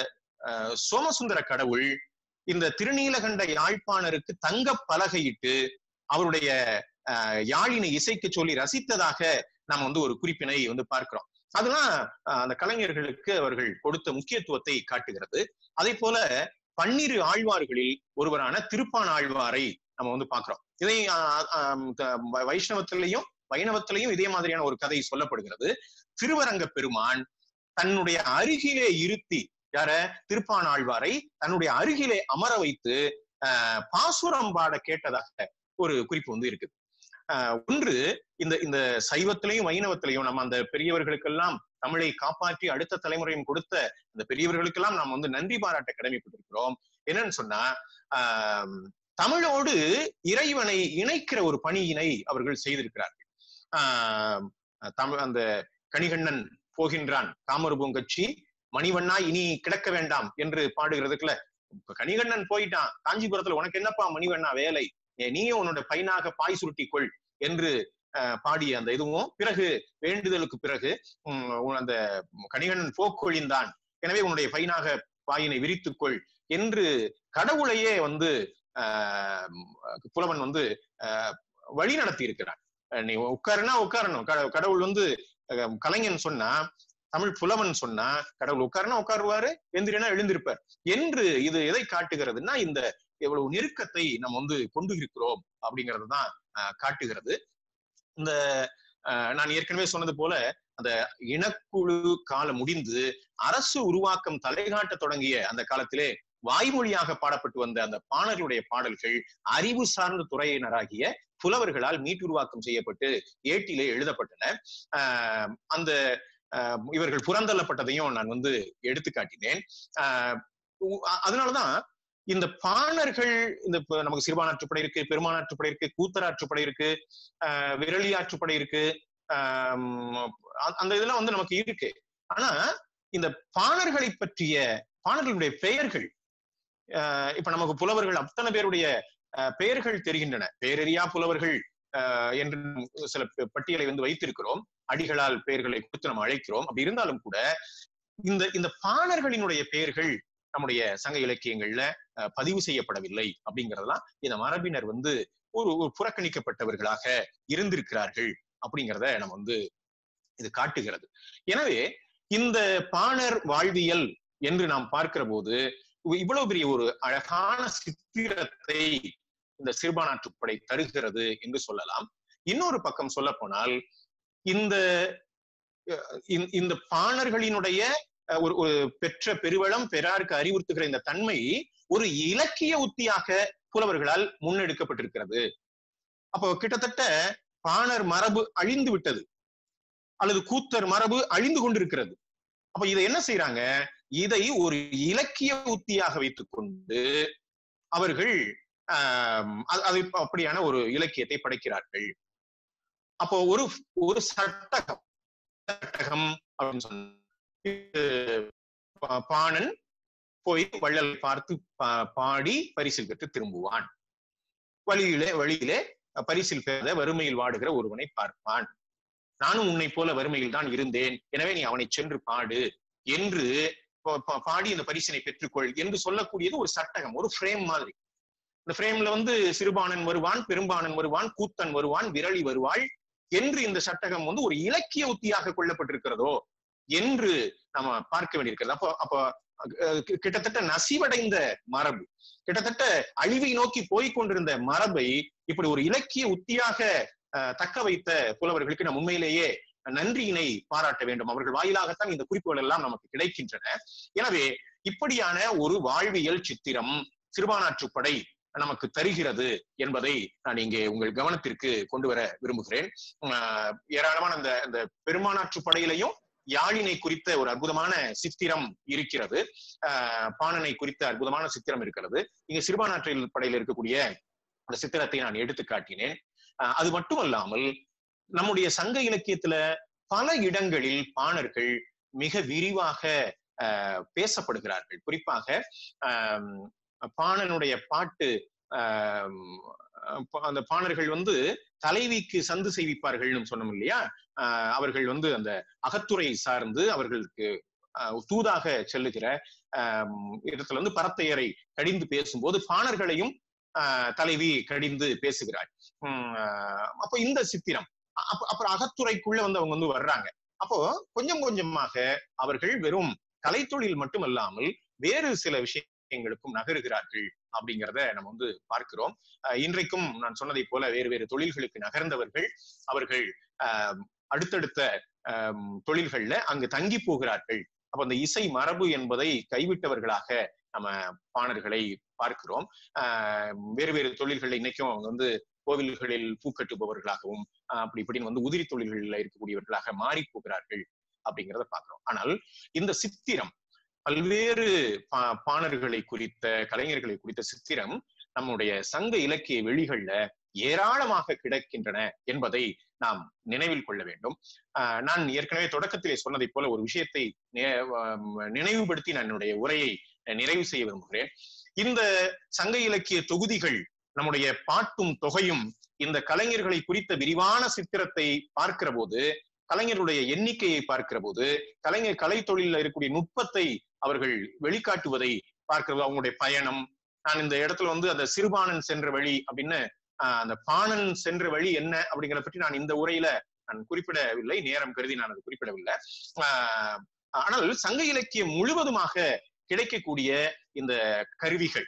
ஆஹ் சோமசுந்தர கடவுள் இந்த திருநீலகண்ட யாழ்ப்பாணருக்கு தங்க பலகையிட்டு அவருடைய ஆஹ் யாழினை இசைக்க சொல்லி ரசித்ததாக நாம் வந்து ஒரு குறிப்பினை வந்து பார்க்கிறோம் அதெல்லாம் ஆஹ் அந்த கலைஞர்களுக்கு அவர்கள் கொடுத்த முக்கியத்துவத்தை காட்டுகிறது அதே போல பன்னிரு ஆழ்வார்களில் ஒருவரான திருப்பான் ஆழ்வாரை நம்ம வந்து பார்க்கிறோம் இதை ஆஹ் ஆஹ் த- வ- வைஷ்ணவத்திலையும் வைணவத்திலையும் இதே மாதிரியான ஒரு கதை சொல்லப்படுகிறது திருவரங்க பெருமான் தன்னுடைய அருகிலே இருத்தி யார திருப்பான் ஆழ்வாரை தன்னுடைய அருகிலே அமர வைத்து ஆஹ் பாசுரம் பாட கேட்டதாக ஒரு குறிப்பு வந்து இருக்குது ஆஹ் ஒன்று இந்த இந்த சைவத்திலையும் வைணவத்திலையும் நம்ம அந்த பெரியவர்களுக்கெல்லாம் தமிழை காப்பாற்றி அடுத்த தலைமுறையும் கொடுத்த அந்த பெரியவர்களுக்கெல்லாம் நாம் வந்து நன்றி பாராட்ட கடமைப்பட்டிருக்கிறோம் என்னன்னு சொன்னா ஆஹ் தமிழோடு இறைவனை இணைக்கிற ஒரு பணியினை அவர்கள் செய்திருக்கிறார்கள் ஆஹ் தமிழ் அந்த கணிகண்ணன் போகின்றான் காமரூபங்கட்சி மணிவண்ணா இனி கிடக்க வேண்டாம் என்று பாடுகிறதுக்குள்ள இப்ப கணிகண்ணன் போயிட்டான் காஞ்சிபுரத்துல உனக்கு என்னப்பா மணிவண்ணா வேலை ஏ, நீயும் உன்னோட பையனாக பாய் சுருட்டிக் கொள் என்று அஹ், பாடிய அந்த இதுவும் பிறகு வேண்டுதலுக்கு பிறகு உம், உன் அந்த கணிகண்ணன் போக்கொழிந்தான் எனவே உன்னுடைய பையனாக பாயினை விரித்துக்கொள் என்று கடவுளையே வந்து ஆஹ் புலவன் வந்து ஆஹ் வழி நடத்தி இருக்கிறான் அஹ் நீ உட்காருனா உட்காரணும் கட- கடவுள் வந்து அஹ் கலைஞன் சொன்னா தமிழ் புலவன் சொன்னா கடவுள் உட்காருனா உட்காருவாரு எந்திரினா எழுந்திருப்பார் என்று இது எதை காட்டுகிறதுன்னா இந்த எவ்வளவு நெருக்கத்தை நம்ம வந்து கொண்டு இருக்கிறோம் அப்படிங்கிறது தான் காட்டுகிறது இந்த அஹ், நான் ஏற்கனவே சொன்னது போல அந்த இனக்குழு காலம் முடிந்து அரசு உருவாக்கம் தலைகாட்ட தொடங்கிய அந்த காலத்திலே வாய்மொழியாக பாடப்பட்டு வந்த அந்த பாணர்களுடைய பாடல்கள் அறிவு சார்ந்த துறையினராகிய புலவர்களால் மீட்டுருவாக்கம் செய்யப்பட்டு ஏட்டிலே எழுதப்பட்டன ஆஹ் அந்த ஆஹ் இவர்கள் புறந்தள்ளப்பட்டதையும் நான் வந்து எடுத்து காட்டினேன் ஆஹ் உ- அ- அதனாலதான் இந்த பாணர்கள் இந்த இப்ப நமக்கு சிறுபானாற்றுப்படை இருக்கு பெருமானாற்றுப்படை இருக்கு கூத்தராற்றுப்படை இருக்கு ஆஹ் விரலியாற்றுப்படை இருக்கு ஆஹ் அ- அந்த இதெல்லாம் வந்து நமக்கு இருக்கு ஆனா இந்த பாணர்களை பற்றிய பாணர்களுடைய பெயர்கள் ஆஹ் இப்ப நமக்கு புலவர்கள் அத்தனை பேருடைய ஆஹ் பெயர்கள் தெரிகின்றன பேரறியா புலவர்கள் ஆஹ் என்று சில ப- பட்டியலை வந்து வைத்திருக்கிறோம் அடிகளால் பெயர்களை கொடுத்து நம்ம அழைக்கிறோம் அப்படி இருந்தாலும் கூட இந்த இந்த பாணர்களினுடைய பெயர்கள் நம்முடைய சங்க இலக்கியங்கள்ல ஆஹ் பதிவு செய்யப்படவில்லை அப்படிங்கறதெல்லாம் இந்த மரபினர் வந்து ஒரு ஒரு புறக்கணிக்கப்பட்டவர்களாக இருந்திருக்கிறார்கள் அப்படிங்கிறத நம்ம வந்து இது காட்டுகிறது எனவே இந்த பாணர் வாழ்வியல் என்று நாம் பார்க்கிற போது இவ்- இவ்வளவு பெரிய ஒரு அழகான சித்திரத்தை இந்த சிறுபானாற்றுப்படை தருகிறது என்று சொல்லலாம் இன்னொரு பக்கம் சொல்ல போனால் இந்த அஹ், இந்த- இந்த பாணர்களினுடைய அஹ், ஒரு ஒரு பெற்ற பெருவளம் பெறாருக்கு அறிவுறுத்துகிற இந்த தன்மை ஒரு இலக்கிய உத்தியாக புலவர்களால் முன்னெடுக்கப்பட்டிருக்கிறது அப்போ கிட்டத்தட்ட பாணர் மரபு அழிந்து விட்டது அல்லது கூத்தர் மரபு அழிந்து கொண்டிருக்கிறது அப்ப இதை என்ன செய்யறாங்க இதை ஒரு இலக்கிய உத்தியாக வைத்துக் கொண்டு அவர்கள் ஆஹ் அது- அது அப்படியான ஒரு இலக்கியத்தை படைக்கிறார்கள் அப்போ ஒரு ஒரு சட்டகம் சட்டகம் அப்படின்னு சொன்ன இது பா- பாணன் போய் வள்ளலை பார்த்து பா- பாடி பரிசில் பெற்று திரும்புவான் வழியிலே வழியிலே பரிசில் பெறாத வறுமையில் வாடுகிற ஒருவனை பார்ப்பான் நானும் உன்னை போல வறுமையில் தான் இருந்தேன் எனவே நீ அவனை சென்று பாடு என்று பா- பா- பாடி இந்த பரிசினை பெற்றுக்கொள் என்று சொல்லக்கூடியது ஒரு சட்டகம் ஒரு ஃப்ரேம் மாதிரி இந்த ஃப்ரேம்ல வந்து சிறுபானன் வருவான் பெரும்பானன் வருவான் கூத்தன் வருவான் விரலி வருவாள் என்று இந்த சட்டகம் வந்து ஒரு இலக்கிய உத்தியாக கொள்ளப்பட்டிருக்கிறதோ என்று நம்ம பார்க்க வேண்டியிருக்கிறது அப்போ அப்போ அஹ், கி- கிட்டத்தட்ட நசிவடைந்த மரபு கிட்டத்தட்ட அழிவை நோக்கி போய்க் கொண்டிருந்த மரபை இப்படி ஒரு இலக்கிய உத்தியாக அஹ், தக்க வைத்த புலவர்களுக்கு நம் உண்மையிலேயே நன்றியினை பாராட்ட வேண்டும் அவர்கள் வாயிலாகத்தான் இந்த குறிப்புகள் எல்லாம் நமக்கு கிடைக்கின்றன எனவே இப்படியான ஒரு வாழ்வியல் சித்திரம் சிறுபானாற்றுப்படை நமக்கு தருகிறது என்பதை நான் இங்கே உங்கள் கவனத்திற்கு கொண்டு வர விரும்புகிறேன் ஆஹ் ஏராளமான அந்த அந்த பெருமானாற்று படையிலையும் யாழினை குறித்த ஒரு அற்புதமான சித்திரம் இருக்கிறது ஆஹ் பாணனை குறித்த அற்புதமான சித்திரம் இருக்கிறது இங்க சிறுபானாற்றில் படையில் இருக்கக்கூடிய அந்த சித்திரத்தை நான் எடுத்து காட்டினேன் ஆஹ் அது மட்டுமல்லாமல் நம்முடைய சங்க இலக்கியத்துல பல இடங்களில் பாணர்கள் மிக விரிவாக ஆஹ் பேசப்படுகிறார்கள் குறிப்பாக ஆஹ் பாணனுடைய பாட்டு ஆஹ் ப- அந்த பாணர்கள் வந்து தலைவிக்கு சந்து செய்விப்பார்கள்னு சொன்னோம் இல்லையா ஆஹ் அவர்கள் வந்து அந்த அகத்துறை சார்ந்து அவர்களுக்கு ஆஹ் தூதாக செல்லுகிற ஆஹ் இடத்துல வந்து பரத்தையரை கடிந்து பேசும்போது பாணர்களையும் ஆஹ் தலைவி கடிந்து பேசுகிறாள் உம் ஆஹ் அப்போ இந்த சித்திரம் அப்ப அப்புறம் அகத்துறைக்குள்ள வந்து அவங்க வந்து வர்றாங்க அப்போ கொஞ்சம் கொஞ்சமாக அவர்கள் வெறும் கலைத்தொழில் மட்டுமல்லாமல் வேறு சில விஷயங்களுக்கும் நகருகிறார்கள் அப்படிங்கிறத நம்ம வந்து பார்க்கிறோம் அஹ் இன்றைக்கும் நான் சொன்னதை போல வேறு வேறு தொழில்களுக்கு நகர்ந்தவர்கள் அவர்கள் ஆஹ் அடுத்தடுத்த ஆஹ் தொழில்கள்ல அங்கு தங்கி போகிறார்கள் அப்ப அந்த இசை மரபு என்பதை கைவிட்டவர்களாக நம்ம பாணர்களை பார்க்கிறோம் ஆஹ் வேறு வேறு தொழில்கள் இன்னைக்கும் அவங்க வந்து கோவில்களில் பூக்கட்டுபவர்களாகவும் ஆஹ் அப்படி இப்படின்னு வந்து உதிரி தொழில்களில் இருக்கக்கூடியவர்களாக மாறி போகிறார்கள் அப்படிங்கிறத பார்க்கிறோம் ஆனால் இந்த சித்திரம் பல்வேறு பா- பாணர்களை குறித்த கலைஞர்களை குறித்த சித்திரம் நம்முடைய சங்க இலக்கிய வெளிகள்ல ஏராளமாக கிடக்கின்றன என்பதை நாம் நினைவில் கொள்ள வேண்டும் ஆஹ் நான் ஏற்கனவே தொடக்கத்திலே சொன்னதைப் போல ஒரு விஷயத்தை நே- ஆம், நினைவுபடுத்தி நான் என்னுடைய உரையை நிறைவு செய்ய விரும்புகிறேன் இந்த சங்க இலக்கிய தொகுதிகள் நம்முடைய பாட்டும் தொகையும் இந்த கலைஞர்களை குறித்த விரிவான சித்திரத்தை பார்க்கிற போது கலைஞருடைய எண்ணிக்கையை பார்க்கிற போது கலைஞர் கலை தொழில இருக்கக்கூடிய நுட்பத்தை அவர்கள் வெளிக்காட்டுவதை பார்க்கிறது அவங்களுடைய பயணம் நான் இந்த இடத்துல வந்து அந்த சிறுபாணன் சென்ற வழி அப்படின்னு ஆஹ் அந்த பாணன் சென்ற வழி என்ன அப்படிங்கிறத பற்றி நான் இந்த உரையில நான் குறிப்பிடவில்லை நேரம் கருதி நான் அதை குறிப்பிடவில்லை ஆஹ் ஆனால் சங்க இலக்கியம் முழுவதுமாக கிடைக்கக்கூடிய இந்த கருவிகள்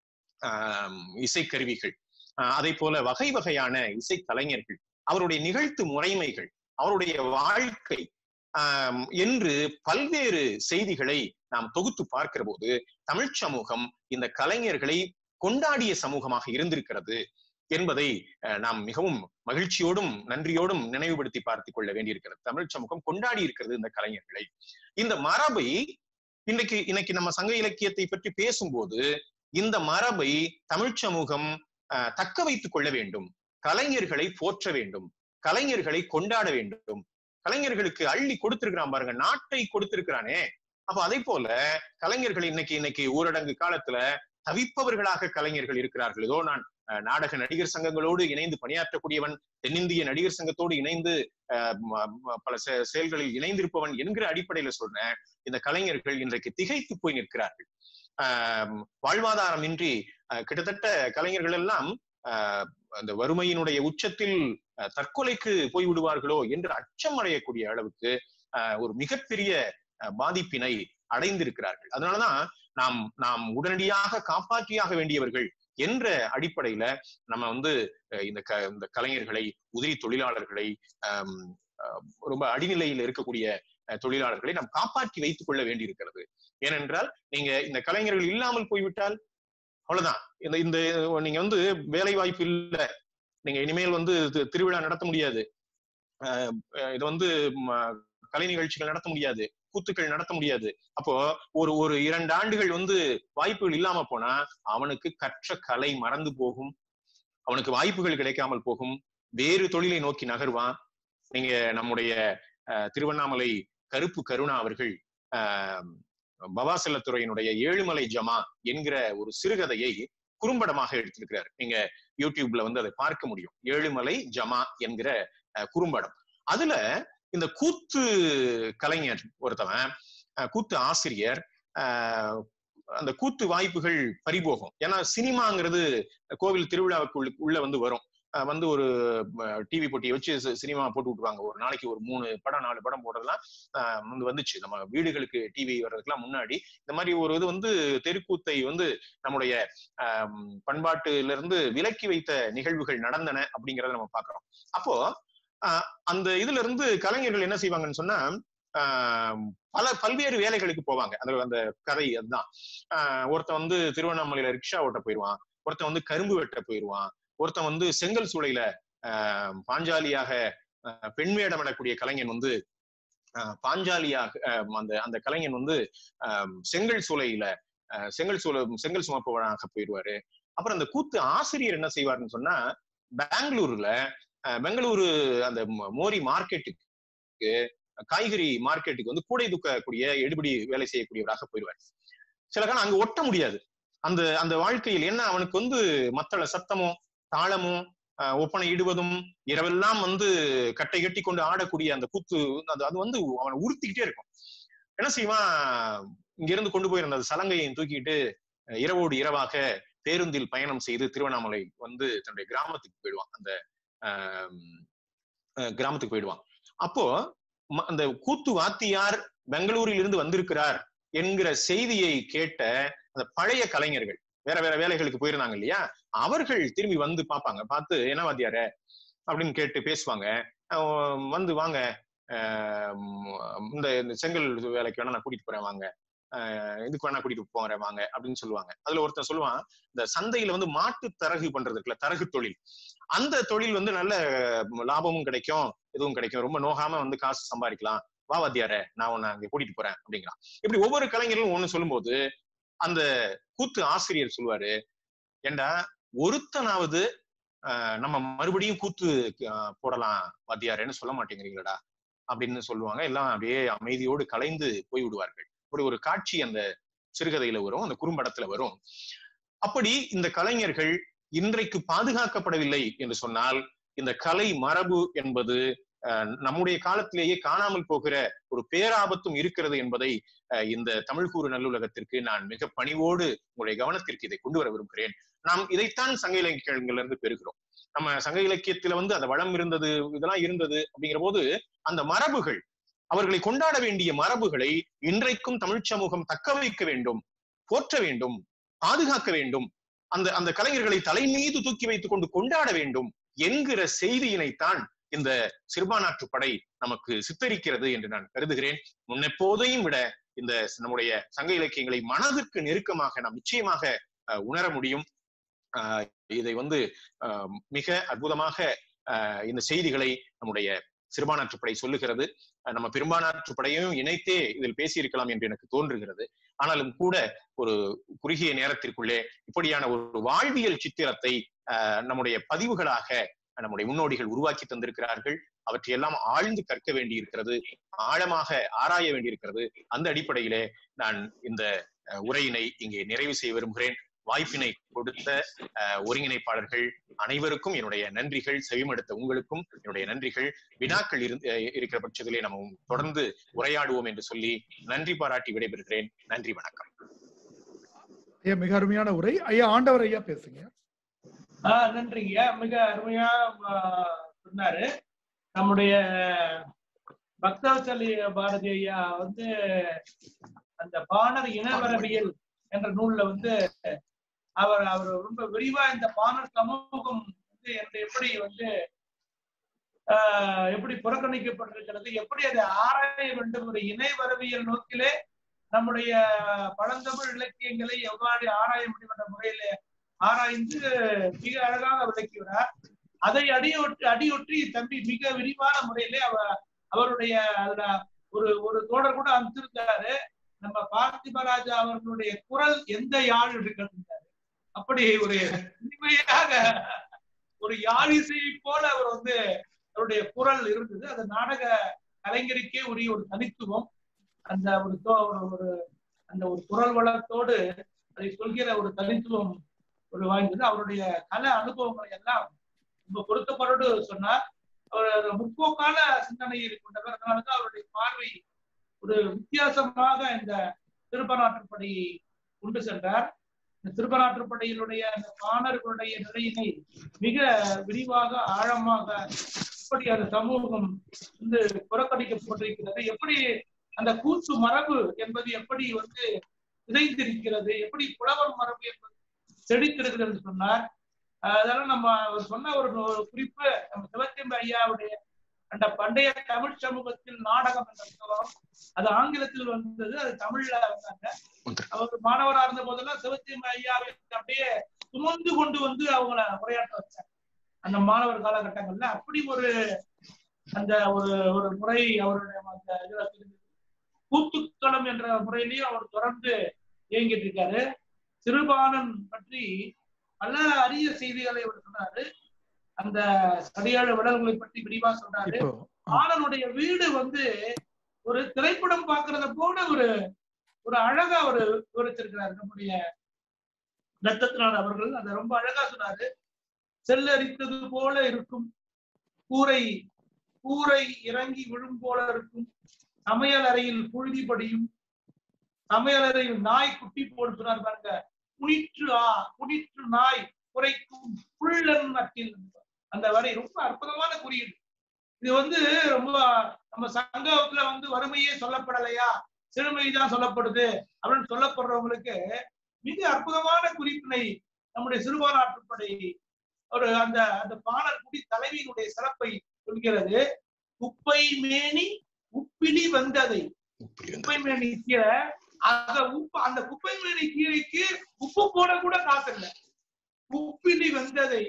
ஆஹ் இசைக்கருவிகள் ஆஹ் அதே போல வகை வகையான இசை கலைஞர்கள் அவருடைய நிகழ்த்து முறைமைகள் அவருடைய வாழ்க்கை ஆஹ் என்று பல்வேறு செய்திகளை நாம் தொகுத்து பார்க்கிற போது தமிழ் சமூகம் இந்த கலைஞர்களை கொண்டாடிய சமூகமாக இருந்திருக்கிறது என்பதை அஹ், நாம் மிகவும் மகிழ்ச்சியோடும் நன்றியோடும் நினைவுபடுத்தி பார்த்துக் கொள்ள வேண்டியிருக்கிறது தமிழ் சமூகம் கொண்டாடி இருக்கிறது இந்த கலைஞர்களை இந்த மரபை இன்னைக்கு இன்னைக்கு நம்ம சங்க இலக்கியத்தை பற்றி பேசும்போது இந்த மரபை தமிழ் சமூகம் அஹ், தக்க வைத்துக் கொள்ள வேண்டும் கலைஞர்களை போற்ற வேண்டும் கலைஞர்களை கொண்டாட வேண்டும் கலைஞர்களுக்கு அள்ளி கொடுத்திருக்கிறான் பாருங்க நாட்டை கொடுத்திருக்கிறானே அப்ப அதே போல கலைஞர்கள் இன்னைக்கு இன்னைக்கு ஊரடங்கு காலத்துல தவிப்பவர்களாக கலைஞர்கள் இருக்கிறார்கள் ஏதோ நான் அஹ், நாடக நடிகர் சங்கங்களோடு இணைந்து பணியாற்றக்கூடியவன் தென்னிந்திய நடிகர் சங்கத்தோடு இணைந்து அஹ், ம- ம- பல செ- செயல்களில் இணைந்திருப்பவன் என்கிற அடிப்படையில சொல்றேன் இந்த கலைஞர்கள் இன்றைக்கு திகைத்து போய் நிற்கிறார்கள் ஆஹ் வாழ்வாதாரம் இன்றி அஹ், கிட்டத்தட்ட கலைஞர்கள் எல்லாம் ஆஹ், அந்த வறுமையினுடைய உச்சத்தில் அஹ், தற்கொலைக்கு போய் விடுவார்களோ என்று அச்சம் அடையக்கூடிய அளவுக்கு ஆஹ், ஒரு மிகப்பெரிய அஹ், பாதிப்பினை அடைந்திருக்கிறார்கள் அதனாலதான் நாம் நாம் உடனடியாக காப்பாற்றியாக வேண்டியவர்கள் என்ற அடிப்படையில நம்ம வந்து அஹ், இந்த க இந்த கலைஞர்களை உதிரி தொழிலாளர்களை ஆம், அஹ், ரொம்ப அடிநிலையில் இருக்கக்கூடிய அஹ், தொழிலாளர்களை நாம் காப்பாற்றி வைத்துக் கொள்ள வேண்டியிருக்கிறது ஏனென்றால் நீங்க இந்த கலைஞர்கள் இல்லாமல் போய்விட்டால் அவ்வளவுதான் இந்த இந்த நீங்க வந்து வேலை வாய்ப்பு இல்ல நீங்க இனிமேல் வந்து தி- திருவிழா நடத்த முடியாது அஹ், அஹ், இது வந்து ம, கலை நிகழ்ச்சிகள் நடத்த முடியாது கூத்துக்கள் நடத்த முடியாது அப்போ ஒரு ஒரு இரண்டு ஆண்டுகள் வந்து வாய்ப்புகள் இல்லாம போனா அவனுக்கு கற்ற கலை மறந்து போகும் அவனுக்கு வாய்ப்புகள் கிடைக்காமல் போகும் வேறு தொழிலை நோக்கி நகர்வான் நீங்க நம்முடைய அஹ், திருவண்ணாமலை கருப்பு கருணா அவர்கள் அஹ், பவா செல்லத்துறையினுடைய ஏழுமலை ஜமா என்கிற ஒரு சிறுகதையை குறும்படமாக எடுத்திருக்கிறார் நீங்க யூடியூப்ல வந்து அதை பார்க்க முடியும் ஏழுமலை ஜமா என்கிற அஹ், குறும்படம் அதுல இந்த கூத்து கலைஞர் ஒருத்தவன் அஹ், கூத்து ஆசிரியர் அஹ், அந்த கூத்து வாய்ப்புகள் பறிபோகும் ஏன்னா சினிமாங்கிறது கோவில் திருவிழாவுக்குள்ள உள்ள வந்து வரும் அஹ் வந்து ஒரு டிவி போட்டியை வச்சு சி- சினிமா போட்டு விட்டுருவாங்க ஒரு நாளைக்கு ஒரு மூணு படம் நாலு படம் போடுறதுலாம் அஹ் வந்து வந்துச்சு நம்ம வீடுகளுக்கு டிவி வர்றதுக்கெல்லாம் முன்னாடி இந்த மாதிரி ஒரு இது வந்து தெருக்கூத்தை வந்து நம்முடைய ஆம், பண்பாட்டுல இருந்து விலக்கி வைத்த நிகழ்வுகள் நடந்தன அப்படிங்கறத நம்ம பாக்குறோம் அப்போ அஹ், அந்த இதுல இருந்து கலைஞர்கள் என்ன செய்வாங்கன்னு சொன்னா ஆஹ், பல பல்வேறு வேலைகளுக்கு போவாங்க அந்த அந்த கதை அதுதான் ஆஹ், ஒருத்தன் வந்து திருவண்ணாமலையில ரிக்ஷா ஓட்ட போயிடுவான் ஒருத்தன் வந்து கரும்பு வெட்ட போயிடுவான் ஒருத்தன் வந்து செங்கல் சூளையில ஆஹ், பாஞ்சாலியாக ஆஹ், பெண் வேடமிடக்கூடிய கலைஞன் வந்து ஆஹ், பாஞ்சாலியாக ஆஹ், அந்த அந்த கலைஞன் வந்து ஆஹ், செங்கல் சூளையில ஆஹ், செங்கல் சூளை செங்கல் சுமப்பவனாக போயிடுவாரு அப்புறம் அந்த கூத்து ஆசிரியர் என்ன செய்வாருன்னு சொன்னா பெங்களூர்ல ஆஹ், பெங்களூரு அந்த ம- மோரி மார்க்கெட்டுக்கு காய்கறி மார்க்கெட்டுக்கு வந்து கூடை தூக்கக்கூடிய எடுபடி வேலை செய்யக்கூடியவராக போயிடுவார் சில காலம் அங்க ஒட்ட முடியாது அந்த அந்த வாழ்க்கையில் என்ன அவனுக்கு வந்து மத்தள சத்தமும் தாளமும் ஆஹ், ஒப்பனை இடுவதும் இரவெல்லாம் வந்து கட்டை கட்டி கொண்டு ஆடக்கூடிய அந்த கூத்து அது அது வந்து அவனை உறுத்திக்கிட்டே இருக்கும் என்ன செய்வான் இங்க இருந்து கொண்டு போயிருந்த அந்த சலங்கையை தூக்கிட்டு அஹ், இரவோடு இரவாக பேருந்தில் பயணம் செய்து திருவண்ணாமலை வந்து தன்னுடைய கிராமத்துக்கு போயிடுவான் அந்த ஆஹ், அஹ், கிராமத்துக்கு போயிடுவான் அப்போ ம- அந்த கூத்து வாத்தியார் பெங்களூரில் இருந்து வந்திருக்கிறார் என்கிற செய்தியை கேட்ட அந்த பழைய கலைஞர்கள் வேற வேற வேலைகளுக்கு போயிருந்தாங்க இல்லையா அவர்கள் திரும்பி வந்து பார்ப்பாங்க பார்த்து என்ன வாத்தியார அப்படின்னு கேட்டு பேசுவாங்க அஹ் வந்து வாங்க அஹ் இந்த இந்த செங்கல் வேலைக்கு வேணா நான் கூட்டிட்டு போறேன் வாங்க அஹ் இதுக்கு வேணா கூட்டிட்டு போறேன் வாங்க அப்படின்னு சொல்லுவாங்க அதுல ஒருத்தன் சொல்லுவான் இந்த சந்தையில வந்து மாட்டு தரகு பண்றது இருக்குல்ல தரகு தொழில் அந்த தொழில் வந்து நல்ல லாபமும் கிடைக்கும் இதுவும் கிடைக்கும் ரொம்ப நோகாம வந்து காசு சம்பாதிக்கலாம் வா வாத்தியார நான் உன்னை அங்க கூட்டிட்டு போறேன் அப்படிங்கிறான் இப்படி ஒவ்வொரு கலைஞர்களும் ஒண்ணு சொல்லும்போது அந்த கூத்து ஆசிரியர் சொல்லுவாரு ஏண்டா ஒருத்தனாவது ஆஹ், நம்ம மறுபடியும் கூத்து ஆஹ், போடலாம் வாத்தியாரேன்னு சொல்ல மாட்டேங்கிறீங்களடா அப்படின்னு சொல்லுவாங்க எல்லாம் அப்படியே அமைதியோடு கலைந்து போய் விடுவார்கள் அப்படி ஒரு காட்சி அந்த சிறுகதையில வரும் அந்த குறும்படத்துல வரும் அப்படி இந்த கலைஞர்கள் இன்றைக்கு பாதுகாக்கப்படவில்லை என்று சொன்னால் இந்த கலை மரபு என்பது அஹ், நம்முடைய காலத்திலேயே காணாமல் போகிற ஒரு பேராபத்தும் இருக்கிறது என்பதை அஹ், இந்த தமிழ் கூறு நல்லுலகத்திற்கு நான் மிக பணிவோடு உங்களுடைய கவனத்திற்கு இதை கொண்டு வர விரும்புகிறேன் நாம் இதைத்தான் சங்க இலக்கியங்கள்ல இருந்து பெறுகிறோம் நம்ம சங்க இலக்கியத்துல வந்து அந்த வளம் இருந்தது இதெல்லாம் இருந்தது அப்படிங்கிற போது அந்த மரபுகள் அவர்களை கொண்டாட வேண்டிய மரபுகளை இன்றைக்கும் தமிழ்ச் சமூகம் தக்க வைக்க வேண்டும் போற்ற வேண்டும் பாதுகாக்க வேண்டும் அந்த அந்த கலைஞர்களை தலை மீது தூக்கி வைத்துக் கொண்டு கொண்டாட வேண்டும் என்கிற செய்தியினைத்தான் இந்த சிறுபானாற்று படை நமக்கு சித்தரிக்கிறது என்று நான் கருதுகிறேன் முன்னெப்போதையும் விட இந்த நம்முடைய சங்க இலக்கியங்களை மனதிற்கு நெருக்கமாக நாம் நிச்சயமாக அஹ், உணர முடியும் அஹ், இதை வந்து அஹ், மிக அற்புதமாக அஹ், இந்த செய்திகளை நம்முடைய சிறுபானாற்றுப்படை சொல்லுகிறது அஹ், நம்ம பெரும்பானாற்றுப்படையையும் இணைத்தே இதில் பேசியிருக்கலாம் என்று எனக்கு தோன்றுகிறது ஆனாலும் கூட ஒரு குறுகிய நேரத்திற்குள்ளே இப்படியான ஒரு வாழ்வியல் சித்திரத்தை அஹ், நம்முடைய பதிவுகளாக நம்முடைய முன்னோடிகள் உருவாக்கி தந்திருக்கிறார்கள் அவற்றையெல்லாம் ஆழ்ந்து கற்க வேண்டியிருக்கிறது ஆழமாக ஆராய வேண்டியிருக்கிறது அந்த அடிப்படையிலே நான் இந்த அஹ், உரையினை இங்கே நிறைவு செய்ய விரும்புகிறேன் வாய்ப்பினை கொடுத்த அஹ், ஒருங்கிணைப்பாளர்கள் அனைவருக்கும் என்னுடைய நன்றிகள் செவிமடுத்த உங்களுக்கும் என்னுடைய நன்றிகள் வினாக்கள் இருந்து அஹ், இருக்கிற பட்சத்திலே நம்ம தொடர்ந்து உரையாடுவோம் என்று சொல்லி நன்றி பாராட்டி விடைபெறுகிறேன் நன்றி வணக்கம் ஐயா மிக அருமையான உரை ஐயா ஆண்டவர் ஐயா பேசுங்க ஆஹ் நன்றிங்க மிக அருமையா ஆஹ், சொன்னாரு நம்முடைய பக்தவச்சலி பாரதி ஐயா வந்து அந்த பாணர் இனவரவியல் என்ற நூல்ல வந்து அவர் அவர் ரொம்ப விரிவா இந்த பாணர் சமூகம் வந்து என்று எப்படி வந்து ஆஹ், எப்படி புறக்கணிக்கப்பட்டிருக்கிறது எப்படி அதை ஆராய வேண்டும் ஒரு இணைவரவியல் நோக்கிலே நம்முடைய பழந்தமிழ் இலக்கியங்களை எவ்வாறு ஆராய முடியும் என்ற முறையிலே ஆராய்ந்து மிக அழகாக விளக்கியுள்ளார் அதை அடியொற்றி அடியொற்றி தம்பி மிக விரிவான முறையிலே அவ அவருடைய அதுல ஒரு ஒரு தோழர் கூட அமைச்சிருக்காரு நம்ம பார்த்திபராஜா அவர்களுடைய குரல் எந்த யாழ் இருக்கிறது அப்படி ஒரு இனிமையாக ஒரு யாழிசையை போல அவர் வந்து அவருடைய குரல் இருந்தது அது நாடக கலைஞருக்கே உரிய ஒரு தனித்துவம் அந்த ஒரு தோ- ஒரு- ஒரு அந்த ஒரு குரல் வளத்தோடு அதை சொல்கிற ஒரு தனித்துவம் ஒரு வாய்ந்தது அவருடைய கல அனுபவங்களை எல்லாம் ரொம்ப பொருத்தப்பரோடு சொன்னார் அவர் ஒரு முற்போக்கான சிந்தனை கொண்டவர் அதனாலதான் அவருடைய பார்வை ஒரு வித்தியாசமாக இந்த திருப்பநாட்டுப்படையை கொண்டு சென்றார் இந்த திருப்பநாட்டுப்படையினுடைய அந்த மாணவர்களுடைய நிலையினை மிக விரிவாக ஆழமாக எப்படி அந்த சமூகம் வந்து புறக்கணிக்கப்பட்டிருக்கிறது எப்படி அந்த கூத்து மரபு என்பது எப்படி வந்து விதைந்திருக்கிறது எப்படி புலவர் மரபு என்பது செழித்திருக்கிறது என்று சொன்னார் அஹ் அதெல்லாம் நம்ம அவர் சொன்ன ஒரு ஒரு குறிப்பு நம்ம சிவத்தம்பி ஐயாவுடைய அந்த பண்டைய தமிழ் சமூகத்தில் நாடகம் என்ற புத்தகம் அது ஆங்கிலத்தில் வந்தது அது தமிழ்ல வந்தாங்க அவர் மாணவரா இருந்த போதெல்லாம் சிவத்தம்பி ஐயாவை அப்படியே சுமந்து கொண்டு வந்து அவங்கள உரையாற்ற வச்சாங்க அந்த மாணவர் காலகட்டங்கள்ல அப்படி ஒரு அந்த ஒரு ஒரு முறை அவருடைய அந்த இதுல தெரிஞ்சது கூத்துக்களம் என்ற முறையிலையும் அவர் தொடர்ந்து இயங்கிட்டு இருக்காரு சிறுபானன் பற்றி பல அரிய செய்திகளை அவர் சொன்னாரு அந்த சடியாள விடல்களை பற்றி விரிவா சொன்னாரு இப்போ ஆனனுடைய வீடு வந்து ஒரு திரைப்படம் பார்க்கறத போல ஒரு ஒரு அழகா ஒரு விவரிச்சிருக்கிறார் நம்முடைய ரத்தத்தினார் அவர்கள் அதை ரொம்ப அழகா சொன்னாரு செல்லரித்தது போல இருக்கும் கூரை கூரை இறங்கி விழும் போல இருக்கும் சமையல் அறையில் புழுதி படியும் சமையல் அறையில் நாய் குட்டி போடு சொன்னார் பாருங்க குனிற்று ஆ குனிற்று நாய் குறைக்கும் புள்ளன் நட்டில் அந்த வரை ரொம்ப அற்புதமான குறியீடு இது வந்து ரொம்ப நம்ம சங்கத்துல வந்து வறுமையே சொல்லப்படலையா சிறுமை தான் சொல்லப்படுது அப்படின்னு சொல்லப்படுறவங்களுக்கு மிக அற்புதமான குறிப்பினை நம்முடைய சிறுபான்மைப்படை ஒரு அந்த அந்த பாணர் குடி தலைவியினுடைய சிறப்பை சொல்கிறது குப்பை மேனி உப்பிலி வந்ததை குப்பை மேனி கீரை அந்த உப்பு அந்த குப்பை மேனி கீரைக்கு உப்பு போட கூட காசு இல்ல உப்பிலி வந்ததை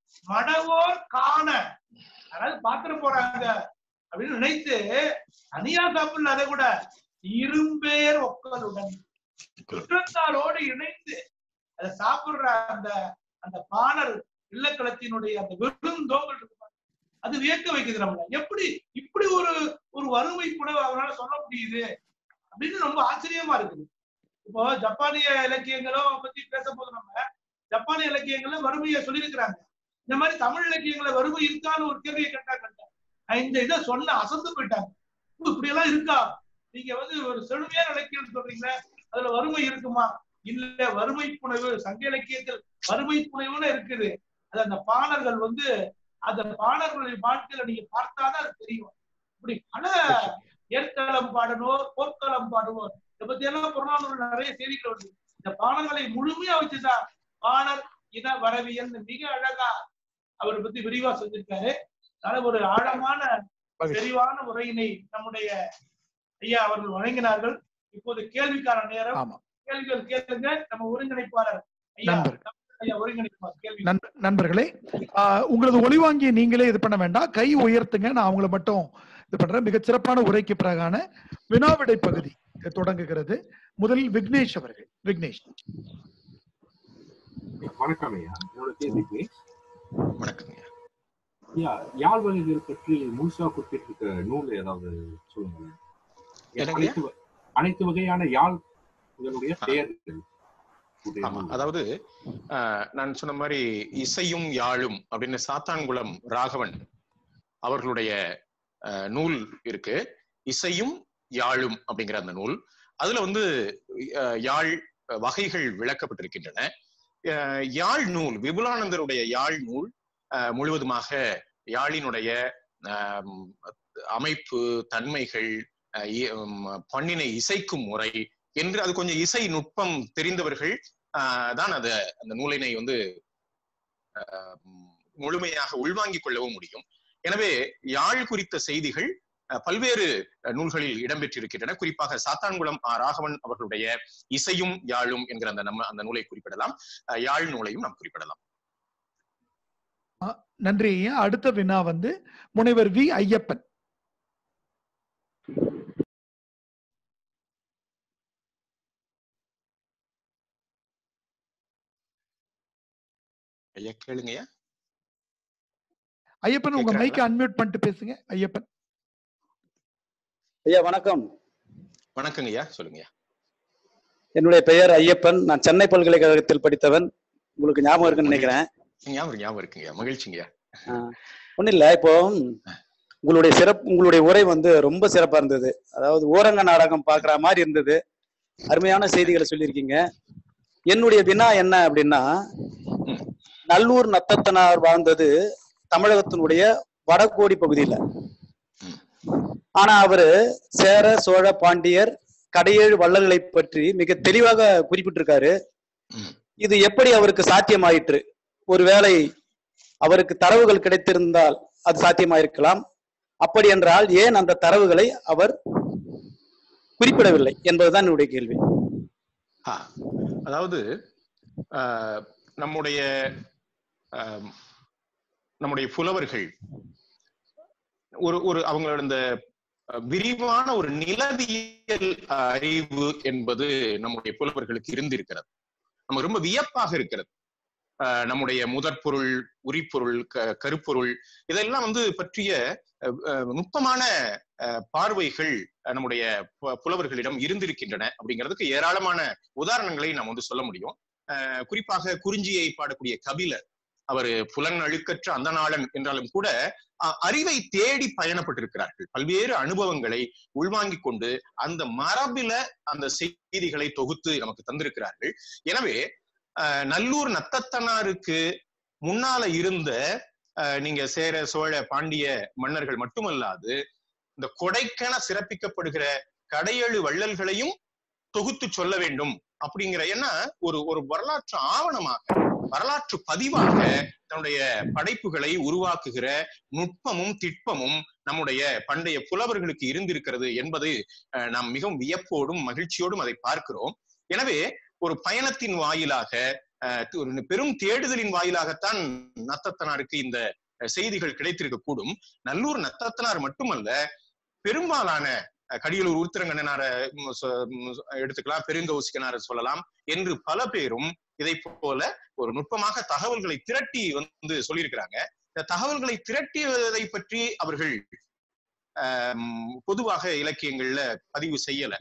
மடவோர் காண அதாவது பாத்திர போறாங்க அப்படின்னு நினைத்து தனியா சாப்பிடல அதை கூட இரும்பேர் ஒக்கலுடன் குற்றத்தாரோடு இணைந்து அதை சாப்பிடுற அந்த அந்த பாணர் இல்லக்களத்தினுடைய அந்த விருந்தோங்கள் இருக்கு பாருங்க. அது வியக்க வைக்குது நம்மள எப்படி இப்படி ஒரு ஒரு வறுமை கூட அவரால் சொல்ல முடியுது அப்படின்னு ரொம்ப ஆச்சரியமா இருக்குது இப்போ ஜப்பானிய இலக்கியங்களும் பத்தி பேச போது நம்ம ஜப்பானிய இலக்கியங்கள்ல வறுமையை சொல்லியிருக்கிறாங்க இந்த மாதிரி தமிழ் இலக்கியங்கள வறுமை இருக்கான்னு ஒரு கேள்வியை கேட்டாங்க நான் இந்த இதை சொன்ன அசந்து போயிட்டாங்க ஓ, இப்படி எல்லாம் இருக்கா நீங்க வந்து ஒரு செழுமையான இலக்கியம் சொல்றீங்களே அதுல வறுமை இருக்குமா இல்ல வறுமை புனைவு சங்க இலக்கியத்தில் வறுமை புனைவுன்னு இருக்குது அது அந்த பாணர்கள் வந்து அந்த பாணர்களுடைய வாழ்க்கையில நீங்க பார்த்தாதான் அது தெரியும் இப்படி பல ஏற்களம் பாடனோர் போர்க்களம் பாடுவோர் இதை பத்தி எல்லாம் புறநானூறு நிறைய செய்திகள் வருது இந்த பாணர்களை முழுமையா வச்சுதான் பாணர் இன வரவியல் மிக அழகா அவர் பத்தி விரிவா செஞ்சிருக்காரு அதனால ஒரு ஆழமான மகிழ்ச்சி. தெளிவான உரையினை நம்முடைய ஐயா அவர்கள் வழங்கினார்கள் இப்போது கேள்விக்கான நேரம் ஆமா கேள்விகள் கேளுங்க நம்ம ஒருங்கிணைப்பாளர் ஐயா நண்பர். ஐயா ஒருங்கிணைப்பாளர் கேள்வி நண்ப- நண்பர்களே ஆஹ் உங்களது ஒளிவாங்கியை நீங்களே இது பண்ண வேண்டாம் கை உயர்த்துங்க நான் அவங்கள மட்டும் இது பண்றேன் மிகச் சிறப்பான உரைக்கு பிறகான வினாவிடை பகுதி தொடங்குகிறது முதலில் விக்னேஷ் அவர்கள் விக்னேஷ் வணக்கம் ஐயா என்னோட கேள்விக்கு வணக்கங்க ஐயா யாழ் வகைகள் பற்றி முழுசா குறிப்பிட்டிருக்க நூல் ஏதாவது சொல்லுங்க என்னங்க? அனைத்து வ- அனைத்து வகையான யாழ் இதனுடைய ஆ. பெயர்கள் உடைய ஆமா நூல். அதாவது ஆஹ், நான் சொன்ன மாதிரி இசையும் யாழும் அப்படின்னு சாத்தான்குளம் ராகவன் அவர்களுடைய ஆஹ், நூல் இருக்கு இசையும் யாழும் அப்படிங்கிற அந்த நூல் அதுல வந்து ஆஹ், யாழ் வகைகள் விளக்கப்பட்டிருக்கின்றன ஆஹ், யாழ் நூல் விபுலானந்தருடைய யாழ் நூல் ஆஹ், முழுவதுமாக யாழினுடைய ஆம், அமைப்பு தன்மைகள் ஆஹ், இ- உம், பண்ணினை இசைக்கும் முறை என்று அது கொஞ்சம் இசை நுட்பம் தெரிந்தவர்கள் ஆஹ், தான் அத அந்த நூலினை வந்து ஆஹ், முழுமையாக உள்வாங்கிக் கொள்ளவும் முடியும் எனவே யாழ் குறித்த செய்திகள் அஹ், பல்வேறு அஹ், நூல்களில் இடம்பெற்றிருக்கின்றன குறிப்பாக சாத்தான்குளம் ஆ. ராகவன் அவர்களுடைய இசையும் யாழும் என்கிற அந்த நம்ம அந்த நூலை குறிப்பிடலாம் அஹ், யாழ் நூலையும் நாம் குறிப்பிடலாம் நன்றி ஐயா அடுத்த வினா வந்து முனைவர் வி ஐயப்பன் ஐயா கேளுங்கய்யா ஐயப்பன் உங்க கேக்குறாங்களா? மைக்கை அன்மியூட் பண்ணிட்டு பேசுங்க ஐயப்பன் ஐயா வணக்கம் வணக்கங்க ஐயா சொல்லுங்கய்யா என்னுடைய பெயர் ஐயப்பன் நான் சென்னை பல்கலைக்கழகத்தில் படித்தவன் உங்களுக்கு ஞாபகம் இருக்குன்னு நினைக்கிறேன் ஞாபகம் இருக்கு, ஞாபகம் இருக்குங்க மகிழ்ச்சிங்க ஒன்றும் இல்லை இப்போ உங்களுடைய சிறப்பு உங்களுடைய உரை வந்து ரொம்ப சிறப்பா இருந்தது அதாவது ஓரங்க நாடகம் பார்க்குற மாதிரி இருந்தது அருமையான செய்திகளை சொல்லியிருக்கீங்க என்னுடைய வினா என்ன அப்படின்னா நல்லூர் நத்தத்தனார் வாழ்ந்தது தமிழகத்தினுடைய வடகோடி பகுதியில ஆனா அவரு சேர சோழ பாண்டியர் கடையேழு வள்ளல்களை பற்றி மிக தெளிவாக குறிப்பிட்டிருக்காரு இது எப்படி அவருக்கு சாத்தியமாயிற்று ஒருவேளை அவருக்கு தரவுகள் கிடைத்திருந்தால் அது சாத்தியமாயிருக்கலாம் அப்படி என்றால் ஏன் அந்த தரவுகளை அவர் குறிப்பிடவில்லை என்பதுதான் என்னுடைய கேள்வி ஆ, அதாவது ஆஹ், நம்முடைய ஆம், நம்முடைய புலவர்கள் ஒரு ஒரு அவங்களோட இந்த அஹ், விரிவான ஒரு நிலவியல் அஹ், அறிவு என்பது நம்முடைய புலவர்களுக்கு இருந்திருக்கிறது நம்ம ரொம்ப வியப்பாக இருக்கிறது அஹ், நம்முடைய முதற்பொருள் உரிப்பொருள் க- கருப்பொருள் இதெல்லாம் வந்து பற்றிய அஹ், அஹ், நுட்பமான அஹ், பார்வைகள் அஹ், நம்முடைய பு- புலவர்களிடம் இருந்திருக்கின்றன அப்படிங்கிறதுக்கு ஏராளமான உதாரணங்களை நாம் வந்து சொல்ல முடியும் அஹ், குறிப்பாக குறிஞ்சியை பாடக்கூடிய கபிலர் அவர் புலன் அழுக்கற்ற அந்தநாளன் என்றாலும் கூட அஹ், அறிவை தேடி பயணப்பட்டிருக்கிறார்கள் பல்வேறு அனுபவங்களை உள்வாங்கிக் கொண்டு அந்த மரபில அந்த செய்திகளை தொகுத்து நமக்கு தந்திருக்கிறார்கள் எனவே அஹ், நல்லூர் நத்தத்தனாருக்கு முன்னால இருந்த அஹ், நீங்க சேர சோழ பாண்டிய மன்னர்கள் மட்டுமல்லாது இந்த கொடைக்கென சிறப்பிக்கப்படுகிற கடையெழு வள்ளல்களையும் தொகுத்து சொல்ல வேண்டும் அப்படிங்கிற என்ன ஒரு ஒரு வரலாற்று ஆவணமாக வரலாற்று பதிவாக தன்னுடைய படைப்புகளை உருவாக்குகிற நுட்பமும் திட்பமும் நம்முடைய பண்டைய புலவர்களுக்கு இருந்திருக்கிறது என்பது அஹ், நாம் மிகவும் வியப்போடும் மகிழ்ச்சியோடும் அதை பார்க்கிறோம் எனவே ஒரு பயணத்தின் வாயிலாக அஹ், ஒரு பெரும் தேடுதலின் வாயிலாகத்தான் நத்தத்தனாருக்கு இந்த அஹ், செய்திகள் கிடைத்திருக்க கூடும் நல்லூர் நத்தத்தனார் மட்டுமல்ல பெரும்பாலான அஹ், கடியலூர் உருத்திரங்கண்ணனார ம், சொ- ம், எடுத்துக்கலாம் பெருங்கௌசிகனார சொல்லலாம் என்று பல பேரும் இதை போல ஒரு நுட்பமாக தகவல்களை திரட்டி வந்து சொல்லியிருக்கிறாங்க இந்த தகவல்களை திரட்டியதை பற்றி அவர்கள் ஆம், பொதுவாக இலக்கியங்கள்ல பதிவு செய்யல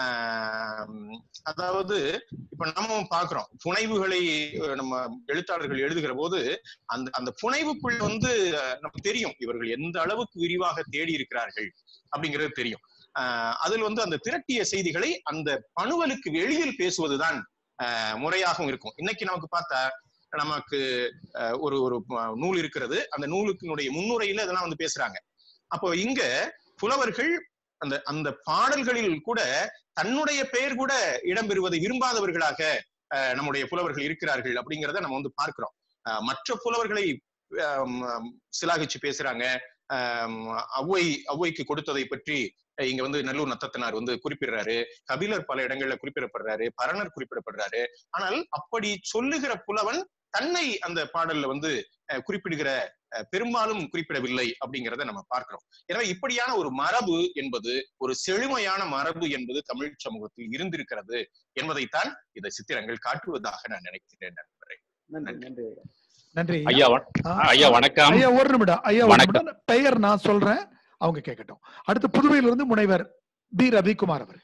ஆம், அதாவது இப்ப நம்ம பாக்குறோம் புனைவுகளை அஹ், நம்ம எழுத்தாளர்கள் எழுதுகிற போது அந்த அந்த புனைவுக்குள்ள வந்து அஹ், நமக்கு தெரியும் இவர்கள் எந்த அளவுக்கு விரிவாக தேடி இருக்கிறார்கள் அப்படிங்கிறது தெரியும் ஆஹ் அதில் வந்து அந்த திரட்டிய செய்திகளை அந்த பணுவலுக்கு வெளியில் பேசுவதுதான் ஆஹ் முறையாகவும் இருக்கும் இன்னைக்கு நமக்கு பார்த்தா நமக்கு ஆஹ் ஒரு ஒரு ப- நூல் இருக்கிறது அந்த நூலுக்கினுடைய முன்னுரையில இதெல்லாம் வந்து பேசுறாங்க அப்போ இங்க புலவர்கள் அந்த அந்த பாடல்களில் கூட தன்னுடைய பெயர் கூட இடம்பெறுவதை விரும்பாதவர்களாக ஆஹ் நம்முடைய புலவர்கள் இருக்கிறார்கள் அப்படிங்கிறத நம்ம வந்து பார்க்கிறோம் ஆஹ் மற்ற புலவர்களை ஆம், ஆம், சிலாகிச்சு பேசுறாங்க ஆம், ஔவை ஔவைக்கு கொடுத்ததை பற்றி அஹ் இங்க வந்து நல்லூர் நத்தத்தனார் வந்து குறிப்பிடுறாரு கபிலர் பல இடங்கள்ல குறிப்பிடப்படுறாரு பரணர் குறிப்பிடப்படுறாரு ஆனால் அப்படி சொல்லுகிற புலவன் தன்னை அந்த பாடல்ல வந்து அஹ், குறிப்பிடுகிற அஹ், பெரும்பாலும் குறிப்பிடவில்லை அப்படிங்கிறத நம்ம பார்க்கிறோம் எனவே இப்படியான ஒரு மரபு என்பது ஒரு செழுமையான மரபு என்பது தமிழ் சமூகத்தில் இருந்திருக்கிறது என்பதைத்தான் இந்த சித்திரங்கள் காட்டுவதாக நான் நினைக்கிறேன் நண்பரே நன்றி நன்றி நன்றி ஐயா வ- ஆ, ஐயா வணக்கம் ஐயா ஒரு நிமிடம் ஐயா ஒரு வணக்கம். நிமிடம் பெயர் நான் சொல்றேன் அவங்க கேட்கட்டும் அடுத்து புதுவையிலிருந்து முனைவர் பி ரவிக்குமார் அவர்கள்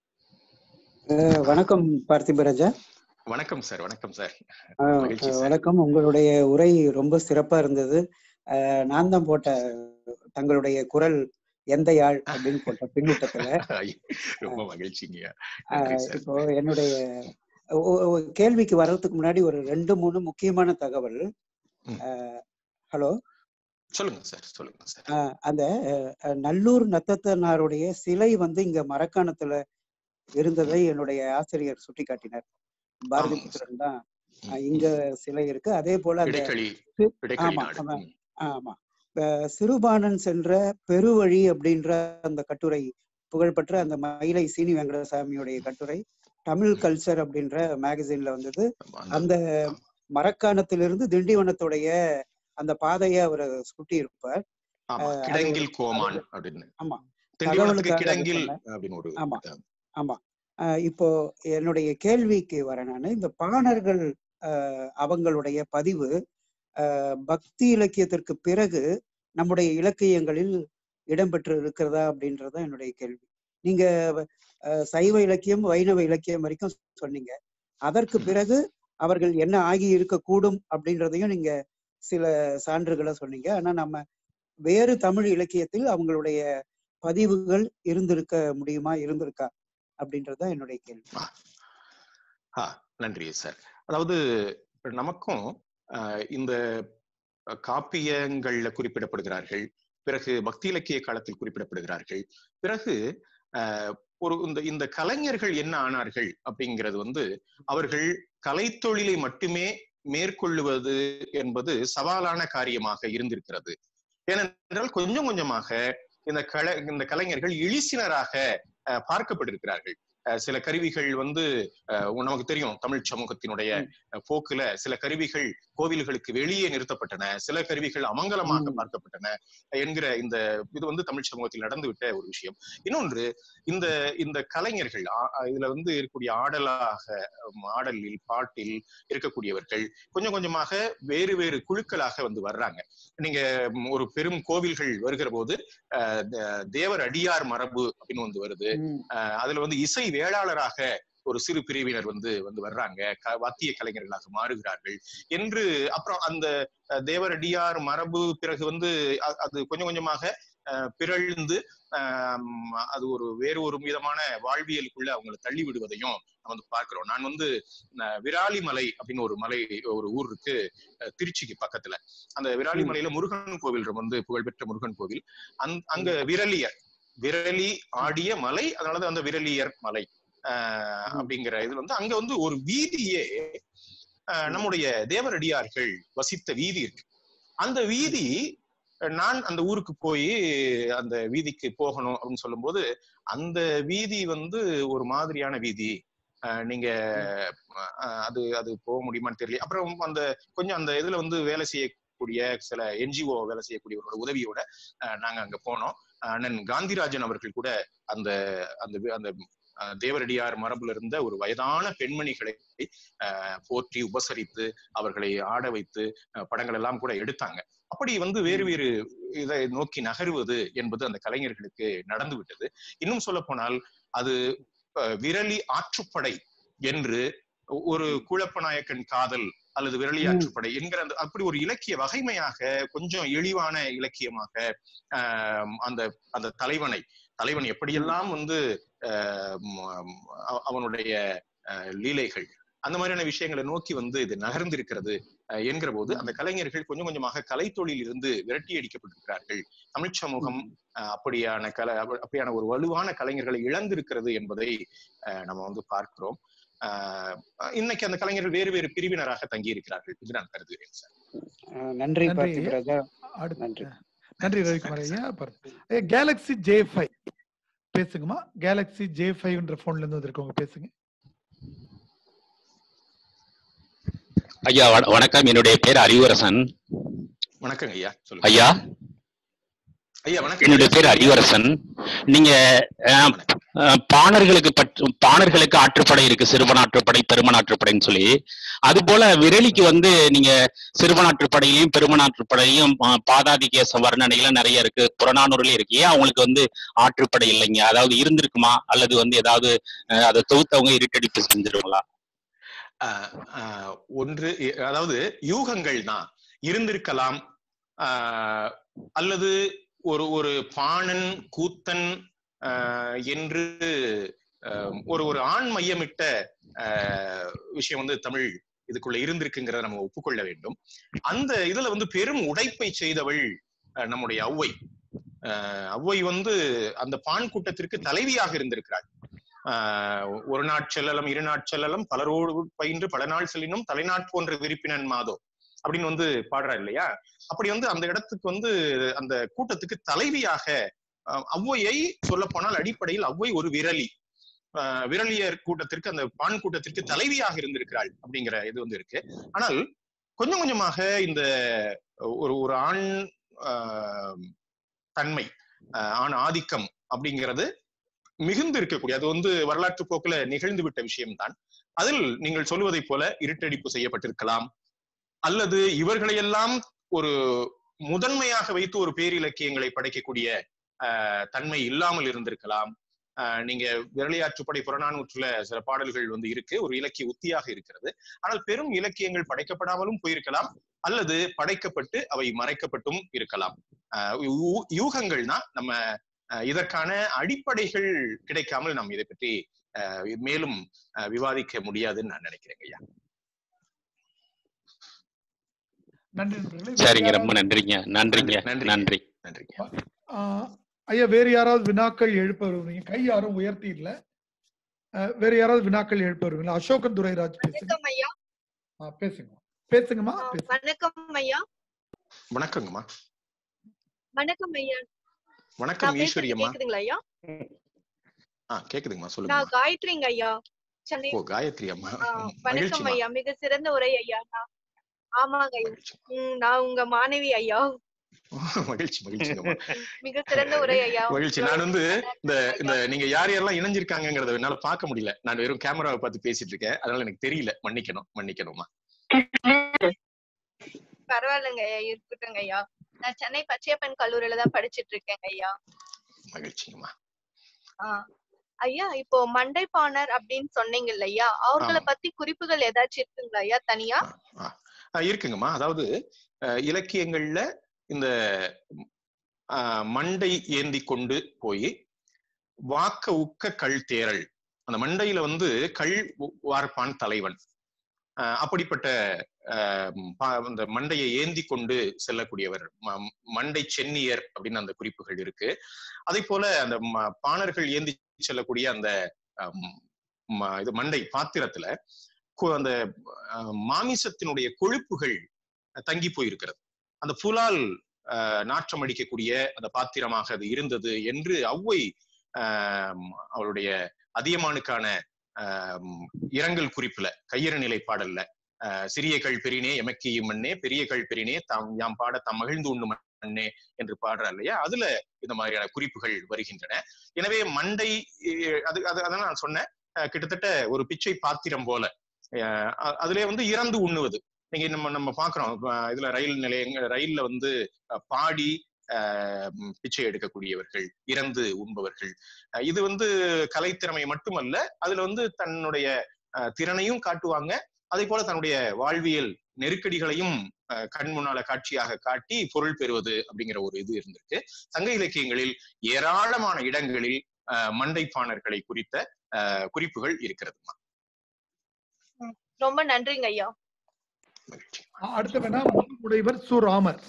அஹ் வணக்கம் பார்த்திபராஜா வணக்கம் சார் வணக்கம் சார் அஹ் மகிழ்ச்சி அஹ் சார் வணக்கம் உங்களுடைய உரை ரொம்ப சிறப்பா இருந்தது அஹ் நான் தான் போட்ட தங்களுடைய குரல் எந்த யாழ் அப்படின்னு போட்ட பின்னூட்டத்துல ரொம்ப மகிழ்ச்சிங்க நன்றி அஹ் சார் இப்போ என்னுடைய ஒ- ஒ- கேள்விக்கு வர்றதுக்கு முன்னாடி ஒரு ரெண்டு மூணு முக்கியமான தகவல் ம். அஹ் ஹலோ சொல்லுங்க சார் சொல்லுங்க சார் அஹ் அந்த அஹ், நல்லூர் நத்தத்தனாருடைய சிலை வந்து இங்க மரக்காணத்துல இருந்ததை என்னுடைய ஆசிரியர் சுட்டிக்காட்டினார் பாரதி ஆமாங்க சார் புத்திரன் தான் ம், அஹ் ம். இங்க சிலை இருக்கு அதே போல அந்த இடைக்களி சி- இடைக்களி ஆமா நாடு ஆமா ம், ஆமா அஹ் சிறுபாணன் சென்ற பெருவழி அப்படின்ற அந்த கட்டுரை புகழ்பெற்ற அந்த மயிலை சீனி வெங்கடசாமியுடைய கட்டுரை தமிழ் கல்ச்சர் அப்படின்ற மேகசின்ல வந்தது அந்த அந்த ஆமா மரக்காணத்திலிருந்து திண்டிவனத்துடைய அந்த பாதையை அவர் சுட்டி இருப்பார் ஆமா அஹ் அது ஒரு கிடங்கில் அது கோமான் ஒரு- அப்படின்னு ஆமா திண்டிவனத்துக்கு தகவலுக்காக அது கிடங்கில் சொன்னேன் அப்படின்னு ஒரு ஆமா அஹ், ஆமா அஹ் இப்போ என்னுடைய கேள்விக்கு வரேன் நான் இந்த பாணர்கள் அஹ், அவங்களுடைய பதிவு அஹ், பக்தி இலக்கியத்திற்கு பிறகு நம்முடைய இலக்கியங்களில் இடம்பெற்று இருக்கிறதா அப்படின்றத என்னுடைய கேள்வி நீங்க அஹ், சைவ இலக்கியம் வைணவ இலக்கியம் வரைக்கும் சொன்னீங்க அதற்கு ம், பிறகு அவர்கள் என்ன ஆகி இருக்கக்கூடும் அப்படின்றதையும் நீங்க சில சான்றுகளை சொன்னீங்க ஆனா நம்ம வேறு தமிழ் இலக்கியத்தில் அவங்களுடைய பதிவுகள் இருந்திருக்க முடியுமா இருந்திருக்கா அப்படின்றதுதான் என்னுடைய கேள்வி ஆ நன்றி சார் அதாவது இப்ப நமக்கும் ஆஹ், இந்த காப்பியங்கள்ல குறிப்பிடப்படுகிறார்கள் பிறகு பக்தி இலக்கிய காலத்தில் குறிப்பிடப்படுகிறார்கள் பிறகு ஆஹ், ஒரு இந்த இந்த கலைஞர்கள் என்ன ஆனார்கள் அப்படிங்கிறது வந்து அவர்கள் கலைத்தொழிலை மட்டுமே மேற்கொள்ளுவது என்பது சவாலான காரியமாக இருந்திருக்கிறது ஏனென்றால் கொஞ்சம் கொஞ்சமாக இந்த கலை இந்த கலைஞர்கள் இழிசினராக ஆஹ், பார்க்கப்பட்டிருக்கிறார்கள் ஆஹ், சில கருவிகள் வந்து ஆஹ், நமக்கு தெரியும் தமிழ் சமூகத்தினுடைய அஹ், போக்குல சில கருவிகள் கோவில்களுக்கு வெளியே நிறுத்தப்பட்டன சில கருவிகள் அமங்கலமாக ம். பார்க்கப்பட்டன என்கிற இந்த இது வந்து தமிழ் சமூகத்தில் நடந்துவிட்ட ஒரு விஷயம் இன்னொன்று இந்த இந்த கலைஞர்கள் ஆ- ஆ- இதுல வந்து இருக்கக்கூடிய ஆடலாக உம், ஆடலில் பாட்டில் இருக்கக்கூடியவர்கள் கொஞ்சம் கொஞ்சமாக வேறு வேறு குழுக்களாக வந்து வர்றாங்க நீங்க உம், ஒரு பெரும் கோவில்கள் வருகிற போது அஹ், தே- தேவர் அடியார் மரபு அப்படின்னு வந்து வருது ம், அஹ் அதுல வந்து இசை வேளாளராக ஒரு சிறு பிரிவினர் வந்து வந்து வர்றாங்க க- வாத்திய கலைஞர்களாக மாறுகிறார்கள் என்று அப்புறம் அந்த அஹ், தேவரடியார் மரபு பிறகு வந்து அ- அது கொஞ்சம் கொஞ்சமாக அஹ், பிறழ்ந்து ஆம், அது ஒரு வேறு ஒரு விதமான வாழ்வியலுக்குள்ள அவங்களை தள்ளி விடுவதையும் நம்ம வந்து பார்க்கிறோம் நான் வந்து அஹ், விராலிமலை அப்படின்னு ஒரு மலை ஒரு ஊர் இருக்கு அஹ், திருச்சிக்கு பக்கத்துல அந்த விராலிமலையில முருகன் கோவில் வந்து புகழ்பெற்ற முருகன் கோவில் அந் அங்க விரலியர் விரலி ஆடிய மலை அதனாலதான் அந்த விரலியர் மலை ஆஹ் ம். அப்படிங்கிற இது வந்து அங்க வந்து ஒரு வீதியே ஆஹ் நம்முடைய தேவரடியார்கள் வசித்த வீதி இருக்கு அந்த வீதி அஹ் நான் அந்த ஊருக்கு போய் அந்த வீதிக்கு போகணும் அப்படின்னு சொல்லும்போது அந்த வீதி வந்து ஒரு மாதிரியான வீதி ஆஹ் நீங்க ஆஹ் அது அது போக முடியுமான்னு தெரியல அப்புறம் அந்த கொஞ்சம் அந்த இதுல வந்து வேலை செய்யக்கூடிய சில என்ஜிஓ வேலை செய்யக்கூடியவரோட உதவியோட ஆஹ் நாங்க அங்க போனோம் அண்ணன் காந்திராஜன் அவர்கள் கூட அந்த அந்த வி- அந்த அஹ், தேவரடியார் மரபுல இருந்த ஒரு வயதான பெண்மணிகளை ஆஹ், போற்றி உபசரித்து அவர்களை ஆட வைத்து அஹ், படங்கள் எல்லாம் கூட எடுத்தாங்க அப்படி வந்து வேறு வேறு இதை நோக்கி நகருவது என்பது அந்த கலைஞர்களுக்கு நடந்து விட்டது இன்னும் சொல்ல போனால் அது அஹ், விரலி ஆற்றுப்படை என்று ஒரு குழப்பநாயக்கன் காதல் அல்லது விரலி ம். ஆற்றுப்படை என்கிற அந்த அப்படி ஒரு இலக்கிய வகைமையாக கொஞ்சம் இழிவான இலக்கியமாக ஆஹ் அந்த அந்த தலைவனை தலைவன் எப்படியெல்லாம் வந்து ஆஹ் ம், அவ- அவனுடைய ஆஹ் லீலைகள் அந்த மாதிரியான விஷயங்களை நோக்கி வந்து இது நகர்ந்திருக்கிறது ஆஹ் என்கிற போது அந்த கலைஞர்கள் கொஞ்சம் கொஞ்சமாக கலைத்தொழில் இருந்து விரட்டி அடிக்கப்பட்டிருக்கிறார்கள் தமிழ் சமூகம் ஆஹ் அப்படியான கலை அப்ப- அப்படியான ஒரு வலுவான கலைஞர்களை இழந்திருக்கிறது என்பதை ஆஹ் நம்ம வந்து பார்க்கிறோம் ஆஹ் இன்னைக்கு அந்த கலைஞர்கள் வேறு வேறு பிரிவினராக தங்கி இருக்கிறார்கள் என்று நான் கருதுகிறேன் சார் அஹ் நன்றி நன்றி பார்த்தி ஐயா. ராஜா அடுத்து நன்றி நன்றி ரவிக்குமார் ஐயா பாருங்க கேலக்ஸி ஜே ஃபைவ் பேசுங்கம்மா கேலக்ஸி ஜே ஃபைவ்ன்ற போன்ல இருந்து வந்திருக்கவங்க பேசுங்க ஐயா வண- வணக்கம் என்னுடைய பேர் அறிவரசன் வணக்கங்க ஐயா சொல்லுங்க ஐயா ஐயா வணக்கம் என்னுடைய பேர் அறிவரசன் நீங்க அஹ், அஹ், பாணர்களுக்கு பற்று பாணர்களுக்கு ஆற்றுப்படை இருக்கு சிறுவனாற்றுப்படை பெருமனாற்றுப்படைன்னு சொல்லி அது போல விரலிக்கு வந்து நீங்க சிறுவனாற்றுப்படையிலையும் பெருமனாற்றுப்படையும் அஹ், பாதாதிகேச வர்ணனையில நிறைய இருக்கு புறநானூறுலயும் இருக்கு ஏன் அவங்களுக்கு வந்து ஆற்றுப்படை இல்லைங்க அதாவது இருந்திருக்குமா அல்லது வந்து ஏதாவது அஹ், அதை தொகுத்தவங்க இருட்டடிப்பு செஞ்சிருவாங்களா ஆஹ் ஆஹ் ஒன்று இ- அதாவது யூகங்கள் தான் இருந்திருக்கலாம் ஆஹ் அல்லது ஒரு ஒரு பாணன் கூத்தன் ஆஹ் என்று ஆஹ் ஒரு ஒரு ஆண் மையமிட்ட ஆஹ் விஷயம் வந்து தமிழ் இதுக்குள்ள இருந்திருக்குங்கிறத நம்ம ஒப்புக்கொள்ள வேண்டும் அந்த இதுல வந்து பெரும் உடைப்பை செய்தவள் ஆஹ் நம்முடைய ஔவை ஆஹ் ஔவை வந்து அந்த பான் கூட்டத்திற்கு தலைவியாக இருந்திருக்கிறாள் ஆஹ் ஒரு நாட்செல்லலம் இரு நாட்செல்லலம் பலரோடு பயின்று பல நாள் செல்லினும் தலைநாட் போன்ற விரிப்பினன் மாதோ அப்படின்னு வந்து பாடுறா இல்லையா அப்படி வந்து அந்த இடத்துக்கு வந்து அந்த கூட்டத்துக்கு தலைவியாக ஆஹ் ஔவையை சொல்ல போனால் அடிப்படையில் ஔவை ஒரு விரலி ஆஹ் விரலியர் கூட்டத்திற்கு அந்த பான் கூட்டத்திற்கு தலைவியாக இருந்திருக்கிறாள் அப்படிங்கிற இது வந்து இருக்கு ஆனால் கொஞ்சம் கொஞ்சமாக இந்த ஒரு ஒரு ஆண் ஆஹ் தன்மை ஆஹ் ஆண் ஆதிக்கம் அப்படிங்கிறது மிகுந்து இருக்கக்கூடிய அது வந்து வரலாற்று போக்குல நிகழ்ந்து விட்ட விஷயம்தான் அதில் நீங்கள் சொல்வதை போல இருட்டடிப்பு செய்யப்பட்டிருக்கலாம் அல்லது இவர்களையெல்லாம் ஒரு முதன்மையாக வைத்து ஒரு பேரிலக்கியங்களை படைக்கக்கூடிய ஆஹ் தன்மை இல்லாமல் இருந்திருக்கலாம் ஆஹ் நீங்க விரலியாற்றுப்படை புறநானூற்றுல சில பாடல்கள் வந்து இருக்கு ஒரு இலக்கிய உத்தியாக இருக்கிறது ஆனால் பெரும் இலக்கியங்கள் படைக்கப்படாமலும் போயிருக்கலாம் அல்லது படைக்கப்பட்டு அவை மறைக்கப்பட்டும் இருக்கலாம் ஆஹ் யூ- யூகங்கள்னா நம்ம ஆஹ் இதற்கான அடிப்படைகள் கிடைக்காமல் நாம் இதை பற்றி ஆஹ் மேலும் ஆஹ் விவாதிக்க முடியாதுன்னு நான் நினைக்கிறேங்க ஐயா நன்றி நண்பர்களே. வேற சரிங்க யாராவது- ரொம்ப நன்றிங்க நன்றிங்க நன்றி. நன்றி நன்றிங்க ஆஹ் ஐயா வேற யாராவது வினாக்கள் எழுப்ப வருவீங்க கை யாரும் உயர்த்தி இல்ல ஆஹ் வேற யாராவது வினாக்கள் எழுப்ப வருவீங்களா அசோகன் துரைராஜ் பேசுங்க வணக்கம் ஐயா ஆ, பேசுங்க பேசுங்கம்மா ஆ, பேசுங்க வணக்கம் ஐயா வணக்கங்கம்மா வணக்கம் ஐயா வணக்கம் நான் பேசுறது ஈஸ்வரி அம்மா கேக்குதுங்களா ஐயா ஆ கேக்குதுங்கம்மா நான் சொல்லுங்க காயத்ரிங்க ஐயா சென்னை ஓ காயத்ரி அம்மா ஆ, வணக்கம் மகிழ்ச்சிமா ஐயா மிக சிறந்த உரை ஐயா நான் ஆமாங்க ஐயா மகிழ்ச்சி ம், நான் உங்க மாணவி ஐயா மகிழ்ச்சி மகிழ்ச்சிங்கம்மா மிக சிறந்த உரை ஐயா மகிழ்ச்சி நான் வந்து இந்த இந்த நீங்க யார் யாரெல்லாம் இணைஞ்சிருக்காங்கங்கறத என்னால பார்க்க முடியல நான் வெறும் கேமராவை பார்த்து பேசிட்டு இருக்கேன் அதனால எனக்கு தெரியல மன்னிக்கணும் மன்னிக்கணுமா பரவாயில்லைங்க ஐயா இருக்கட்டுங்க ஐயா நான் சென்னை பச்சையப்பன் கல்லூரியில தான் படிச்சிட்டு இருக்கேங்க ஐயா மகிழ்ச்சிங்கம்மா ஆ. ஐயா இப்போ மண்டைப்பாணர் அப்படின்னு சொன்னீங்க இல்லையா அவர்களை ஆமா. பத்தி குறிப்புகள் ஏதாச்சும் இருக்குங்களா ஐயா தனியா ஆ, இருக்குங்கம்மா அதாவது அஹ், இலக்கியங்கள்ல இந்த ஆஹ், மண்டை ஏந்தி கொண்டு போய் வாக்க உக்க கல் தேரல் அந்த மண்டையில வந்து கல் உ- வார்ப்பான் தலைவன் ஆஹ், அப்படிப்பட்ட ஆஹ், பா- அந்த மண்டையை ஏந்தி கொண்டு செல்லக்கூடியவர் ம- மண்டை சென்னியர் அப்படின்னு அந்த குறிப்புகள் இருக்கு அதே போல அந்த ம- பாணர்கள் ஏந்தி செல்லக்கூடிய அந்த ஆம், ம- இது மண்டை பாத்திரத்துல கு- அந்த ஆஹ், மாமிசத்தினுடைய கொழுப்புகள் தங்கி போயிருக்கிறது அந்த புலால் ஆஹ், நாற்றம் அடிக்கக்கூடிய அந்த பாத்திரமாக அது இருந்தது என்று ஔவை ஆஹ், அவளுடைய அதியமானுக்கான ஆஹ், இரங்கல் குறிப்புல கையறு நிலை பாடல்ல ஆஹ், சிறிய கள் பெரினே எமக்கியும் மண்ணே பெரிய கள் பெரினே தாம் யாம் பாட தாம் மகிழ்ந்து உண்ணு மண்ணே என்று பாடுறார் இல்லையா அதுல இந்த மாதிரியான குறிப்புகள் வருகின்றன எனவே மண்டை அஹ், அது அது அதான் நான் சொன்னேன் அஹ், கிட்டத்தட்ட ஒரு பிச்சை பாத்திரம் போல அஹ், அ- அதுல வந்து இறந்து உண்ணுவது நீங்க நம்ம நம்ம பாக்குறோம் அஹ், இதுல ரயில் நிலையங்க ரயில்ல வந்து அஹ், பாடி அஹ், ம், பிச்சை எடுக்கக்கூடியவர்கள் இறந்து உண்பவர்கள் அஹ், இது வந்து கலைத்திறமை மட்டுமல்ல அதுல வந்து தன்னுடைய அஹ், திறனையும் காட்டுவாங்க அதே போல தன்னுடைய வாழ்வியல் நெருக்கடிகளையும் அஹ், கண் முன்னால காட்சியாக காட்டி பொருள் பெறுவது அப்படிங்கிற ஒரு இது இருந்திருக்கு சங்க இலக்கியங்களில் ஏராளமான இடங்களில் அஹ், மண்டைப்பாணர்களை குறித்த அஹ், குறிப்புகள் இருக்கிறது ரொம்ப நன்றிங்க ஐயா மகிழ்ச்சி ஆ, அடுத்து வேணா முனைவர் சு ராமர்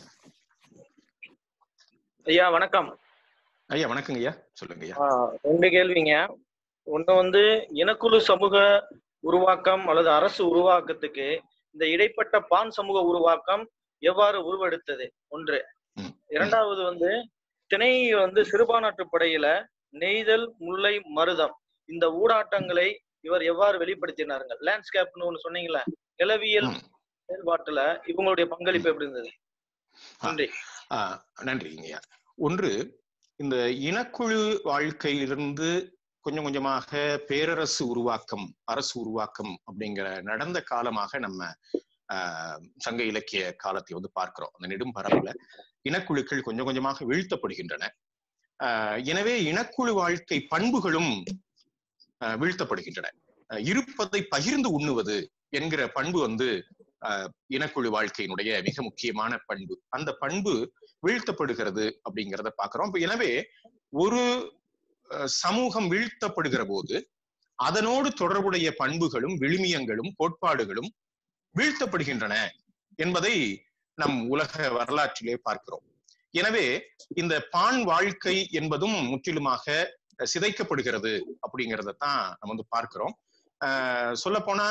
ஐயா வணக்கம் ஐயா வணக்கங்க ஐயா சொல்லுங்க ஐயா ஆஹ் ரெண்டு கேள்விங்க ஒண்ணு வந்து இனக்குழு சமூக உருவாக்கம் அல்லது அரசு உருவாக்கத்துக்கு இந்த இடைப்பட்ட பான் சமூக உருவாக்கம் எவ்வாறு உருவெடுத்தது ஒன்று ம். இரண்டாவது வந்து திணை வந்து சிறுபான்ற்று படையில நெய்தல் முல்லை மருதம் இந்த ஊடாட்டங்களை இவர் எவ்வாறு வெளிப்படுத்தினாருங்க லேண்ட்ஸ்கேப்னு ஒண்ணு சொன்னீங்களே நிலவியல் ம். செயல்பாட்டுல இவங்களுடைய பங்களிப்பு எப்படி இருந்தது நன்றி ஆஹ் நன்றிங்கய்யா ஒன்று இந்த இனக்குழு வாழ்க்கையிலிருந்து கொஞ்சம் கொஞ்சமாக பேரரசு உருவாக்கம் அரசு உருவாக்கம் அப்படிங்கிற நடந்த காலமாக நம்ம ஆஹ் சங்க இலக்கிய காலத்தை வந்து பார்க்கிறோம் அந்த நெடும் பரப்புல இனக்குழுக்கள் கொஞ்சம் கொஞ்சமாக வீழ்த்தப்படுகின்றன ஆஹ் எனவே இனக்குழு வாழ்க்கை பண்புகளும் ஆஹ் வீழ்த்தப்படுகின்றன ஆஹ் இருப்பதை பகிர்ந்து உண்ணுவது என்கிற பண்பு வந்து ஆஹ் இனக்குழு வாழ்க்கையினுடைய மிக முக்கியமான பண்பு அந்த பண்பு வீழ்த்தப்படுகிறது அப்படிங்கிறத பார்க்கிறோம் இப்ப எனவே ஒரு அஹ், சமூகம் வீழ்த்தப்படுகிற போது அதனோடு தொடர்புடைய பண்புகளும் விழுமியங்களும் கோட்பாடுகளும் வீழ்த்தப்படுகின்றன என்பதை நம் உலக வரலாற்றிலே பார்க்கிறோம் எனவே இந்த பான் வாழ்க்கை என்பதும் முற்றிலுமாக சிதைக்கப்படுகிறது அப்படிங்கிறத தான் நம்ம வந்து பார்க்கிறோம் ஆஹ் சொல்ல போனா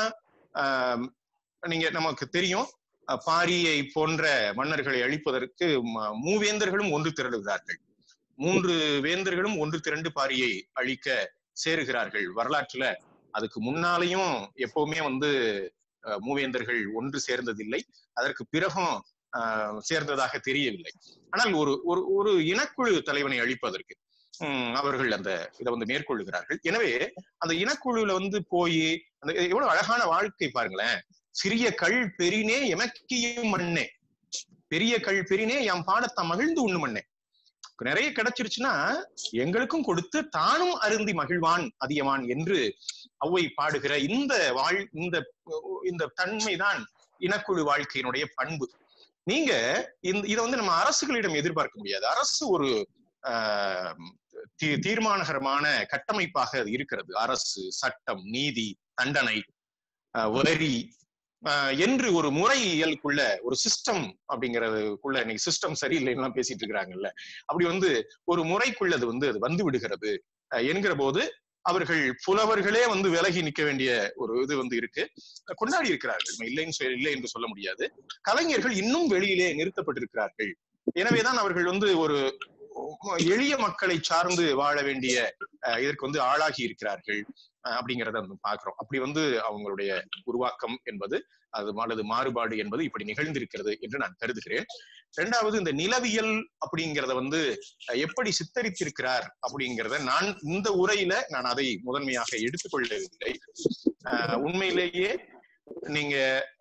ஆஹ் நீங்க நமக்கு தெரியும் அஹ் பாரியை போன்ற மன்னர்களை அழிப்பதற்கு ம- மூவேந்தர்களும் ஒன்று திரளுகிறார்கள் மூன்று வேந்தர்களும் ஒன்று திரண்டு பாரியை அழிக்க சேருகிறார்கள் வரலாற்றுல அதுக்கு முன்னாலேயும் எப்பவுமே வந்து அஹ், மூவேந்தர்கள் ஒன்று சேர்ந்ததில்லை அதற்கு பிறகும் அஹ், சேர்ந்ததாக தெரியவில்லை ஆனால் ஒரு ஒரு ஒரு இனக்குழு தலைவனை அழிப்பதற்கு உம், அவர்கள் அந்த இதை வந்து மேற்கொள்ளுகிறார்கள் எனவே அந்த இனக்குழுல வந்து போய் அந்த எவ்வளவு அழகான வாழ்க்கை பாருங்களேன் சிறிய கல் பெரினே எமக்கியும் மண்ணே பெரிய கல் பெரினே என் பாடத்தை மகிழ்ந்து உண்ணு மண்ணே நிறைய கிடைச்சிருச்சுன்னா எங்களுக்கும் கொடுத்து தானும் அருந்தி மகிழ்வான் அதியமான் என்று ஔவை பாடுகிற இந்த வாழ் இந்த இந்த தன்மைதான் இனக்குழு வாழ்க்கையினுடைய பண்பு நீங்க இந்த இதை வந்து நம்ம அரசுகளிடம் எதிர்பார்க்க முடியாது அரசு ஒரு ஆஹ், தீ- தீர்மானகரமான கட்டமைப்பாக அது இருக்கிறது அரசு சட்டம் நீதி தண்டனை ஆஹ், வரி ஆஹ், என்று ஒரு முறையியலுக்குள்ள ஒரு சிஸ்டம் அப்படிங்கறதுக்குள்ள இன்னைக்கு சிஸ்டம் சரியில்லைன்னு பேசிட்டு இருக்கிறாங்கல்ல அப்படி வந்து ஒரு முறைக்குள்ள அது வந்து அது வந்து விடுகிறது ஆஹ், என்கிற போது அவர்கள் புலவர்களே வந்து விலகி நிற்க வேண்டிய ஒரு இது வந்து இருக்கு கொண்டாடி இருக்கிறார்கள் நம்ம இல்லைன்னு சொல்ல இல்லை என்று சொல்ல முடியாது கலைஞர்கள் இன்னும் வெளியிலே நிறுத்தப்பட்டிருக்கிறார்கள் எனவேதான் அவர்கள் வந்து ஒரு எளிய மக்களை சார்ந்து வாழ வேண்டிய அஹ், இதற்கு வந்து ஆளாகி இருக்கிறார்கள் அஹ், அப்படிங்கிறத வந்து பாக்குறோம் அப்படி வந்து அவங்களுடைய உருவாக்கம் என்பது அது அல்லது மாறுபாடு என்பது இப்படி நிகழ்ந்திருக்கிறது என்று நான் கருதுகிறேன் இரண்டாவது இந்த நிலவியல் அப்படிங்கிறத வந்து அஹ், எப்படி சித்தரித்திருக்கிறார் அப்படிங்கிறத நான் இந்த உரையில நான் அதை முதன்மையாக எடுத்துக்கொள்ளவில்லை அஹ், உண்மையிலேயே நீங்க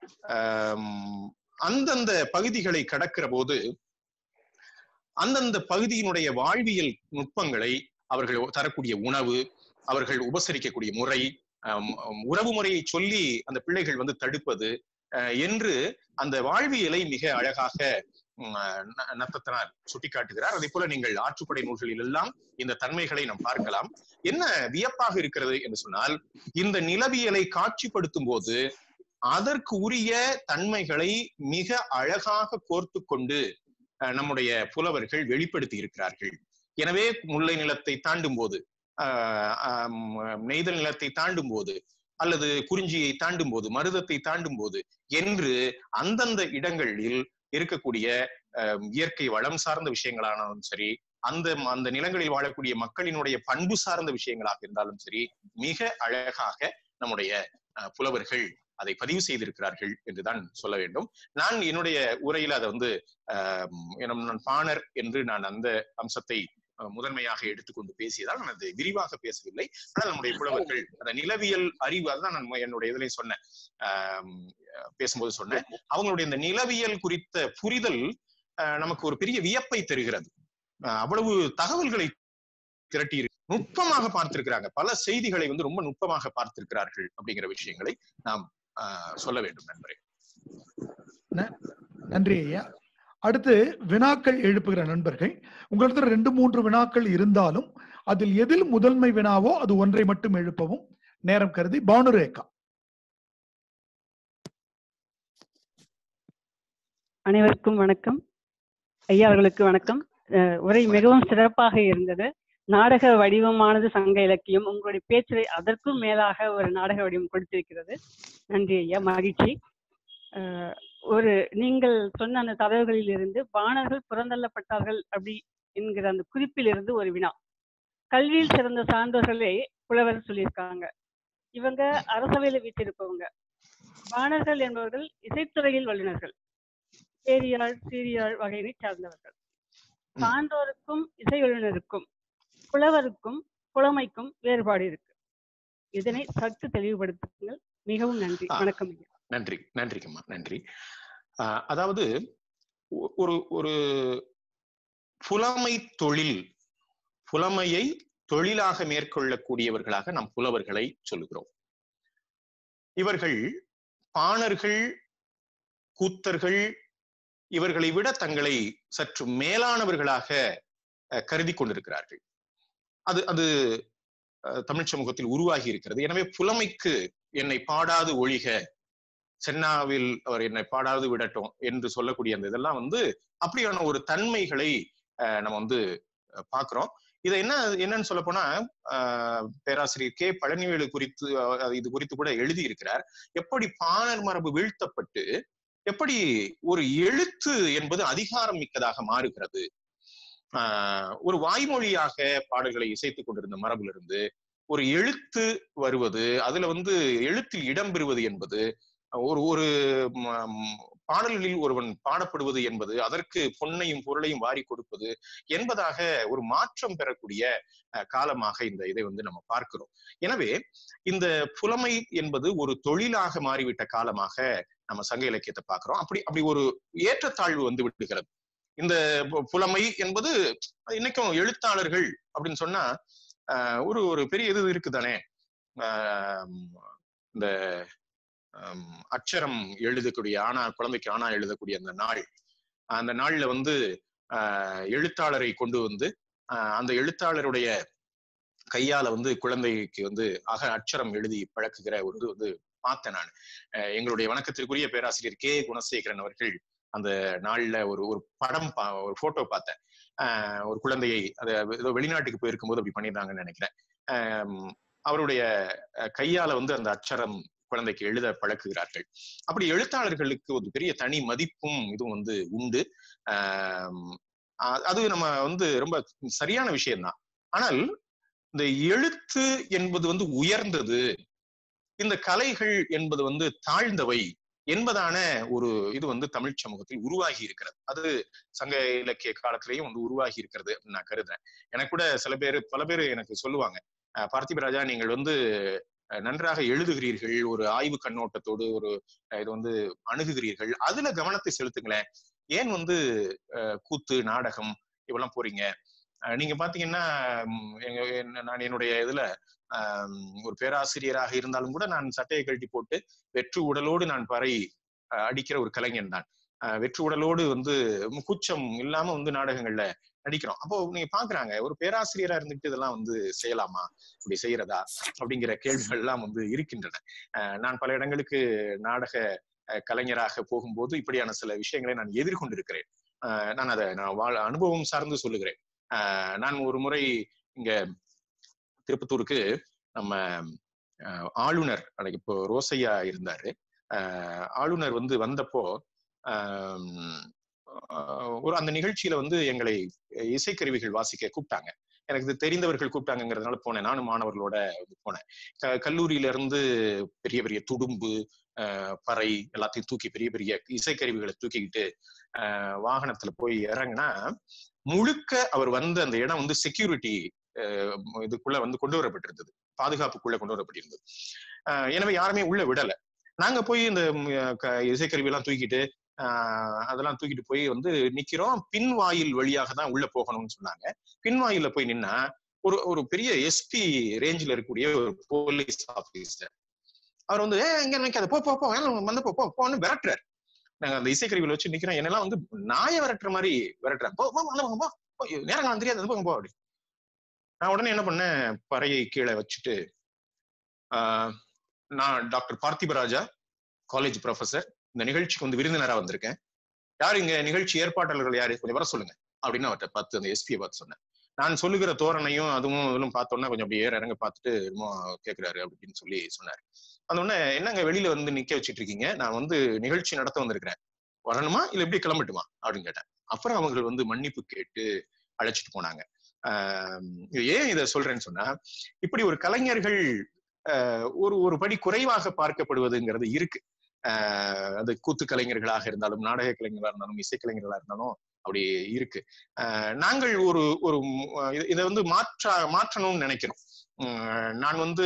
ஆம், அந்தந்த பகுதிகளை கடக்கிற போது அந்தந்த பகுதியினுடைய வாழ்வியல் நுட்பங்களை அவர்கள் தரக்கூடிய உணவு அவர்கள் உபசரிக்கக்கூடிய முறை ஆம், ஆம், உறவு முறையை சொல்லி அந்த பிள்ளைகள் வந்து தடுப்பது அஹ், என்று அந்த வாழ்வியலை மிக அழகாக உம், அஹ், ந- நத்தத்தனார் சுட்டிக்காட்டுகிறார் அதே போல நீங்கள் ஆற்றுப்படை நூல்களில் எல்லாம் இந்த தன்மைகளை நாம் பார்க்கலாம் என்ன வியப்பாக இருக்கிறது என்று சொன்னால் இந்த நிலவியலை காட்சிப்படுத்தும் போது அதற்கு உரிய தன்மைகளை மிக அழகாக கோர்த்து கொண்டு அஹ், நம்முடைய புலவர்கள் வெளிப்படுத்தி இருக்கிறார்கள் எனவே முல்லை நிலத்தை தாண்டும் போது ஆஹ் ஆம், நெய்தல் நிலத்தை தாண்டும் போது அல்லது குறிஞ்சியை தாண்டும் போது மருதத்தை தாண்டும் போது என்று அந்தந்த இடங்களில் இருக்கக்கூடிய அஹ், இயற்கை வளம் சார்ந்த விஷயங்களானாலும் சரி அந்த அந்த நிலங்களில் வாழக்கூடிய மக்களினுடைய பண்பு சார்ந்த விஷயங்களாக இருந்தாலும் சரி மிக அழகாக நம்முடைய அஹ், புலவர்கள் அதை பதிவு செய்திருக்கிறார்கள் என்றுதான் சொல்ல வேண்டும் நான் என்னுடைய உரையில அதை வந்து ஆஹ் எனம் நான் பாணர் என்று நான் அந்த அம்சத்தை அஹ், முதன்மையாக எடுத்துக்கொண்டு பேசியதால் நான் அதை விரிவாக பேசவில்லை ஆனால் நம்முடைய புலவர்கள் அந்த நிலவியல் அறிவு அதுதான் நான் என்னுடைய இதுலயும் சொன்னேன் ஆஹ் பேசும்போது சொன்னேன் அவங்களுடைய இந்த நிலவியல் குறித்த புரிதல் ஆஹ், நமக்கு ஒரு பெரிய வியப்பை தருகிறது ஆஹ், அவ்வளவு தகவல்களை திரட்டி இருக்கு நுட்பமாக பார்த்திருக்கிறாங்க பல செய்திகளை வந்து ரொம்ப நுட்பமாக பார்த்திருக்கிறார்கள் அப்படிங்கிற விஷயங்களை நாம் ஆஹ், சொல்ல வேண்டும் நண்பரே நன்றி ஐயா அடுத்து வினாக்கள் எழுப்புகிற நண்பர்கள் உங்களிடத்துல ரெண்டு மூன்று வினாக்கள் இருந்தாலும் அதில் எதில் முதன்மை வினாவோ அது ஒன்றை மட்டும் எழுப்பவும் நேரம் கருதி பானுரேகா அனைவருக்கும் வணக்கம் ஐயா அவர்களுக்கு வணக்கம் அஹ் உரை மிகவும் சிறப்பாக இருந்தது நாடக வடிவமானது சங்க இலக்கியம் உங்களுடைய பேச்சு அதற்கும் மேலாக ஒரு நாடக வடிவம் கொடுத்திருக்கிறது நன்றி ஐயா மகிழ்ச்சி அஹ் ஒரு நீங்கள் சொன்ன அந்த தரவுகளில் இருந்து பாணர்கள் புறந்தள்ளப்பட்டார்கள் அப்படி என்கிற அந்த குறிப்பில் இருந்து ஒரு வினா கல்வியில் சிறந்த சான்றோர்களே புலவர் சொல்லியிருக்காங்க இவங்க அரசவையில வீற்றிருப்பவங்க பாணர்கள் என்பவர்கள் இசைத்துறையில் வல்லுநர்கள் பேரியாழ் சீரியாழ் வகையினை சார்ந்தவர்கள் சான்றோருக்கும் இசை வல்லுநருக்கும் புலவருக்கும் புலமைக்கும் வேறுபாடு இருக்கு இதனை சற்று தெளிவுபடுத்துங்கள் மிகவும் நன்றி ஆ. வணக்கம் ஐயா நன்றி நன்றிங்கம்மா நன்றி ஆஹ் அதாவது ஒ- ஒரு ஒரு புலமை தொழில் புலமையை தொழிலாக மேற்கொள்ளக்கூடியவர்களாக நாம் புலவர்களை சொல்லுகிறோம் இவர்கள் பாணர்கள் கூத்தர்கள் இவர்களை விட தங்களை சற்று மேலானவர்களாக அஹ், கருதி கொண்டிருக்கிறார்கள் அது அது அஹ், தமிழ் சமூகத்தில் உருவாகி இருக்கிறது எனவே புலமைக்கு என்னை பாடாது ஒழிக சென்னாவில் அவர் என்னை பாடாது விடட்டும் என்று சொல்லக்கூடிய அந்த இதெல்லாம் வந்து அப்படியான ஒரு தன்மைகளை அஹ், நம்ம வந்து அஹ், பார்க்கிறோம் இதை என்ன என்னன்னு சொல்ல போனா ஆஹ், பேராசிரியர் கே பழனிவேலு குறித்து அஹ், இது குறித்து கூட எழுதி இருக்கிறார் எப்படி பாணர் மரபு வீழ்த்தப்பட்டு எப்படி ஒரு எழுத்து என்பது அதிகாரம் மிக்கதாக மாறுகிறது ஆஹ், ஒரு வாய்மொழியாக பாடல்களை இசைத்துக் கொண்டிருந்த மரபிலிருந்து ஒரு எழுத்து வருவது அதுல வந்து எழுத்தில் இடம்பெறுவது என்பது ஒரு ஒரு ம், பாடல்களில் ஒருவன் பாடப்படுவது என்பது அதற்கு பொன்னையும் பொருளையும் வாரி கொடுப்பது என்பதாக ஒரு மாற்றம் பெறக்கூடிய அஹ், காலமாக இந்த இதை வந்து நம்ம பார்க்கிறோம் எனவே இந்த புலமை என்பது ஒரு தொழிலாக மாறிவிட்ட காலமாக நம்ம சங்க இலக்கியத்தை பார்க்கிறோம் அப்படி அப்படி ஒரு ஏற்றத்தாழ்வு வந்து விடுகிறது இந்த பு- புலமை என்பது இன்னைக்கும் எழுத்தாளர்கள் அப்படின்னு சொன்னா ஆஹ் ஒரு ஒரு பெரிய இது இருக்குதானே ஆஹ் இந்த ஆம், அக்ஷரம் எழுதக்கூடிய ஆனா குழந்தைக்கு ஆனா எழுதக்கூடிய அந்த நாள் அந்த நாள்ல வந்து ஆஹ் எழுத்தாளரை கொண்டு வந்து ஆஹ் அந்த எழுத்தாளருடைய கையால வந்து குழந்தைக்கு வந்து அக அக்ஷரம் எழுதி பழக்குகிற ஒரு இது வந்து பார்த்தேன் நான் அஹ் எங்களுடைய வணக்கத்திற்குரிய பேராசிரியர் கே குணசேகரன் அவர்கள் அந்த நாள்ல ஒரு ஒரு படம் பா- ஒரு போட்டோ பார்த்தேன் ஆஹ் ஒரு குழந்தையை அது ஏதோ வெளிநாட்டுக்கு போயிருக்கும்போது அப்படி பண்ணியிருந்தாங்கன்னு நினைக்கிறேன் ஆஹ் அவருடைய அஹ், கையால வந்து அந்த அச்சரம் குழந்தைக்கு எழுத பழக்குகிறார்கள் அப்படி எழுத்தாளர்களுக்கு ஒரு பெரிய தனி மதிப்பும் இதுவும் வந்து உண்டு ஆஹ் அ- அது நம்ம வந்து ரொம்ப சரியான விஷயம்தான் ஆனால் இந்த எழுத்து என்பது வந்து உயர்ந்தது இந்த கலைகள் என்பது வந்து தாழ்ந்தவை என்பதான ஒரு இது வந்து தமிழ் சமூகத்தில் உருவாகி இருக்கிறது அது சங்க இலக்கிய காலத்திலேயும் வந்து உருவாகி இருக்கிறது அப்படின்னு நான் கருதுறேன் எனக்கு கூட சில பேர் பல பேர் எனக்கு சொல்லுவாங்க அஹ் பார்த்திபராஜா நீங்கள் வந்து அஹ் நன்றாக எழுதுகிறீர்கள் ஒரு ஆய்வு கண்ணோட்டத்தோடு ஒரு அஹ் இது வந்து அணுகுகிறீர்கள் அதுல கவனத்தை செலுத்துங்களேன் ஏன் வந்து அஹ் கூத்து நாடகம் இவெல்லாம் போறீங்க அஹ் நீங்க பாத்தீங்கன்னா ம், எங்க என்ன- நான் என்னுடைய இதுல ஆம், ஒரு பேராசிரியராக இருந்தாலும் கூட நான் சட்டையை கழட்டி போட்டு வெற்று உடலோடு நான் பறை அஹ், அடிக்கிற ஒரு கலைஞன் தான் அஹ், வெற்று உடலோடு வந்து ம், கூச்சம் இல்லாம வந்து நாடகங்கள்ல நடிக்கிறோம் அப்போ நீங்க பாக்குறாங்க ஒரு பேராசிரியரா இருந்துட்டு இதெல்லாம் வந்து செய்யலாமா இப்படி செய்யறதா அப்படிங்கிற கேள்விகள் எல்லாம் வந்து இருக்கின்றன அஹ், நான் பல இடங்களுக்கு நாடக அஹ், கலைஞராக போகும்போது இப்படியான சில விஷயங்களை நான் எதிர்கொண்டிருக்கிறேன் அஹ், நான் அதை நான் வாழ் அனுபவம் சார்ந்து சொல்லுகிறேன் அஹ், நான் ஒரு முறை இங்க திருப்பத்தூருக்கு நம்ம அஹ், ஆளுநர் அன்னைக்கு இப்போ ரோசையா இருந்தாரு அஹ், ஆளுநர் வந்து வந்தப்போ ஆம், அஹ், ஒரு அந்த நிகழ்ச்சியில வந்து எங்களை இசைக்கருவிகள் வாசிக்க கூப்பிட்டாங்க எனக்கு இது தெரிந்தவர்கள் கூப்பிட்டாங்கிறதுனால போனேன் நானும் மாணவர்களோட வந்து போனேன் க- கல்லூரியில இருந்து பெரிய பெரிய துடும்பு அஹ், பறை எல்லாத்தையும் தூக்கி பெரிய பெரிய இசைக்கருவிகளை தூக்கிக்கிட்டு அஹ், வாகனத்துல போய் இறங்குனா முழுக்க அவர் வந்த அந்த இடம் வந்து செக்யூரிட்டி இதுக்குள்ள வந்து கொண்டு வரப்பட்டிருந்தது பாதுகாப்புக்குள்ள கொண்டு வரப்பட்டிருந்தது அஹ் எனவே யாருமே உள்ள விடல நாங்க போய் இந்த ம், க- இசைக்கருவி எல்லாம் தூக்கிட்டு ஆஹ் அதெல்லாம் தூக்கிட்டு போய் வந்து நிக்கிறோம் பின் வாயில் வழியாக தான் உள்ள போகணும்னு சொன்னாங்க பின் வாயில்ல போய் நின்னா ஒரு ஒரு பெரிய எஸ்பி ரேஞ்சில் இருக்கக்கூடிய ஒரு போலீஸ் ஆபீசர் அவர் வந்து ஏ இங்க நிக்காத போ போ போ எல்லாம் வந்து போ போ போன்னு விரட்டுறாரு நாங்க அந்த இசைக்கருவியில வச்சு நிக்கிறோம் என்னெல்லாம் வந்து நாயை விரட்டுற மாதிரி விரட்டுறேன் போ போ உள்ள போங்க, போ போ, நேரம் காலம் தெரியாது அது போங்க போ அப்படி நான் உடனே என்ன பண்ணேன் பறையை கீழே வச்சுட்டு ஆஹ் நான் டாக்டர் பார்த்திபராஜா காலேஜ் ப்ரொஃபசர் இந்த நிகழ்ச்சிக்கு வந்து விருந்தினரா வந்திருக்கேன் யார் இங்க நிகழ்ச்சி ஏற்பாட்டாளர்கள் யாரு கொஞ்சம் வர சொல்லுங்க அப்படின்னு அவர்கிட்ட பார்த்து அந்த எஸ்பியை பார்த்து சொன்னேன் நான் சொல்லுகிற தோரணையும் அதுவும் இதுவும் பார்த்தோன்னா கொஞ்சம் அப்படியே இறங்க பார்த்துட்டு என்னமோ கேட்கிறாரு அப்படின்னு சொல்லி சொன்னாரு அந்த உடனே என்னங்க வெளியில வந்து நிக்க வச்சிட்டு இருக்கீங்க நான் வந்து நிகழ்ச்சி நடத்த வந்திருக்கிறேன் வரணுமா இல்ல எப்படி கிளம்பட்டுமா அப்படின்னு கேட்டேன் அப்புறம் அவங்க வந்து மன்னிப்பு கேட்டு அழைச்சிட்டு போனாங்க ஆஹ் இது ஏன் இதை சொல்றேன்னு சொன்னா இப்படி ஒரு கலைஞர்கள் ஆஹ் ஒரு ஒரு படி குறைவாக பார்க்கப்படுவதுங்கிறது இருக்கு ஆஹ் அது கூத்து கலைஞர்களாக இருந்தாலும் நாடக கலைஞர்களா இருந்தாலும் இசைக்கலைஞர்களா இருந்தாலும் அப்படி இருக்கு ஆஹ் நாங்கள் ஒரு ஒரு ம், இத- இதை வந்து மாற்ற மாற்றணும்னு நினைக்கிறோம் உம், நான் வந்து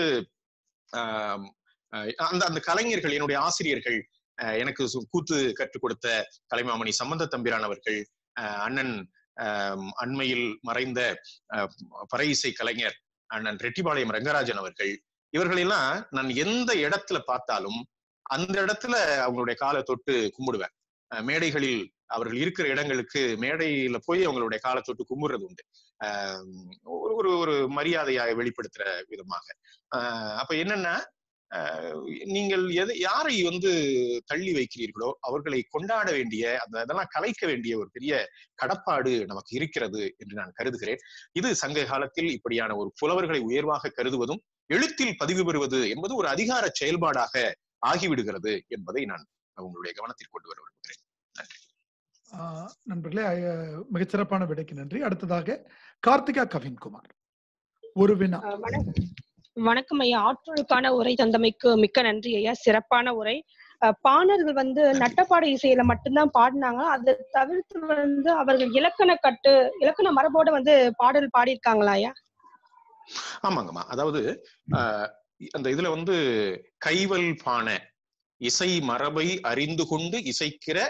ஆஹ் அஹ் அந்த அந்த கலைஞர்கள் என்னுடைய ஆசிரியர்கள் அஹ் எனக்கு சு- கூத்து கற்றுக் கொடுத்த கலைமாமணி சம்பந்த தம்பிரான் அவர்கள் அஹ் அண்ணன் ஆஹ் அண்மையில் மறைந்த அஹ் பறை இசை கலைஞர் அண்ணன் ரெட்டிபாளையம் ரங்கராஜன் அவர்கள் இவர்களெல்லாம் நான் எந்த இடத்துல பார்த்தாலும் அந்த இடத்துல அவங்களுடைய காலை தொட்டு கும்பிடுவேன் அஹ் மேடைகளில் அவர்கள் இருக்கிற இடங்களுக்கு மேடையில போய் அவங்களுடைய காலை தொட்டு கும்பிடுறது உண்டு ஆஹ் ஒரு ஒரு ஒரு மரியாதையாக வெளிப்படுத்துற விதமாக ஆஹ் அப்ப என்னன்னா ஆஹ் நீங்கள் எது யாரை வந்து தள்ளி வைக்கிறீர்களோ அவர்களை கொண்டாட வேண்டிய அந்த அதெல்லாம் கலைக்க வேண்டிய ஒரு பெரிய கடப்பாடு நமக்கு இருக்கிறது என்று நான் கருதுகிறேன் இது சங்க காலத்தில் இப்படியான ஒரு புலவர்களை உயர்வாக கருதுவதும் எழுத்தில் பதிவு பெறுவது என்பது ஒரு அதிகார செயல்பாடாக ஆகிவிடுகிறது என்பதை நான் உங்களுடைய கவனத்தில் கொண்டு வர விரும்புகிறேன் நன்றி ஆஹ் நண்பர்களே அஹ் மிகச்சிறப்பான விடைக்கு நன்றி அடுத்ததாக கார்த்திகா கவின்குமார் ஒரு வினா அஹ் வணக்கம் வணக்கம் ஐயா ஆற்றலுக்கான உரை தந்தமைக்கு மிக்க நன்றி ஐயா சிறப்பான உரை அஹ் பாணர்கள் வந்து நட்டப்பாட இசையில மட்டும்தான் பாடினாங்க அதை தவிர்த்து வந்து அவர்கள் இலக்கண கட்டு இலக்கண மரபோட வந்து பாடல் பாடியிருக்காங்களா ஐயா ஆமாங்கம்மா அதாவது ஆஹ் அந்த இதுல வந்து கைவல் பானை இசை மரபை அறிந்து கொண்டு இசைக்கிற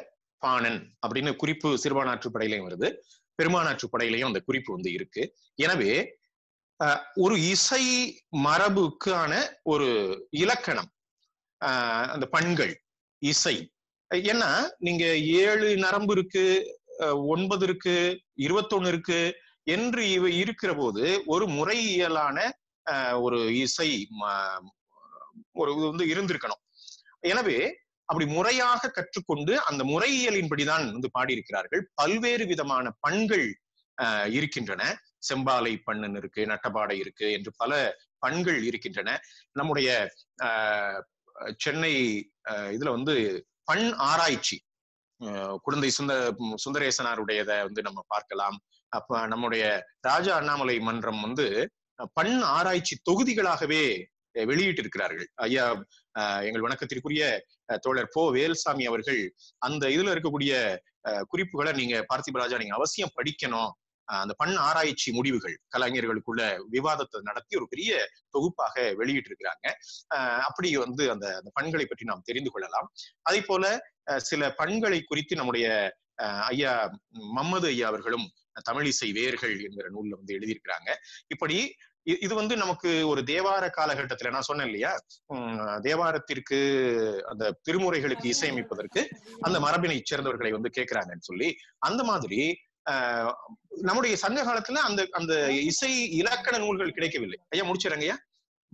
பாணன் அப்படின்னு குறிப்பு சிறுபானாற்று படையிலையும் வருது பெருமானாற்று படையிலையும் அந்த குறிப்பு வந்து இருக்கு எனவே அஹ், ஒரு இசை மரபுக்கான ஒரு இலக்கணம் அஹ், அந்த பண்கள் இசை ஏன்னா நீங்க ஏழு நரம்பு இருக்கு அஹ், ஒன்பது இருக்கு இருபத்தொன்னு இருக்கு என்று இவ இருக்கிற போது ஒரு முறையியலான அஹ், ஒரு இசை ம- ஒரு இது வந்து இருந்திருக்கணும் எனவே அப்படி முறையாக கற்றுக்கொண்டு அந்த முறையியலின்படிதான் வந்து பாடியிருக்கிறார்கள் பல்வேறு விதமான பண்கள் அஹ், இருக்கின்றன செம்பாலை பண்ணுன்னு இருக்கு நட்டபாடை இருக்கு என்று பல பண்கள் இருக்கின்றன நம்முடைய அஹ், சென்னை அஹ், இதுல வந்து பண் ஆராய்ச்சி அஹ், குழந்தை சுந்த சுந்தரேசனாருடையத வந்து நம்ம பார்க்கலாம் அப்ப நம்முடைய ராஜா அண்ணாமலை மன்றம் வந்து அஹ், பண் ஆராய்ச்சி தொகுதிகளாகவே அஹ், வெளியிட்டிருக்கிறார்கள் ஐயா அஹ், எங்கள் வணக்கத்திற்குரிய அஹ், தோழர் போ வேல்சாமி அவர்கள் அந்த இதுல இருக்கக்கூடிய அஹ், குறிப்புகளை நீங்க பார்த்திபராஜா நீங்க அவசியம் படிக்கணும் அஹ், அந்த பண் ஆராய்ச்சி முடிவுகள் கலைஞர்களுக்குள்ள விவாதத்தை நடத்தி ஒரு பெரிய தொகுப்பாக வெளியிட்டிருக்கிறாங்க அஹ், அப்படி வந்து அந்த அந்த பண்களை பற்றி நாம் தெரிந்து கொள்ளலாம் அதே போல அஹ், சில பண்களை குறித்து நம்முடைய அஹ், ஐயா மம்மது ஐயா அவர்களும் தமிழிசை வேர்கள் என்கிற நூல்ல வந்து எழுதியிருக்கிறாங்க இப்படி இ- இது வந்து நமக்கு ஒரு தேவார காலகட்டத்துல நான் சொன்னேன் இல்லையா உம், தேவாரத்திற்கு அந்த திருமுறைகளுக்கு இசையமைப்பதற்கு அந்த மரபினை சேர்ந்தவர்களை வந்து கேட்கிறாங்கன்னு சொல்லி அந்த மாதிரி ஆஹ், நம்முடைய சங்க காலத்துல அந்த அந்த இசை இலக்கண நூல்கள் கிடைக்கவில்லை ஐயா முடிச்சிடறேங்க ஐயா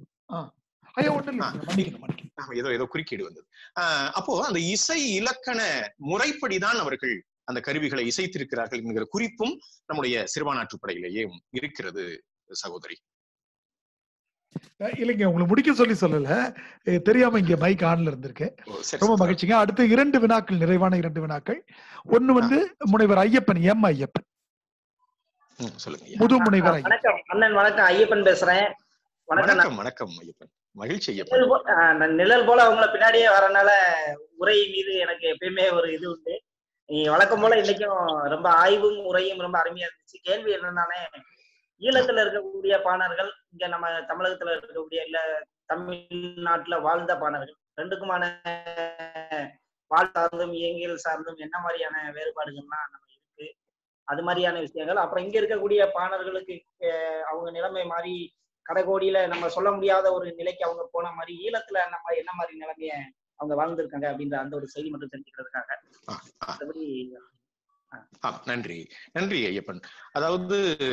ஐயா ஒண்ணு இல்ல மன்னிக்கணும் மன்னிக்கணும் ஆமா, ஏதோ ஏதோ குறுக்கீடு வந்தது ஆஹ் அப்போ அந்த இசை இலக்கண முறைப்படிதான் அவர்கள் அந்த கருவிகளை இசைத்திருக்கிறார்கள் என்கிற குறிப்பும் நம்முடைய சிறுபானாற்று படையிலேயே இருக்கிறது சகோதரி அஹ் இல்லைங்க உங்களுக்கு முடிக்க சொல்லி சொல்லல அஹ் தெரியாம இங்க மைக் ஆன்ல இருந்திருக்கு ஓ, சரி, ரொம்ப சரி. மகிழ்ச்சிங்க அடுத்து இரண்டு வினாக்கள் நிறைவான இரண்டு வினாக்கள் ஒண்ணு வந்து முனைவர் ஐயப்பன் எம் ஐயப்பன் ம், சொல்லுங்க ஐயா. முது முனைவர் ஐயப்பன் வணக்கம் அண்ணன் வணக்கம் ஐயப்பன் பேசுறேன் வணக்கம் நான் வணக்கம் வணக்கம் ஐயப்பன் மகிழ்ச்சி ஐயப்பன் நிழல் போ- ஆ, நான் நிழல் போல அவங்கள பின்னாடியே வரனால உரை மீது எனக்கு எப்பயுமே ஒரு இது உண்டு நீ வழக்கம் போல இன்னைக்கும் ரொம்ப ஆய்வும் உரையும் ரொம்ப அருமையா இருந்துச்சு கேள்வி என்னன்னானே ஈழத்துல இருக்கக்கூடிய பாணர்கள் இங்க நம்ம தமிழகத்துல இருக்கக்கூடிய இல்ல தமிழ்நாட்டுல வாழ்ந்த பாணர்கள் ரெண்டுக்குமான வாழ் சார்ந்தும் இயங்கியல் சார்ந்தும் என்ன மாதிரியான வேறுபாடுகள்லாம் நம்ம இருக்கு அது மாதிரியான விஷயங்கள் அப்புறம் இங்க இருக்கக்கூடிய பாணர்களுக்கு அஹ், அவங்க நிலைமை மாறி கடைகோடியில நம்ம சொல்ல முடியாத ஒரு நிலைக்கு அவங்க போன மாதிரி ஈழத்துல நம்ம என்ன மாதிரி நிலைமைய அவங்க வாழ்ந்திருக்காங்க அப்படின்ற அந்த ஒரு செய்தி மட்டும் தெரிஞ்சுக்கிறதுக்காக மற்றபடி ஆ, நன்றி நன்றி ஐயப்பன் அதாவது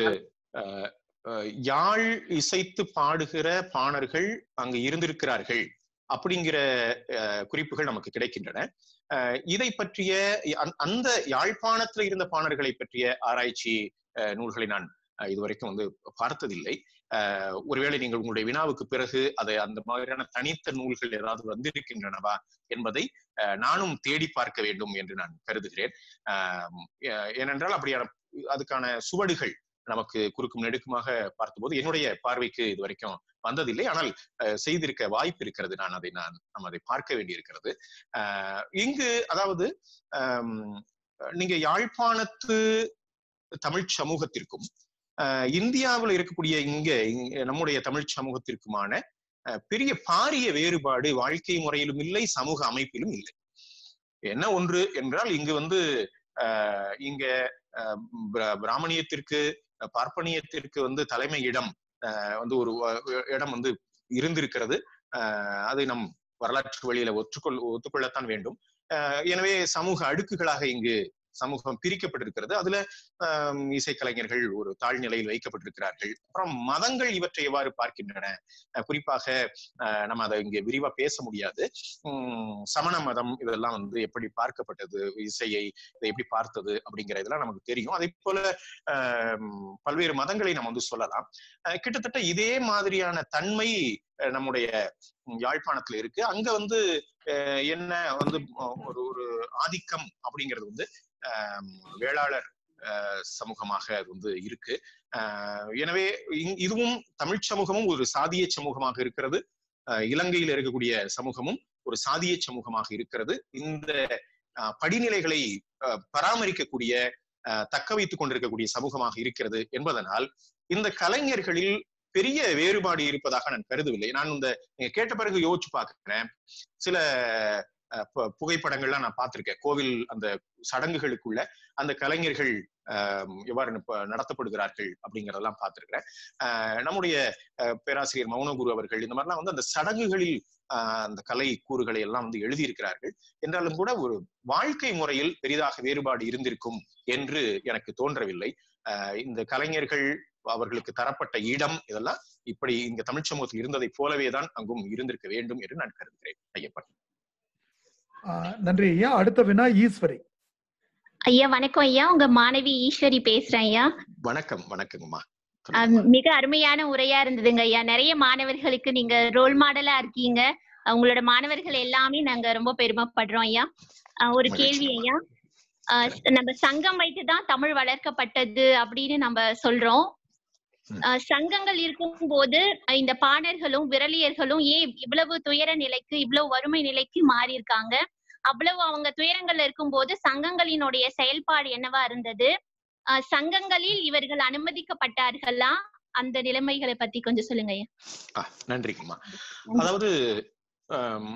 அஹ், அஹ், யாழ் இசைத்து பாடுகிற பாணர்கள் அங்கு இருந்திருக்கிறார்கள் அப்படிங்கிற அஹ், குறிப்புகள் நமக்கு கிடைக்கின்றன அஹ், இதை பற்றிய அந்த- அந்த யாழ்ப்பாணத்துல இருந்த பாணர்களை பற்றிய ஆராய்ச்சி அஹ், நூல்களை நான் அஹ், இதுவரைக்கும் வந்து பார்த்ததில்லை அஹ், ஒருவேளை நீங்கள் உங்களுடைய வினாவுக்கு பிறகு அதை அந்த மாதிரியான தனித்த நூல்கள் ஏதாவது வந்திருக்கின்றனவா என்பதை அஹ், நானும் தேடி பார்க்க வேண்டும் என்று நான் கருதுகிறேன் ஆஹ் ஏ- ஏனென்றால் அப்படியான அதுக்கான சுவடுகள் நமக்கு குறுக்கும் நெடுக்குமாக பார்த்தபோது என்னுடைய பார்வைக்கு இது வரைக்கும் வந்ததில்லை ஆனால் அஹ், செய்திருக்க வாய்ப்பு இருக்கிறது நான் அதை நான் நாம் அதை பார்க்க வேண்டியிருக்கிறது ஆஹ் இங்கு அதாவது ஆம், நீங்க யாழ்ப்பாணத்து தமிழ் சமூகத்திற்கும் ஆஹ் இந்தியாவில் இருக்கக்கூடிய இங்க இங்க நம்முடைய தமிழ் சமூகத்திற்குமான அஹ், பெரிய பாரிய வேறுபாடு வாழ்க்கை முறையிலும் இல்லை சமூக அமைப்பிலும் இல்லை என்ன ஒன்று என்றால் இங்கு வந்து ஆஹ் இங்க ஆஹ் பிர- பிராமணியத்திற்கு அஹ் பார்ப்பனியத்திற்கு வந்து தலைமை இடம் ஆஹ் வந்து ஒரு வ- இடம் வந்து இருந்திருக்கிறது ஆஹ் அதை நம் வரலாற்று வழியில ஒற்றுக்கொள் ஒத்துக்கொள்ளத்தான் வேண்டும் ஆஹ் எனவே சமூக அடுக்குகளாக இங்கு சமூகம் பிரிக்கப்பட்டிருக்கிறது அதுல ஆஹ் இசைக்கலைஞர்கள் ஒரு தாழ்நிலையில் வைக்கப்பட்டிருக்கிறார்கள் அப்புறம் மதங்கள் இவற்றை எவ்வாறு பார்க்கின்றன அஹ் குறிப்பாக ஆஹ் நம்ம அதை இங்கே விரிவா பேச முடியாது உம் சமண மதம் இதெல்லாம் வந்து எப்படி பார்க்கப்பட்டது இசையை இதை எப்படி பார்த்தது அப்படிங்கிற இதெல்லாம் நமக்கு தெரியும் அதே போல ஆஹ் பல்வேறு மதங்களை நம்ம வந்து சொல்லலாம் அஹ் கிட்டத்தட்ட இதே மாதிரியான தன்மை அஹ் நம்முடைய உம் யாழ்ப்பாணத்துல இருக்கு அங்க வந்து அஹ் என்ன வந்து அஹ் ஒரு ஒரு ஆதிக்கம் அப்படிங்கிறது வந்து ஆஹ் வேளாளர் ஆஹ் சமூகமாக அது வந்து இருக்கு ஆஹ் எனவே இங்- இதுவும் தமிழ் சமூகமும் ஒரு சாதிய சமூகமாக இருக்கிறது ஆஹ் இலங்கையில் இருக்கக்கூடிய சமூகமும் ஒரு சாதிய சமூகமாக இருக்கிறது இந்த ஆஹ் படிநிலைகளை ஆஹ் பராமரிக்கக்கூடிய ஆஹ் தக்க வைத்துக் கொண்டிருக்கக்கூடிய சமூகமாக இருக்கிறது என்பதனால் இந்த கலைஞர்களில் பெரிய வேறுபாடு இருப்பதாக நான் கருதவில்லை நான் இந்த நீங்க கேட்ட பிறகு யோசிச்சு பார்க்கிறேன் சில அஹ், பு- புகைப்படங்கள்லாம் நான் பார்த்திருக்கேன் கோவில் அந்த சடங்குகளுக்குள்ள அந்த கலைஞர்கள் ஆஹ், எவ்வாறு ந- நடத்தப்படுகிறார்கள் அப்படிங்கறதெல்லாம் பார்த்திருக்கிறேன் ஆஹ், நம்முடைய அஹ், பேராசிரியர் மௌனகுரு அவர்கள் இந்த மாதிரிலாம் வந்து அந்த சடங்குகளில் ஆஹ், அந்த கலை கூறுகளை எல்லாம் வந்து எழுதியிருக்கிறார்கள் என்றாலும் கூட ஒரு வாழ்க்கை முறையில் பெரிதாக வேறுபாடு இருந்திருக்கும் என்று எனக்கு தோன்றவில்லை ஆஹ், இந்த கலைஞர்கள் அவர்களுக்கு தரப்பட்ட இடம் இதெல்லாம் இப்படி இங்க தமிழ் சமூகத்தில் இருந்ததை போலவே தான் அங்கும் இருந்திருக்க வேண்டும் என்று நான் கருதுகிறேன் ஐயப்பன் ஆஹ் நன்றி ஐயா அடுத்த வினா ஈஸ்வரி ஐயா வணக்கம் ஐயா உங்க மாணவி ஈஸ்வரி பேசுறேன் ஐயா வணக்கம் வணக்கங்கம்மா அஹ் மிக அருமையான உரையா இருந்ததுங்க ஐயா நிறைய மாணவர்களுக்கு நீங்க ரோல் மாடலா இருக்கீங்க உங்களோட மாணவர்கள் எல்லாமே நாங்க ரொம்ப பெருமைப்படுறோம் ஐயா அஹ் ஒரு கேள்வி ஐயா அஹ் நம்ம சங்கம் வைத்துதான் தமிழ் வளர்க்கப்பட்டது அப்படின்னு நம்ம சொல்றோம் அஹ் சங்கங்கள் இருக்கும் போது இந்த பாணர்களும் விரலியர்களும் ஏன் இவ்வளவு துயர நிலைக்கு இவ்வளவு வறுமை நிலைக்கு மாறி இருக்காங்க அவ்வளவு அவங்க துயரங்கள்ல இருக்கும்போது சங்கங்களினுடைய செயல்பாடு என்னவா இருந்தது அஹ் சங்கங்களில் இவர்கள் அனுமதிக்கப்பட்டார்களா அந்த நிலைமைகளை பத்தி கொஞ்சம் சொல்லுங்க ஐயா ஆ, நன்றிங்கம்மா அதாவது ஆம்,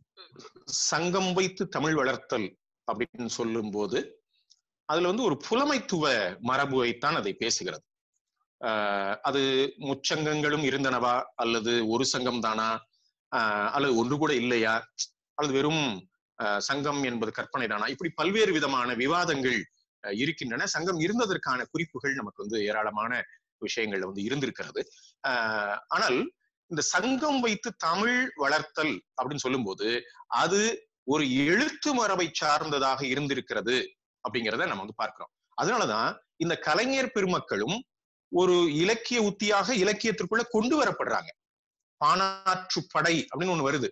சங்கம் வைத்து தமிழ் வளர்த்தல் அப்படின்னு சொல்லும்போது அதுல வந்து ஒரு புலமைத்துவ மரபுவைத்தான் அதை பேசுகிறது ஆஹ் அது முச்சங்கங்களும் இருந்தனவா அல்லது ஒரு சங்கம் தானா ஆஹ் அல்லது ஒன்று கூட இல்லையா அல்லது வெறும் ஆஹ் சங்கம் என்பது கற்பனை தானா இப்படி பல்வேறு விதமான விவாதங்கள் ஆஹ் இருக்கின்றன சங்கம் இருந்ததற்கான குறிப்புகள் நமக்கு வந்து ஏராளமான விஷயங்கள்ல வந்து இருந்திருக்கிறது ஆஹ் ஆனால் இந்த சங்கம் வைத்து தமிழ் வளர்த்தல் அப்படின்னு சொல்லும்போது அது ஒரு எழுத்து மரபை சார்ந்ததாக இருந்திருக்கிறது அப்படிங்கிறத நம்ம வந்து பார்க்கிறோம் அதனாலதான் இந்த கலைஞர் பெருமக்களும் ஒரு இலக்கிய உத்தியாக இலக்கியத்திற்குள்ள கொண்டு வரப்படுறாங்க பானாற்றுப்படை அப்படின்னு ஒண்ணு வருது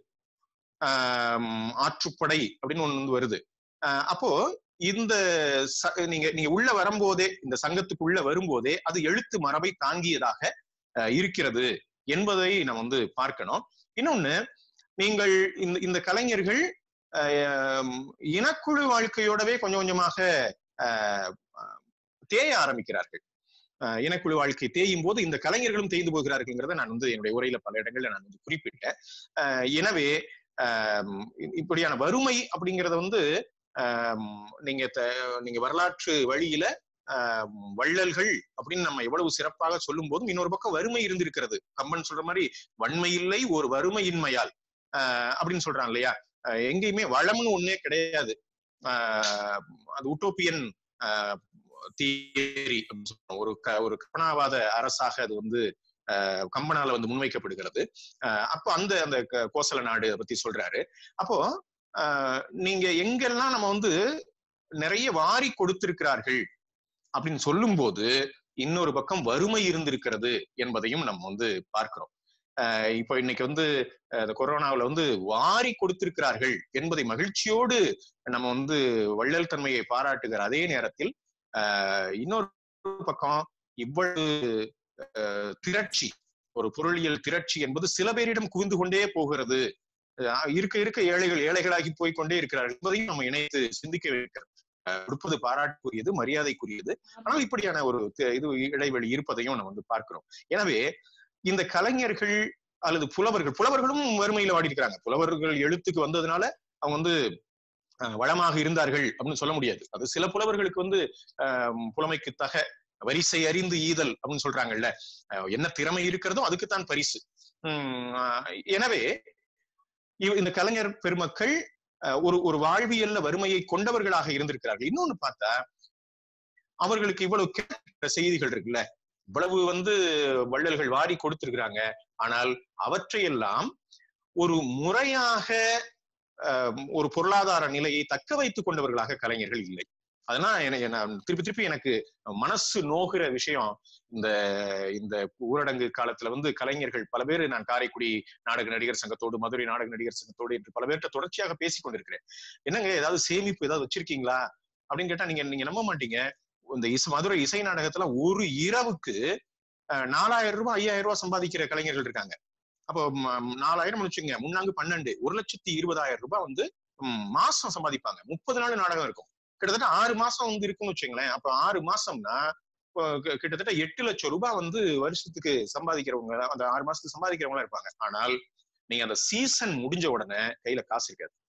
ஆஹ் ஆற்றுப்படை அப்படின்னு ஒண்ணு வந்து வருது ஆஹ் அப்போ இந்த ச- நீங்க நீங்க உள்ள வரும்போதே இந்த சங்கத்துக்குள்ள வரும்போதே அது எழுத்து மரபை தாங்கியதாக ஆஹ் இருக்கிறது என்பதை நம்ம வந்து பார்க்கணும் இன்னொன்னு நீங்கள் இந்த இந்த கலைஞர்கள் ஆஹ் இனக்குழு வாழ்க்கையோடவே கொஞ்சம் கொஞ்சமாக ஆஹ் தேய ஆரம்பிக்கிறார்கள் ஆஹ் இனக்குழு வாழ்க்கை தேயும் போது இந்த கலைஞர்களும் தேய்ந்து போகிறார்கள்ங்கிறத நான் வந்து என்னுடைய உரையில பல இடங்கள்ல நான் வந்து குறிப்பிட்டேன் ஆஹ் எனவே ஆஹ் இப்படியான வறுமை அப்படிங்கறத வந்து ஆஹ் நீங்க த- நீங்க வரலாற்று வழியில ஆஹ் வள்ளல்கள் அப்படின்னு நம்ம எவ்வளவு சிறப்பாக சொல்லும் போதும் இன்னொரு பக்கம் வறுமை இருந்திருக்கிறது கம்பன் சொல்ற மாதிரி வன்மை இல்லை ஒரு வறுமையின்மையால் ஆஹ் அப்படின்னு சொல்றான் இல்லையா ஆஹ் எங்கேயுமே வளம்னு ஒண்ணே கிடையாது ஆஹ் அது உட்டோப்பியன் தியரி ஒரு க- ஒரு கற்பனாவாத அரசாக அது வந்து ஆஹ் கம்பனால வந்து முன்வைக்கப்படுகிறது ஆஹ் அப்போ அந்த அந்த க- கோசல நாடு அதை பத்தி சொல்றாரு அப்போ ஆஹ் நீங்க எங்கெல்லாம் நம்ம வந்து நிறைய வாரி கொடுத்திருக்கிறார்கள் அப்படின்னு சொல்லும்போது இன்னொரு பக்கம் வறுமை இருந்திருக்கிறது என்பதையும் நம்ம வந்து பார்க்கிறோம் ஆஹ் இப்போ இன்னைக்கு வந்து அஹ் இந்த கொரோனாவுல வந்து வாரி கொடுத்திருக்கிறார்கள் என்பதை மகிழ்ச்சியோடு நம்ம வந்து வள்ளல் தன்மையை பாராட்டுகிற அதே நேரத்தில் ஆஹ் இன்னொரு பக்கம் இவ்வளவு ஆஹ் திரட்சி ஒரு பொருளியல் திரட்சி என்பது சில பேரிடம் குவிந்து கொண்டே போகிறது ஆஹ் இருக்க இருக்க ஏழைகள் ஏழைகளாகி போய் கொண்டே இருக்கிறார்கள் என்பதையும் நம்ம இணைத்து சிந்திக்க வைக்கிறது ஆஹ் கொடுப்பது பாராட்டுக்குரியது மரியாதைக்குரியது ஆனால் இப்படியான ஒரு தி- இது இடைவெளி இருப்பதையும் நம்ம வந்து பார்க்கிறோம் எனவே இந்த கலைஞர்கள் அல்லது புலவர்கள் புலவர்களும் வறுமையில வாடி இருக்கிறாங்க புலவர்கள் எழுத்துக்கு வந்ததுனால அவங்க வந்து அஹ், வளமாக இருந்தார்கள் அப்படின்னு சொல்ல முடியாது அது சில புலவர்களுக்கு வந்து ஆஹ், புலமைக்கு தக வரிசை அறிந்து ஈதல் அப்படின்னு சொல்றாங்கல்ல அஹ், என்ன திறமை இருக்கிறதோ அதுக்குத்தான் பரிசு உம் ஆஹ், எனவே இவ- இந்த கலைஞர் பெருமக்கள் அஹ், ஒரு ஒரு வாழ்வியல்ல வறுமையை கொண்டவர்களாக இருந்திருக்கிறார்கள் இன்னொன்னு பார்த்தா அவர்களுக்கு இவ்வளவு கெட்ட செய்திகள் இருக்குல்ல இவ்வளவு வந்து வள்ளல்கள் வாரி கொடுத்திருக்கிறாங்க ஆனால் அவற்றையெல்லாம் ஒரு முறையாக அஹ், ஒரு பொருளாதார நிலையை தக்க வைத்துக் கொண்டவர்களாக கலைஞர்கள் இல்லை அதனால எனக்கு நான் திருப்பி திருப்பி எனக்கு மனசு நோகிற விஷயம் இந்த இந்த ஊரடங்கு காலத்துல வந்து கலைஞர்கள் பல பேர் நான் காரைக்குடி நாடக நடிகர் சங்கத்தோடு மதுரை நாடக நடிகர் சங்கத்தோடு என்று பல பேர்கிட்ட தொடர்ச்சியாக பேசிக் கொண்டிருக்கிறேன் என்னங்க ஏதாவது சேமிப்பு ஏதாவது வச்சிருக்கீங்களா அப்படின்னு கேட்டா நீங்க நீங்க நம்ப மாட்டீங்க இந்த இசை மதுரை இசை நாடகத்துல ஒரு இரவுக்கு அஹ், நாலாயிரம் ரூபாய் ஐயாயிரம் ரூபாய் சம்பாதிக்கிற கலைஞர்கள் இருக்காங்க அப்போ ம- நாலாயிரம் வச்சுங்க முன்னாங்க பன்னெண்டு ஒரு லட்சத்தி இருபதாயிரம் ரூபாய் வந்து ம், மாசம் சம்பாதிப்பாங்க முப்பது நாள் நாடகம் இருக்கும் கிட்டத்தட்ட ஆறு மாசம் வந்து இருக்குன்னு வச்சுங்களேன் அப்ப ஆறு மாசம்னா இப்போ கி- கிட்டத்தட்ட எட்டு லட்சம் ரூபாய் வந்து வருஷத்துக்கு சம்பாதிக்கிறவங்க அந்த ஆறு மாசத்துக்கு சம்பாதிக்கிறவங்களா இருப்பாங்க ஆனால் நீங்க அந்த சீசன் முடிஞ்ச உடனே கையில காசு இருக்காது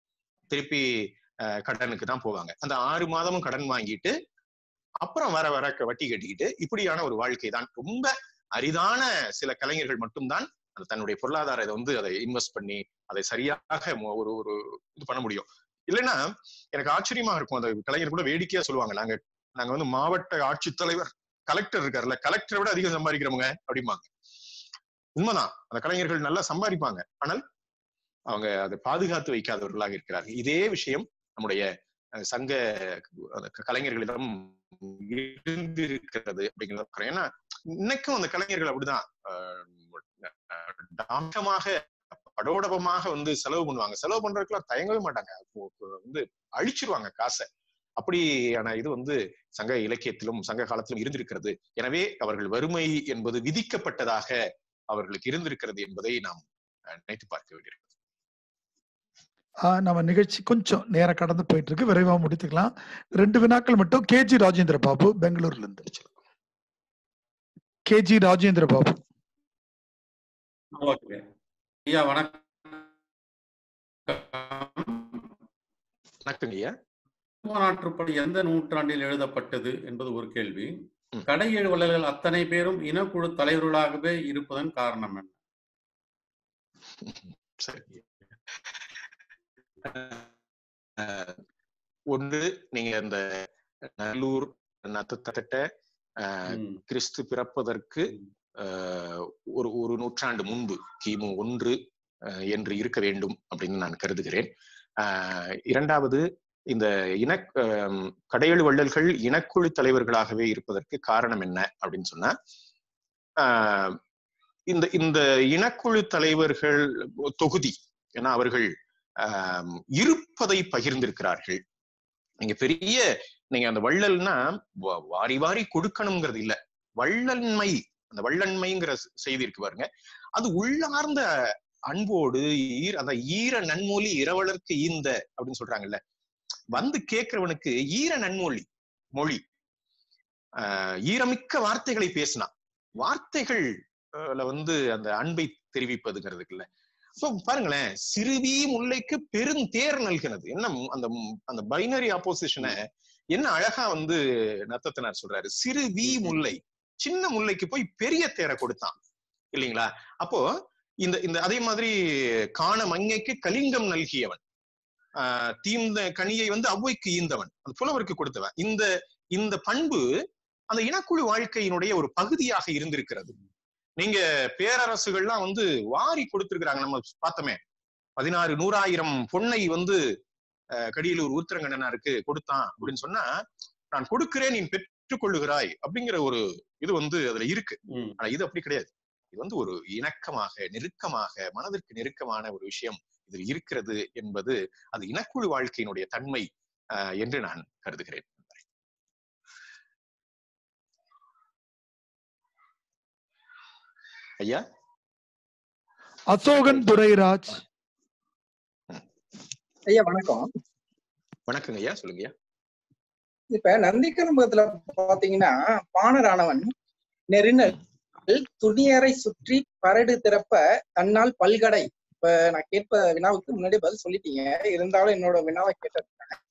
திருப்பி அஹ், கடனுக்கு தான் போவாங்க அந்த ஆறு மாதமும் கடன் வாங்கிட்டு அப்புறம் வர வர க- வட்டி கட்டிக்கிட்டு இப்படியான ஒரு வாழ்க்கை தான் ரொம்ப அரிதான சில கலைஞர்கள் மட்டும்தான் அந்த தன்னுடைய பொருளாதார இதை வந்து அதை இன்வெஸ்ட் பண்ணி அதை சரியாக மொ- ஒரு ஒரு இது பண்ண முடியும் இல்லைன்னா எனக்கு ஆச்சரியமா இருக்கும் அந்த கலைஞர் கூட வேடிக்கையா சொல்லுவாங்க நாங்க நாங்க வந்து மாவட்ட ஆட்சித்தலைவர் கலெக்டர் இருக்காருல்ல கலெக்டரை விட அதிகம் சம்பாதிக்கிறவங்க அப்படிம்பாங்க உண்மைதான் அந்த கலைஞர்கள் நல்லா சம்பாதிப்பாங்க ஆனால் அவங்க அதை பாதுகாத்து வைக்காதவர்களாக இருக்கிறார்கள் இதே விஷயம் நம்முடைய அஹ், சங்க அந்த க- கலைஞர்களிடம் இருந்திருக்கிறது அப்படிங்கிறத பார்க்கிறேன். ஏன்னா இன்னைக்கும் அந்த கலைஞர்கள் அப்படிதான் அஹ், அஹ், டாட்டமாக படோடபமாக வந்து செலவு பண்ணுவாங்க செலவு பண்றதுக்குலாம் தயங்கவே மாட்டாங்க அப்போ- அப்போ வந்து அழிச்சிருவாங்க காசை அப்படியான இது வந்து சங்க இலக்கியத்திலும் சங்க காலத்திலும் இருந்திருக்கிறது எனவே அவர்கள் வறுமை என்பது விதிக்கப்பட்டதாக அவர்களுக்கு இருந்திருக்கிறது என்பதை நாம் அஹ், நினைத்து பார்க்க வேண்டியிருக்கிறது ஆஹ் நம்ம நிகழ்ச்சி கொஞ்சம் நேரம் கடந்து போயிட்டு இருக்கு விரைவா முடித்துக்கலாம் ரெண்டு வினாக்கள் மட்டும் கேஜி ராஜேந்திர பாபு பெங்களூர்ல இருந்து கேஜி ராஜேந்திர பாபு ஓகே ஐயா வணக்கம் வணக்கங்க ஐயா நாற்றுப்படி எந்த நூற்றாண்டில் எழுதப்பட்டது என்பது ஒரு கேள்வி கடையேழு வள்ளல்கள் அத்தனை பேரும் இனக்குழு தலைவர்களாகவே இருப்பதன் காரணம் என்ன சரி அஹ், ஒன்று நீங்க இந்த நல்லூர் நத்தத்தட்ட அஹ், கிறிஸ்து பிறப்பதற்கு அஹ், ஒரு ஒரு நூற்றாண்டு முன்பு கிமு ஒன்று அஹ், என்று இருக்க வேண்டும் அப்படின்னு நான் கருதுகிறேன் அஹ், இரண்டாவது இந்த இன அஹ், கடையெழு வள்ளல்கள் இனக்குழு தலைவர்களாகவே இருப்பதற்கு காரணம் என்ன அப்படின்னு சொன்னா ஆஹ், இந்த இந்த இனக்குழு தலைவர்கள் தொகுதி ஏன்னா அவர்கள் ஆஹ், இருப்பதை பகிர்ந்திருக்கிறார்கள் நீங்க பெரிய நீங்க அந்த வள்ளல்னா வா- வாரி வாரி கொடுக்கணுங்கிறது இல்ல வள்ளன்மை அந்த வள்ளன்மைங்கிற செ- செய்தி இருக்கு பாருங்க அது உள்ளார்ந்த அன்போடு ஈர அந்த ஈர நன்மொழி இரவலர்க்கு ஈந்த அப்படின்னு சொல்றாங்கல்ல வந்து கேட்கிறவனுக்கு ஈர நன்மொழி மொழி ஆஹ் ஈரமிக்க வார்த்தைகளை பேசினான் வார்த்தைகள் அஹ் வந்து அந்த அன்பை தெரிவிப்பதுங்கிறதுக்குல்ல அப்போ பாருங்களேன் சிறுவி முல்லைக்கு பெருந்தேர் நல்கிறது என்ன மு- அந்த மு- அந்த பைனரி ஆப்போசிஷனை என்ன அழகா வந்து நத்தத்தினார் சொல்றாரு சிறுவி முல்லை சின்ன முல்லைக்கு போய் பெரிய தேரை கொடுத்தான் இல்லைங்களா அப்போ இந்த இந்த அதே மாதிரி காண மங்கைக்கு கலிங்கம் நல்கியவன் ஆஹ் தீந்த கனியை வந்து அவ்வைக்கு ஈந்தவன் அந்த புலவருக்கு கொடுத்தவன் இந்த இந்த பண்பு அந்த இனக்குழு வாழ்க்கையினுடைய ஒரு பகுதியாக இருந்திருக்கிறது நீங்க பேரரசுகள்லாம் வந்து வாரி கொடுத்திருக்கிறாங்க நம்ம பார்த்தோமே பதினாறு நூறாயிரம் பொன்னை வந்து அஹ், கடியலூர் ஊத்திரங்கண்ணனாருக்கு கொடுத்தான் அப்படின்னு சொன்னா நான் கொடுக்கிறேன் நீ பெற்றுக்கொள்ளுகிறாய் அப்படிங்கிற ஒரு இது வந்து அதுல இருக்கு ஆனா இது அப்படி கிடையாது இது வந்து ஒரு இணக்கமாக நெருக்கமாக மனதிற்கு நெருக்கமான ஒரு விஷயம் இதில் இருக்கிறது என்பது அது இனக்குழு வாழ்க்கையினுடைய தன்மை அஹ், என்று நான் கருதுகிறேன் ஐயா அசோகன் துரைராஜ் ஐயா வணக்கம் வணக்கங்க ஐயா சொல்லுங்க ஐயா இப்ப நந்திக்கரும்பகத்துல பாத்தீங்கன்னா பாணரானவன் நெருநல் துணியரை சுற்றி பரடு திறப்ப தன்னால் பல்கடை இப்ப நான் கேட்ப வினாவுக்கு முன்னாடி பதில் சொல்லிட்டீங்க இருந்தாலும் என்னோட வினாவை கேட்டது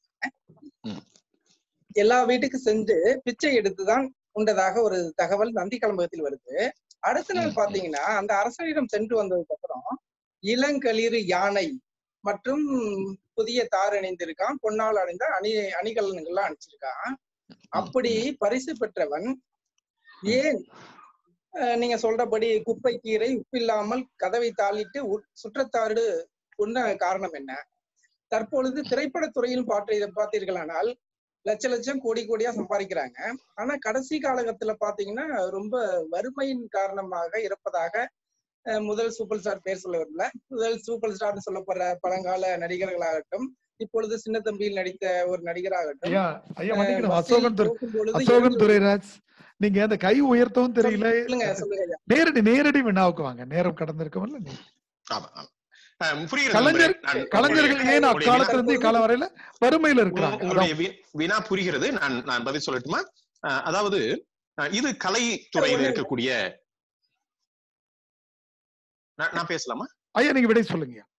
எல்லா வீட்டுக்கு சென்று பிச்சை எடுத்துதான் உண்டதாக ஒரு தகவல் நந்தி கலம்பகத்தில் வருது அடுத்த நாள் பாத்தீங்கன்னா அந்த அரசனிடம் சென்று வந்ததுக்கு அப்புறம் இளங்களிறு யானை மற்றும் புதிய தார் அணிந்திருக்கான் பொன்னால் அணிந்த அணி அணிகலன்கள்லாம் அணிச்சிருக்கான் அப்படி பரிசு பெற்றவன் ஏன் அஹ், நீங்க சொல்றபடி குப்பை கீரை உப்பில்லாமல் கதவை தாளிட்டு உட்- சுற்றத்தாறு உண்ண காரணம் என்ன தற்பொழுது திரைப்படத் துறையில் பார்த்து பார்த்தீர்களானால் லட்ச லட்சம் கோடி கோடியா சம்பாதிக்கிறாங்க ஆனா கடைசி காலகட்டத்துல பாத்தீங்கன்னா ரொம்ப வறுமையின் காரணமாக இருப்பதாக அஹ், முதல் சூப்பர் ஸ்டார் பேர் சொல்ல வரல முதல் சூப்பர் ஸ்டார்னு சொல்லப்படுற பழங்கால நடிகர்களாகட்டும் இப்பொழுது சின்ன தம்பியில் நடித்த ஒரு நடிகராகட்டும் ஐயா ஐயா அஹ், மன்னிக்கணும் பஸ்ஸில் அசோகன் துரை போகும் பொழுது அசோகன் எழுந்து- துரைராஜ் நீங்க அந்த கை உயர்த்தவும் தெரியல சொல்லுங்க சொல்லுங்க ஐயா நேரடி நேரடி வினாவுக்கு வாங்க நேரம் கடந்திருக்கோம்ல நீ ஆமா ஆமா அஹ் புரிகிறது கலைஞர் நண்பரே. நான் கலைஞர்கள் உங்களுடைய- ஏன் உங்களுடைய அக்காலத்துல இருந்து வினா- இக்காலம் வரையில வறுமையில உங்க- இருக்கிறாங்க உங்களுடைய அதான் வி- வினா புரிகிறது நான் நான் பதில் சொல்லட்டுமா அஹ் அதாவது அஹ் இது கலைத்துறையில் இருக்கக்கூடிய நான் நான் பேசலாமா ஐயா நீங்க விடை சொல்லுங்க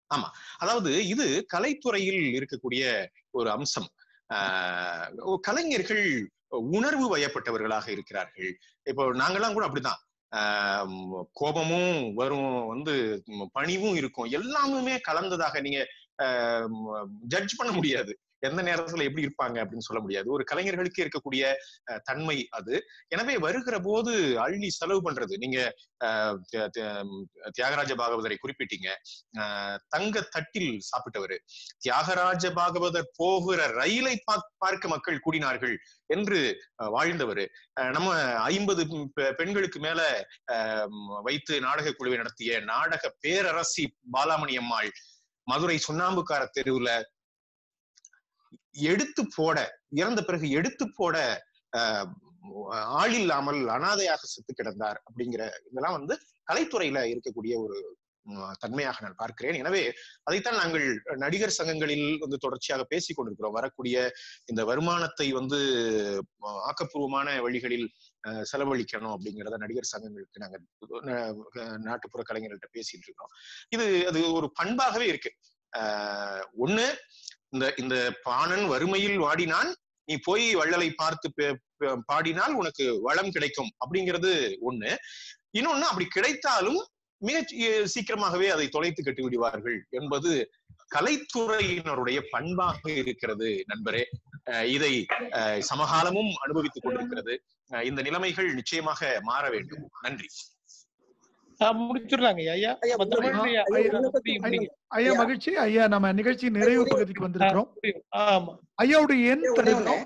ஆமா அதாவது இது கலைத்துறையில் இருக்கக்கூடிய ஒரு அம்சம் ஆஹ் கலைஞர்கள் உணர்வு வயப்பட்டவர்களாக இருக்கிறார்கள் இப்போ நாங்கெல்லாம் கூட அப்படிதான் ஆஹ் கோபமும் வரும் வந்து பணிவும் இருக்கும் எல்லாமுமே கலந்ததாக நீங்க ஜட்ஜ் பண்ண முடியாது எந்த நேரத்துல எப்படி இருப்பாங்க அப்படின்னு சொல்ல முடியாது ஒரு கலைஞர்களுக்கு இருக்கக்கூடிய அஹ், தன்மை அது எனவே வருகிற போது அள்ளி செலவு பண்றது நீங்க அஹ், தி- தி- தியாகராஜ பாகவதரை குறிப்பிட்டீங்க அஹ், தங்க தட்டில் சாப்பிட்டவர் தியாகராஜ பாகவதர் போகிற ரயிலை பா- பார்க்க மக்கள் கூடினார்கள் என்று அஹ், வாழ்ந்தவர் அஹ், நம்ம ஐம்பது பெண்களுக்கு மேல அஹ், வைத்து நாடக குழுவை நடத்திய நாடக பேரரசி பாலாமணி அம்மாள் மதுரை சுண்ணாம்புக்கார தெருவுல எடுத்து போட இறந்த பிறகு எடுத்து போட ஆஹ், ஆள் இல்லாமல் அனாதையாக செத்து கிடந்தார் அப்படிங்கிற இதெல்லாம் வந்து கலைத்துறையில இருக்கக்கூடிய ஒரு உம், தன்மையாக நான் பார்க்கிறேன் எனவே அதைத்தான் நாங்கள் நடிகர் சங்கங்களில் வந்து தொடர்ச்சியாக பேசிக் கொண்டிருக்கிறோம் வரக்கூடிய இந்த வருமானத்தை வந்து அஹ், ஆக்கப்பூர்வமான வழிகளில் அஹ், செலவழிக்கணும் அப்படிங்கிறத நடிகர் சங்கங்களுக்கு நாங்க அஹ், நாட்டுப்புற கலைஞர்கள்ட்ட பேசிட்டு இருக்கோம் இது அது ஒரு பண்பாகவே இருக்கு ஆஹ் ஒண்ணு இந்த இந்த பாணன் வறுமையில் வாடினான் நீ போய் வள்ளலை பார்த்து பே- பே- பாடினால் உனக்கு வளம் கிடைக்கும் அப்படிங்கிறது ஒண்ணு இன்னொன்னு அப்படி கிடைத்தாலும் மிக சீ- சீக்கிரமாகவே அதை தொலைத்து கட்டி விடுவார்கள் என்பது கலைத்துறையினருடைய பண்பாக இருக்கிறது நண்பரே அஹ் இதை அஹ் சமகாலமும் அனுபவித்துக் கொண்டிருக்கிறது அஹ் இந்த நிலைமைகள் நிச்சயமாக மாற வேண்டும் நன்றி முடிச்சிடலாங்க ஐயா மத்தபடி ஐயா, ஐயா, ஐயா மகிழ்ச்சி ஐயா நம்ம நிகழ்ச்சி நிறைவு பகுதிக்கு வந்திருக்கிறோம் ஆமா ஐயாவுடைய எண் தெரிவிக்கிறோம்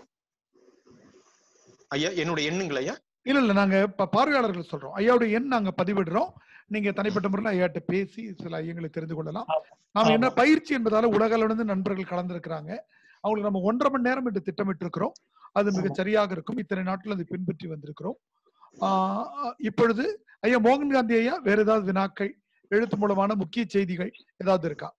ஐயா என்னுடைய எண்ணுங்கள் ஐயா இல்ல இல்ல நாங்க ப- பார்வையாளர்கள் சொல்றோம் ஐயாவுடைய எண் நாங்க பதிவிடுறோம் நீங்க தனிப்பட்ட முறையில் ஐயாட்ட பேசி சில ஐயங்களை தெரிந்து கொள்ளலாம் நாம என்ன பயிற்சி என்பதால உலக அளவிலிருந்து நண்பர்கள் கலந்திருக்கிறாங்க அவங்களுக்கு நம்ம ஒன்றரை மணி நேரம் என்று திட்டமிட்டு இருக்கிறோம் அது மிக சரியாக இருக்கும் இத்தனை நாட்கள் அதை பின்பற்றி வந்திருக்கிறோம் ஆஹ் இப்பொழுது ஐயா மோகன் காந்தி ஐயா வேற ஏதாவது வினாக்கள் எழுத்து மூலமான முக்கிய செய்திகள் ஏதாவது இருக்கா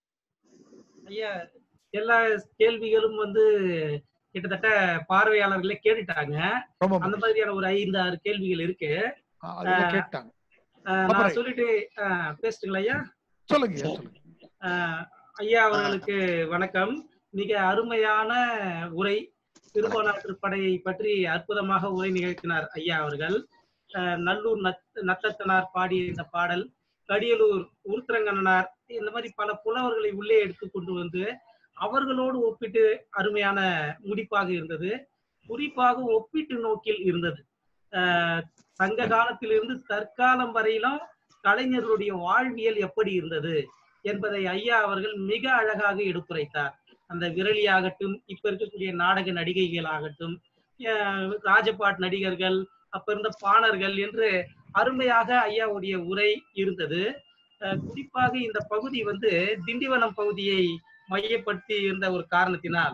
ஐயா எல்லா கேள்விகளும் வந்து கிட்டத்தட்ட பார்வையாளர்களே கேட்டுட்டாங்க ரொம்ப அந்த மாதிரியான ஒரு ஐந்து ஆறு கேள்விகள் இருக்கு அதெல்லாம் ஆஹ் கேட்டாங்க ஆஹ் அப்புறம் நான் சொல்லிட்டு ஆஹ் பேசட்டுங்களா ஐயா சொல்லுங்க ஐயா, சொல்லுங்க ஆஹ் ஐயா அவர்களுக்கு வணக்கம் மிக அருமையான உரை திருப்பநாட்டு படையை பற்றி அற்புதமாக உரை நிகழ்த்தினார் ஐயா அவர்கள் ஆஹ் நல்லூர் நத் நத்தத்தனார் பாடிய இந்த பாடல் கடியலூர் உருத்திரங்கண்ணனார் இந்த மாதிரி பல புலவர்களை உள்ளே எடுத்து கொண்டு வந்து அவர்களோடு ஒப்பிட்டு அருமையான முடிப்பாக இருந்தது குறிப்பாக ஒப்பீட்டு நோக்கில் இருந்தது ஆஹ் சங்க காலத்திலிருந்து தற்காலம் வரையிலும் கலைஞர்களுடைய வாழ்வியல் எப்படி இருந்தது என்பதை ஐயா அவர்கள் மிக அழகாக எடுத்துரைத்தார் அந்த விரலியாகட்டும் இப்ப இருக்கக்கூடிய நாடக நடிகைகள் ஆகட்டும் அஹ் ராஜபாட் நடிகர்கள் அப்ப இருந்த பாணர்கள் என்று அருமையாக ஐயாவுடைய உரை இருந்தது அஹ் குறிப்பாக இந்த பகுதி வந்து திண்டிவனம் பகுதியை மையப்படுத்தி இருந்த ஒரு காரணத்தினால்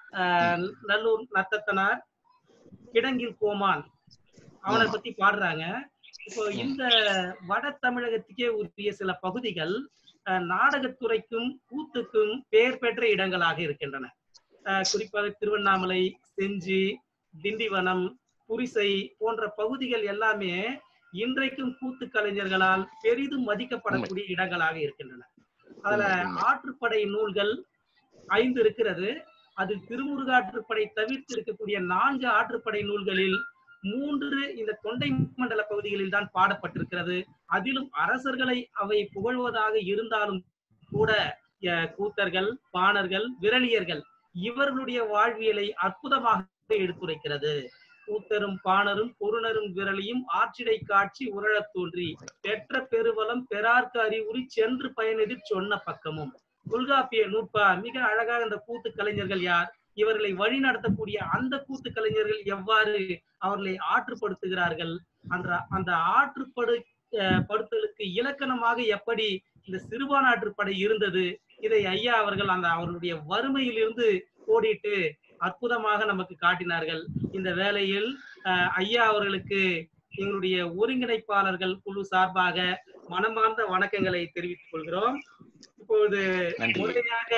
அஹ் நல்லூர் நத்தத்தனார் கிடங்கில் கோமான் அவனை பத்தி பாடுறாங்க இப்போ இந்த வட தமிழகத்துக்கே உரிய சில பகுதிகள் அஹ், நாடகத்துறைக்கும் கூத்துக்கும் பெயர் பெற்ற இடங்களாக இருக்கின்றன அஹ், குறிப்பாக திருவண்ணாமலை செஞ்சி திண்டிவனம் புரிசை போன்ற பகுதிகள் எல்லாமே இன்றைக்கும் கூத்து கலைஞர்களால் பெரிதும் மதிக்கப்படக்கூடிய இடங்களாக இருக்கின்றன அதுல ஆற்றுப்படை நூல்கள் ஐந்து இருக்கிறது அது திருமுருகாற்றுப்படை தவிர்த்து இருக்கக்கூடிய நான்கு ஆற்றுப்படை நூல்களில் மூன்று இந்த தொண்டை மண்டல பகுதிகளில் தான் பாடப்பட்டிருக்கிறது அதிலும் அரசர்களை அவை புகழ்வதாக இருந்தாலும் கூட அஹ், கூத்தர்கள் பாணர்கள் விரலியர்கள் இவர்களுடைய வாழ்வியலை அற்புதமாக எடுத்துரைக்கிறது கூத்தரும் பாணரும் பொருணரும் விரலியும் ஆற்றிடை காட்சி உரழத் தோன்றி பெற்ற பெருவலம் பெறார்க்கு அறிவுரி சென்று பயனெதிர் சொன்ன பக்கமும் தொல்காப்பிய நூற்பா மிக அழகாக இந்த கூத்து கலைஞர்கள் யார் இவர்களை வழி நடத்தக்கூடிய அந்த கூத்து கலைஞர்கள் எவ்வாறு அவர்களை ஆற்றுப்படுத்துகிறார்கள் அந்த அந்த ஆற்றுப்படு அஹ், படுத்தலுக்கு இலக்கணமாக எப்படி இந்த சிறுபானாற்றுப்படை இருந்தது இதை ஐயா அவர்கள் அந்த அவர்களுடைய வறுமையிலிருந்து கோடிட்டு அற்புதமாக நமக்கு காட்டினார்கள் இந்த வேளையில் அஹ், ஐயா அவர்களுக்கு எங்களுடைய ஒருங்கிணைப்பாளர்கள் குழு சார்பாக மனமார்ந்த வணக்கங்களை தெரிவித்துக் கொள்கிறோம் இப்பொழுது நன்றி. முறையாக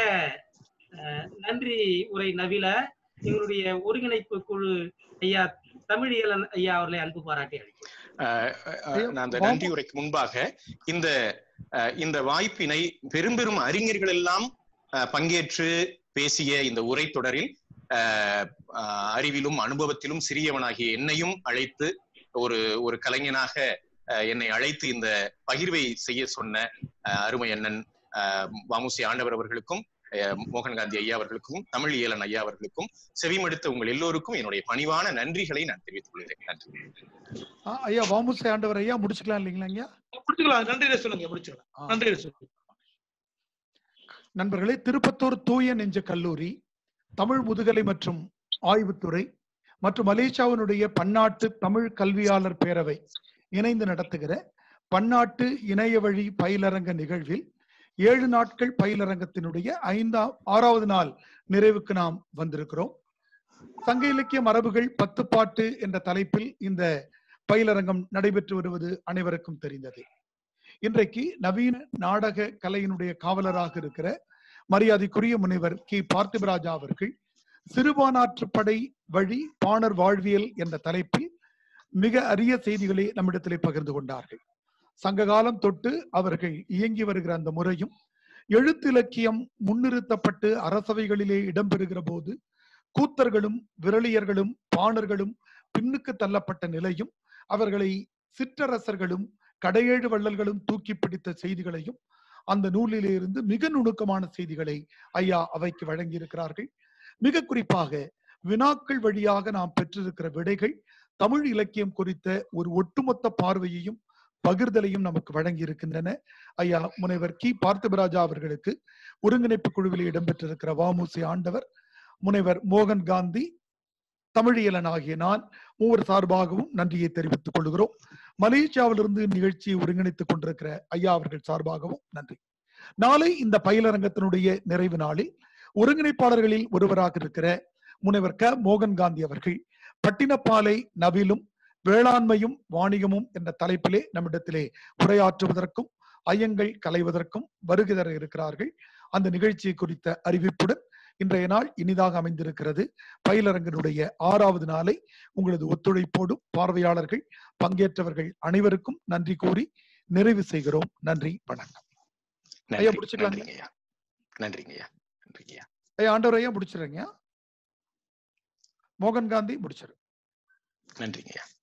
அஹ், நன்றி உரை நவில எங்களுடைய ஒருங்கிணைப்பு குழு ஐயா தமிழியலன் ஐயா அவர்களை அன்பு பாராட்டி அழைக்கிறேன் அஹ் அஹ் நான் அந்த நன்றி உரைக்கு முன்பாக இந்த அஹ், இந்த வாய்ப்பினை பெரும் பெரும் அறிஞர்கள் எல்லாம் அஹ், பங்கேற்று பேசிய இந்த உரை தொடரில் அஹ், அஹ், அறிவிலும் அனுபவத்திலும் சிறியவனாகிய என்னையும் அழைத்து ஒரு ஒரு கலைஞனாக அஹ், என்னை அழைத்து இந்த பகிர்வை செய்ய சொன்ன அஹ், அருமை அண்ணன் அஹ், வாமுசி ஆண்டவர் அவர்களுக்கும் அஹ், மோகன் காந்தி ஐயா அவர்களுக்கும் தமிழ் இயலன் ஐயா அவர்களுக்கும் செவிமடுத்த உங்கள் எல்லோருக்கும் என்னுடைய பணிவான நன்றிகளை நான் தெரிவித்துக் கொள்கிறேன் நன்றி ஆ, ஐயா வாமுசை ஆண்டவர் ஐயா முடிச்சுக்கலாம் இல்லைங்களா ஐயா முடிச்சுக்கலாம் நன்றியை சொல்லுங்க முடிச்சுக்கலாம் நன்றியை சொல்லுங்க நண்பர்களே திருப்பத்தூர் தூய நெஞ்ச கல்லூரி தமிழ் முதுகலை மற்றும் ஆய்வுத்துறை மற்றும் மலேசியாவினுடைய பன்னாட்டு தமிழ் கல்வியாளர் பேரவை இணைந்து நடத்துகிற பன்னாட்டு இணைய வழி பயிலரங்க நிகழ்வில் ஏழு நாட்கள் பயிலரங்கத்தினுடைய ஐந்தாம் ஆறாவது நாள் நிறைவுக்கு நாம் வந்திருக்கிறோம் சங்க இலக்கிய மரபுகள் பத்து பாட்டு என்ற தலைப்பில் இந்த பயிலரங்கம் நடைபெற்று வருவது அனைவருக்கும் தெரிந்தது இன்றைக்கு நவீன நாடக கலையினுடைய காவலராக இருக்கிற மரியாதைக்குரிய முனைவர் கி பார்த்திபராஜா அவர்கள் சிறுபானாற்றுப்படை வழி பாணர் வாழ்வியல் என்ற தலைப்பில் மிக அரிய செய்திகளை நம்மிடத்திலே பகிர்ந்து கொண்டார்கள் சங்ககாலம் தொட்டு அவர்கள் இயங்கி வருகிற அந்த முறையும் எழுத்திலக்கியம் முன்னிறுத்தப்பட்டு அரசவைகளிலே இடம்பெறுகிற போது கூத்தர்களும் விரலியர்களும் பாணர்களும் பின்னுக்கு தள்ளப்பட்ட நிலையும் அவர்களை சிற்றரசர்களும் கடையேழு வள்ளல்களும் தூக்கி பிடித்த செய்திகளையும் அந்த நூலிலே இருந்து மிக நுணுக்கமான செய்திகளை ஐயா அவைக்கு வழங்கியிருக்கிறார்கள் மிக குறிப்பாக வினாக்கள் வழியாக நாம் பெற்றிருக்கிற விடைகள் தமிழ் இலக்கியம் குறித்த ஒரு ஒட்டுமொத்த பார்வையையும் பகிர்தலையும் நமக்கு வழங்கி இருக்கின்றன ஐயா முனைவர் கி பார்த்திபராஜா அவர்களுக்கு ஒருங்கிணைப்பு குழுவில் இடம்பெற்றிருக்கிற வாமுசி ஆண்டவர் முனைவர் மோகன் காந்தி தமிழியலன் ஆகிய நான் மூவர் சார்பாகவும் நன்றியை தெரிவித்துக் கொள்கிறோம் மலேசியாவிலிருந்து நிகழ்ச்சியை ஒருங்கிணைத்துக் கொண்டிருக்கிற ஐயா அவர்கள் சார்பாகவும் நன்றி நாளை இந்த பயிலரங்கத்தினுடைய நிறைவு நாளில் ஒருங்கிணைப்பாளர்களில் ஒருவராக இருக்கிற முனைவர் க மோகன் காந்தி அவர்கள் பட்டினப்பாலை நவிலும் வேளாண்மையும் வாணிகமும் என்ற தலைப்பிலே நம்மிடத்திலே உரையாற்றுவதற்கும் ஐயங்கள் களைவதற்கும் வருகை தர இருக்கிறார்கள் அந்த நிகழ்ச்சியை குறித்த அறிவிப்புடன் இன்றைய நாள் இனிதாக அமைந்திருக்கிறது பயிலரங்கினுடைய ஆறாவது நாளை உங்களது ஒத்துழைப்போடும் பார்வையாளர்கள் பங்கேற்றவர்கள் அனைவருக்கும் நன்றி கூறி நிறைவு செய்கிறோம் நன்றி வணக்கம் ஐயா நன்றி முடிச்சுக்கலாங்க நன்றிங்க ஐயா நன்றிங்க ஐயா நன்றிங்க ஐயா ஐயா ஆண்டவர் ஐயா முடிச்சிடுறீங்க மோகன் காந்தி முடிச்சிரு நன்றிங்க ஐயா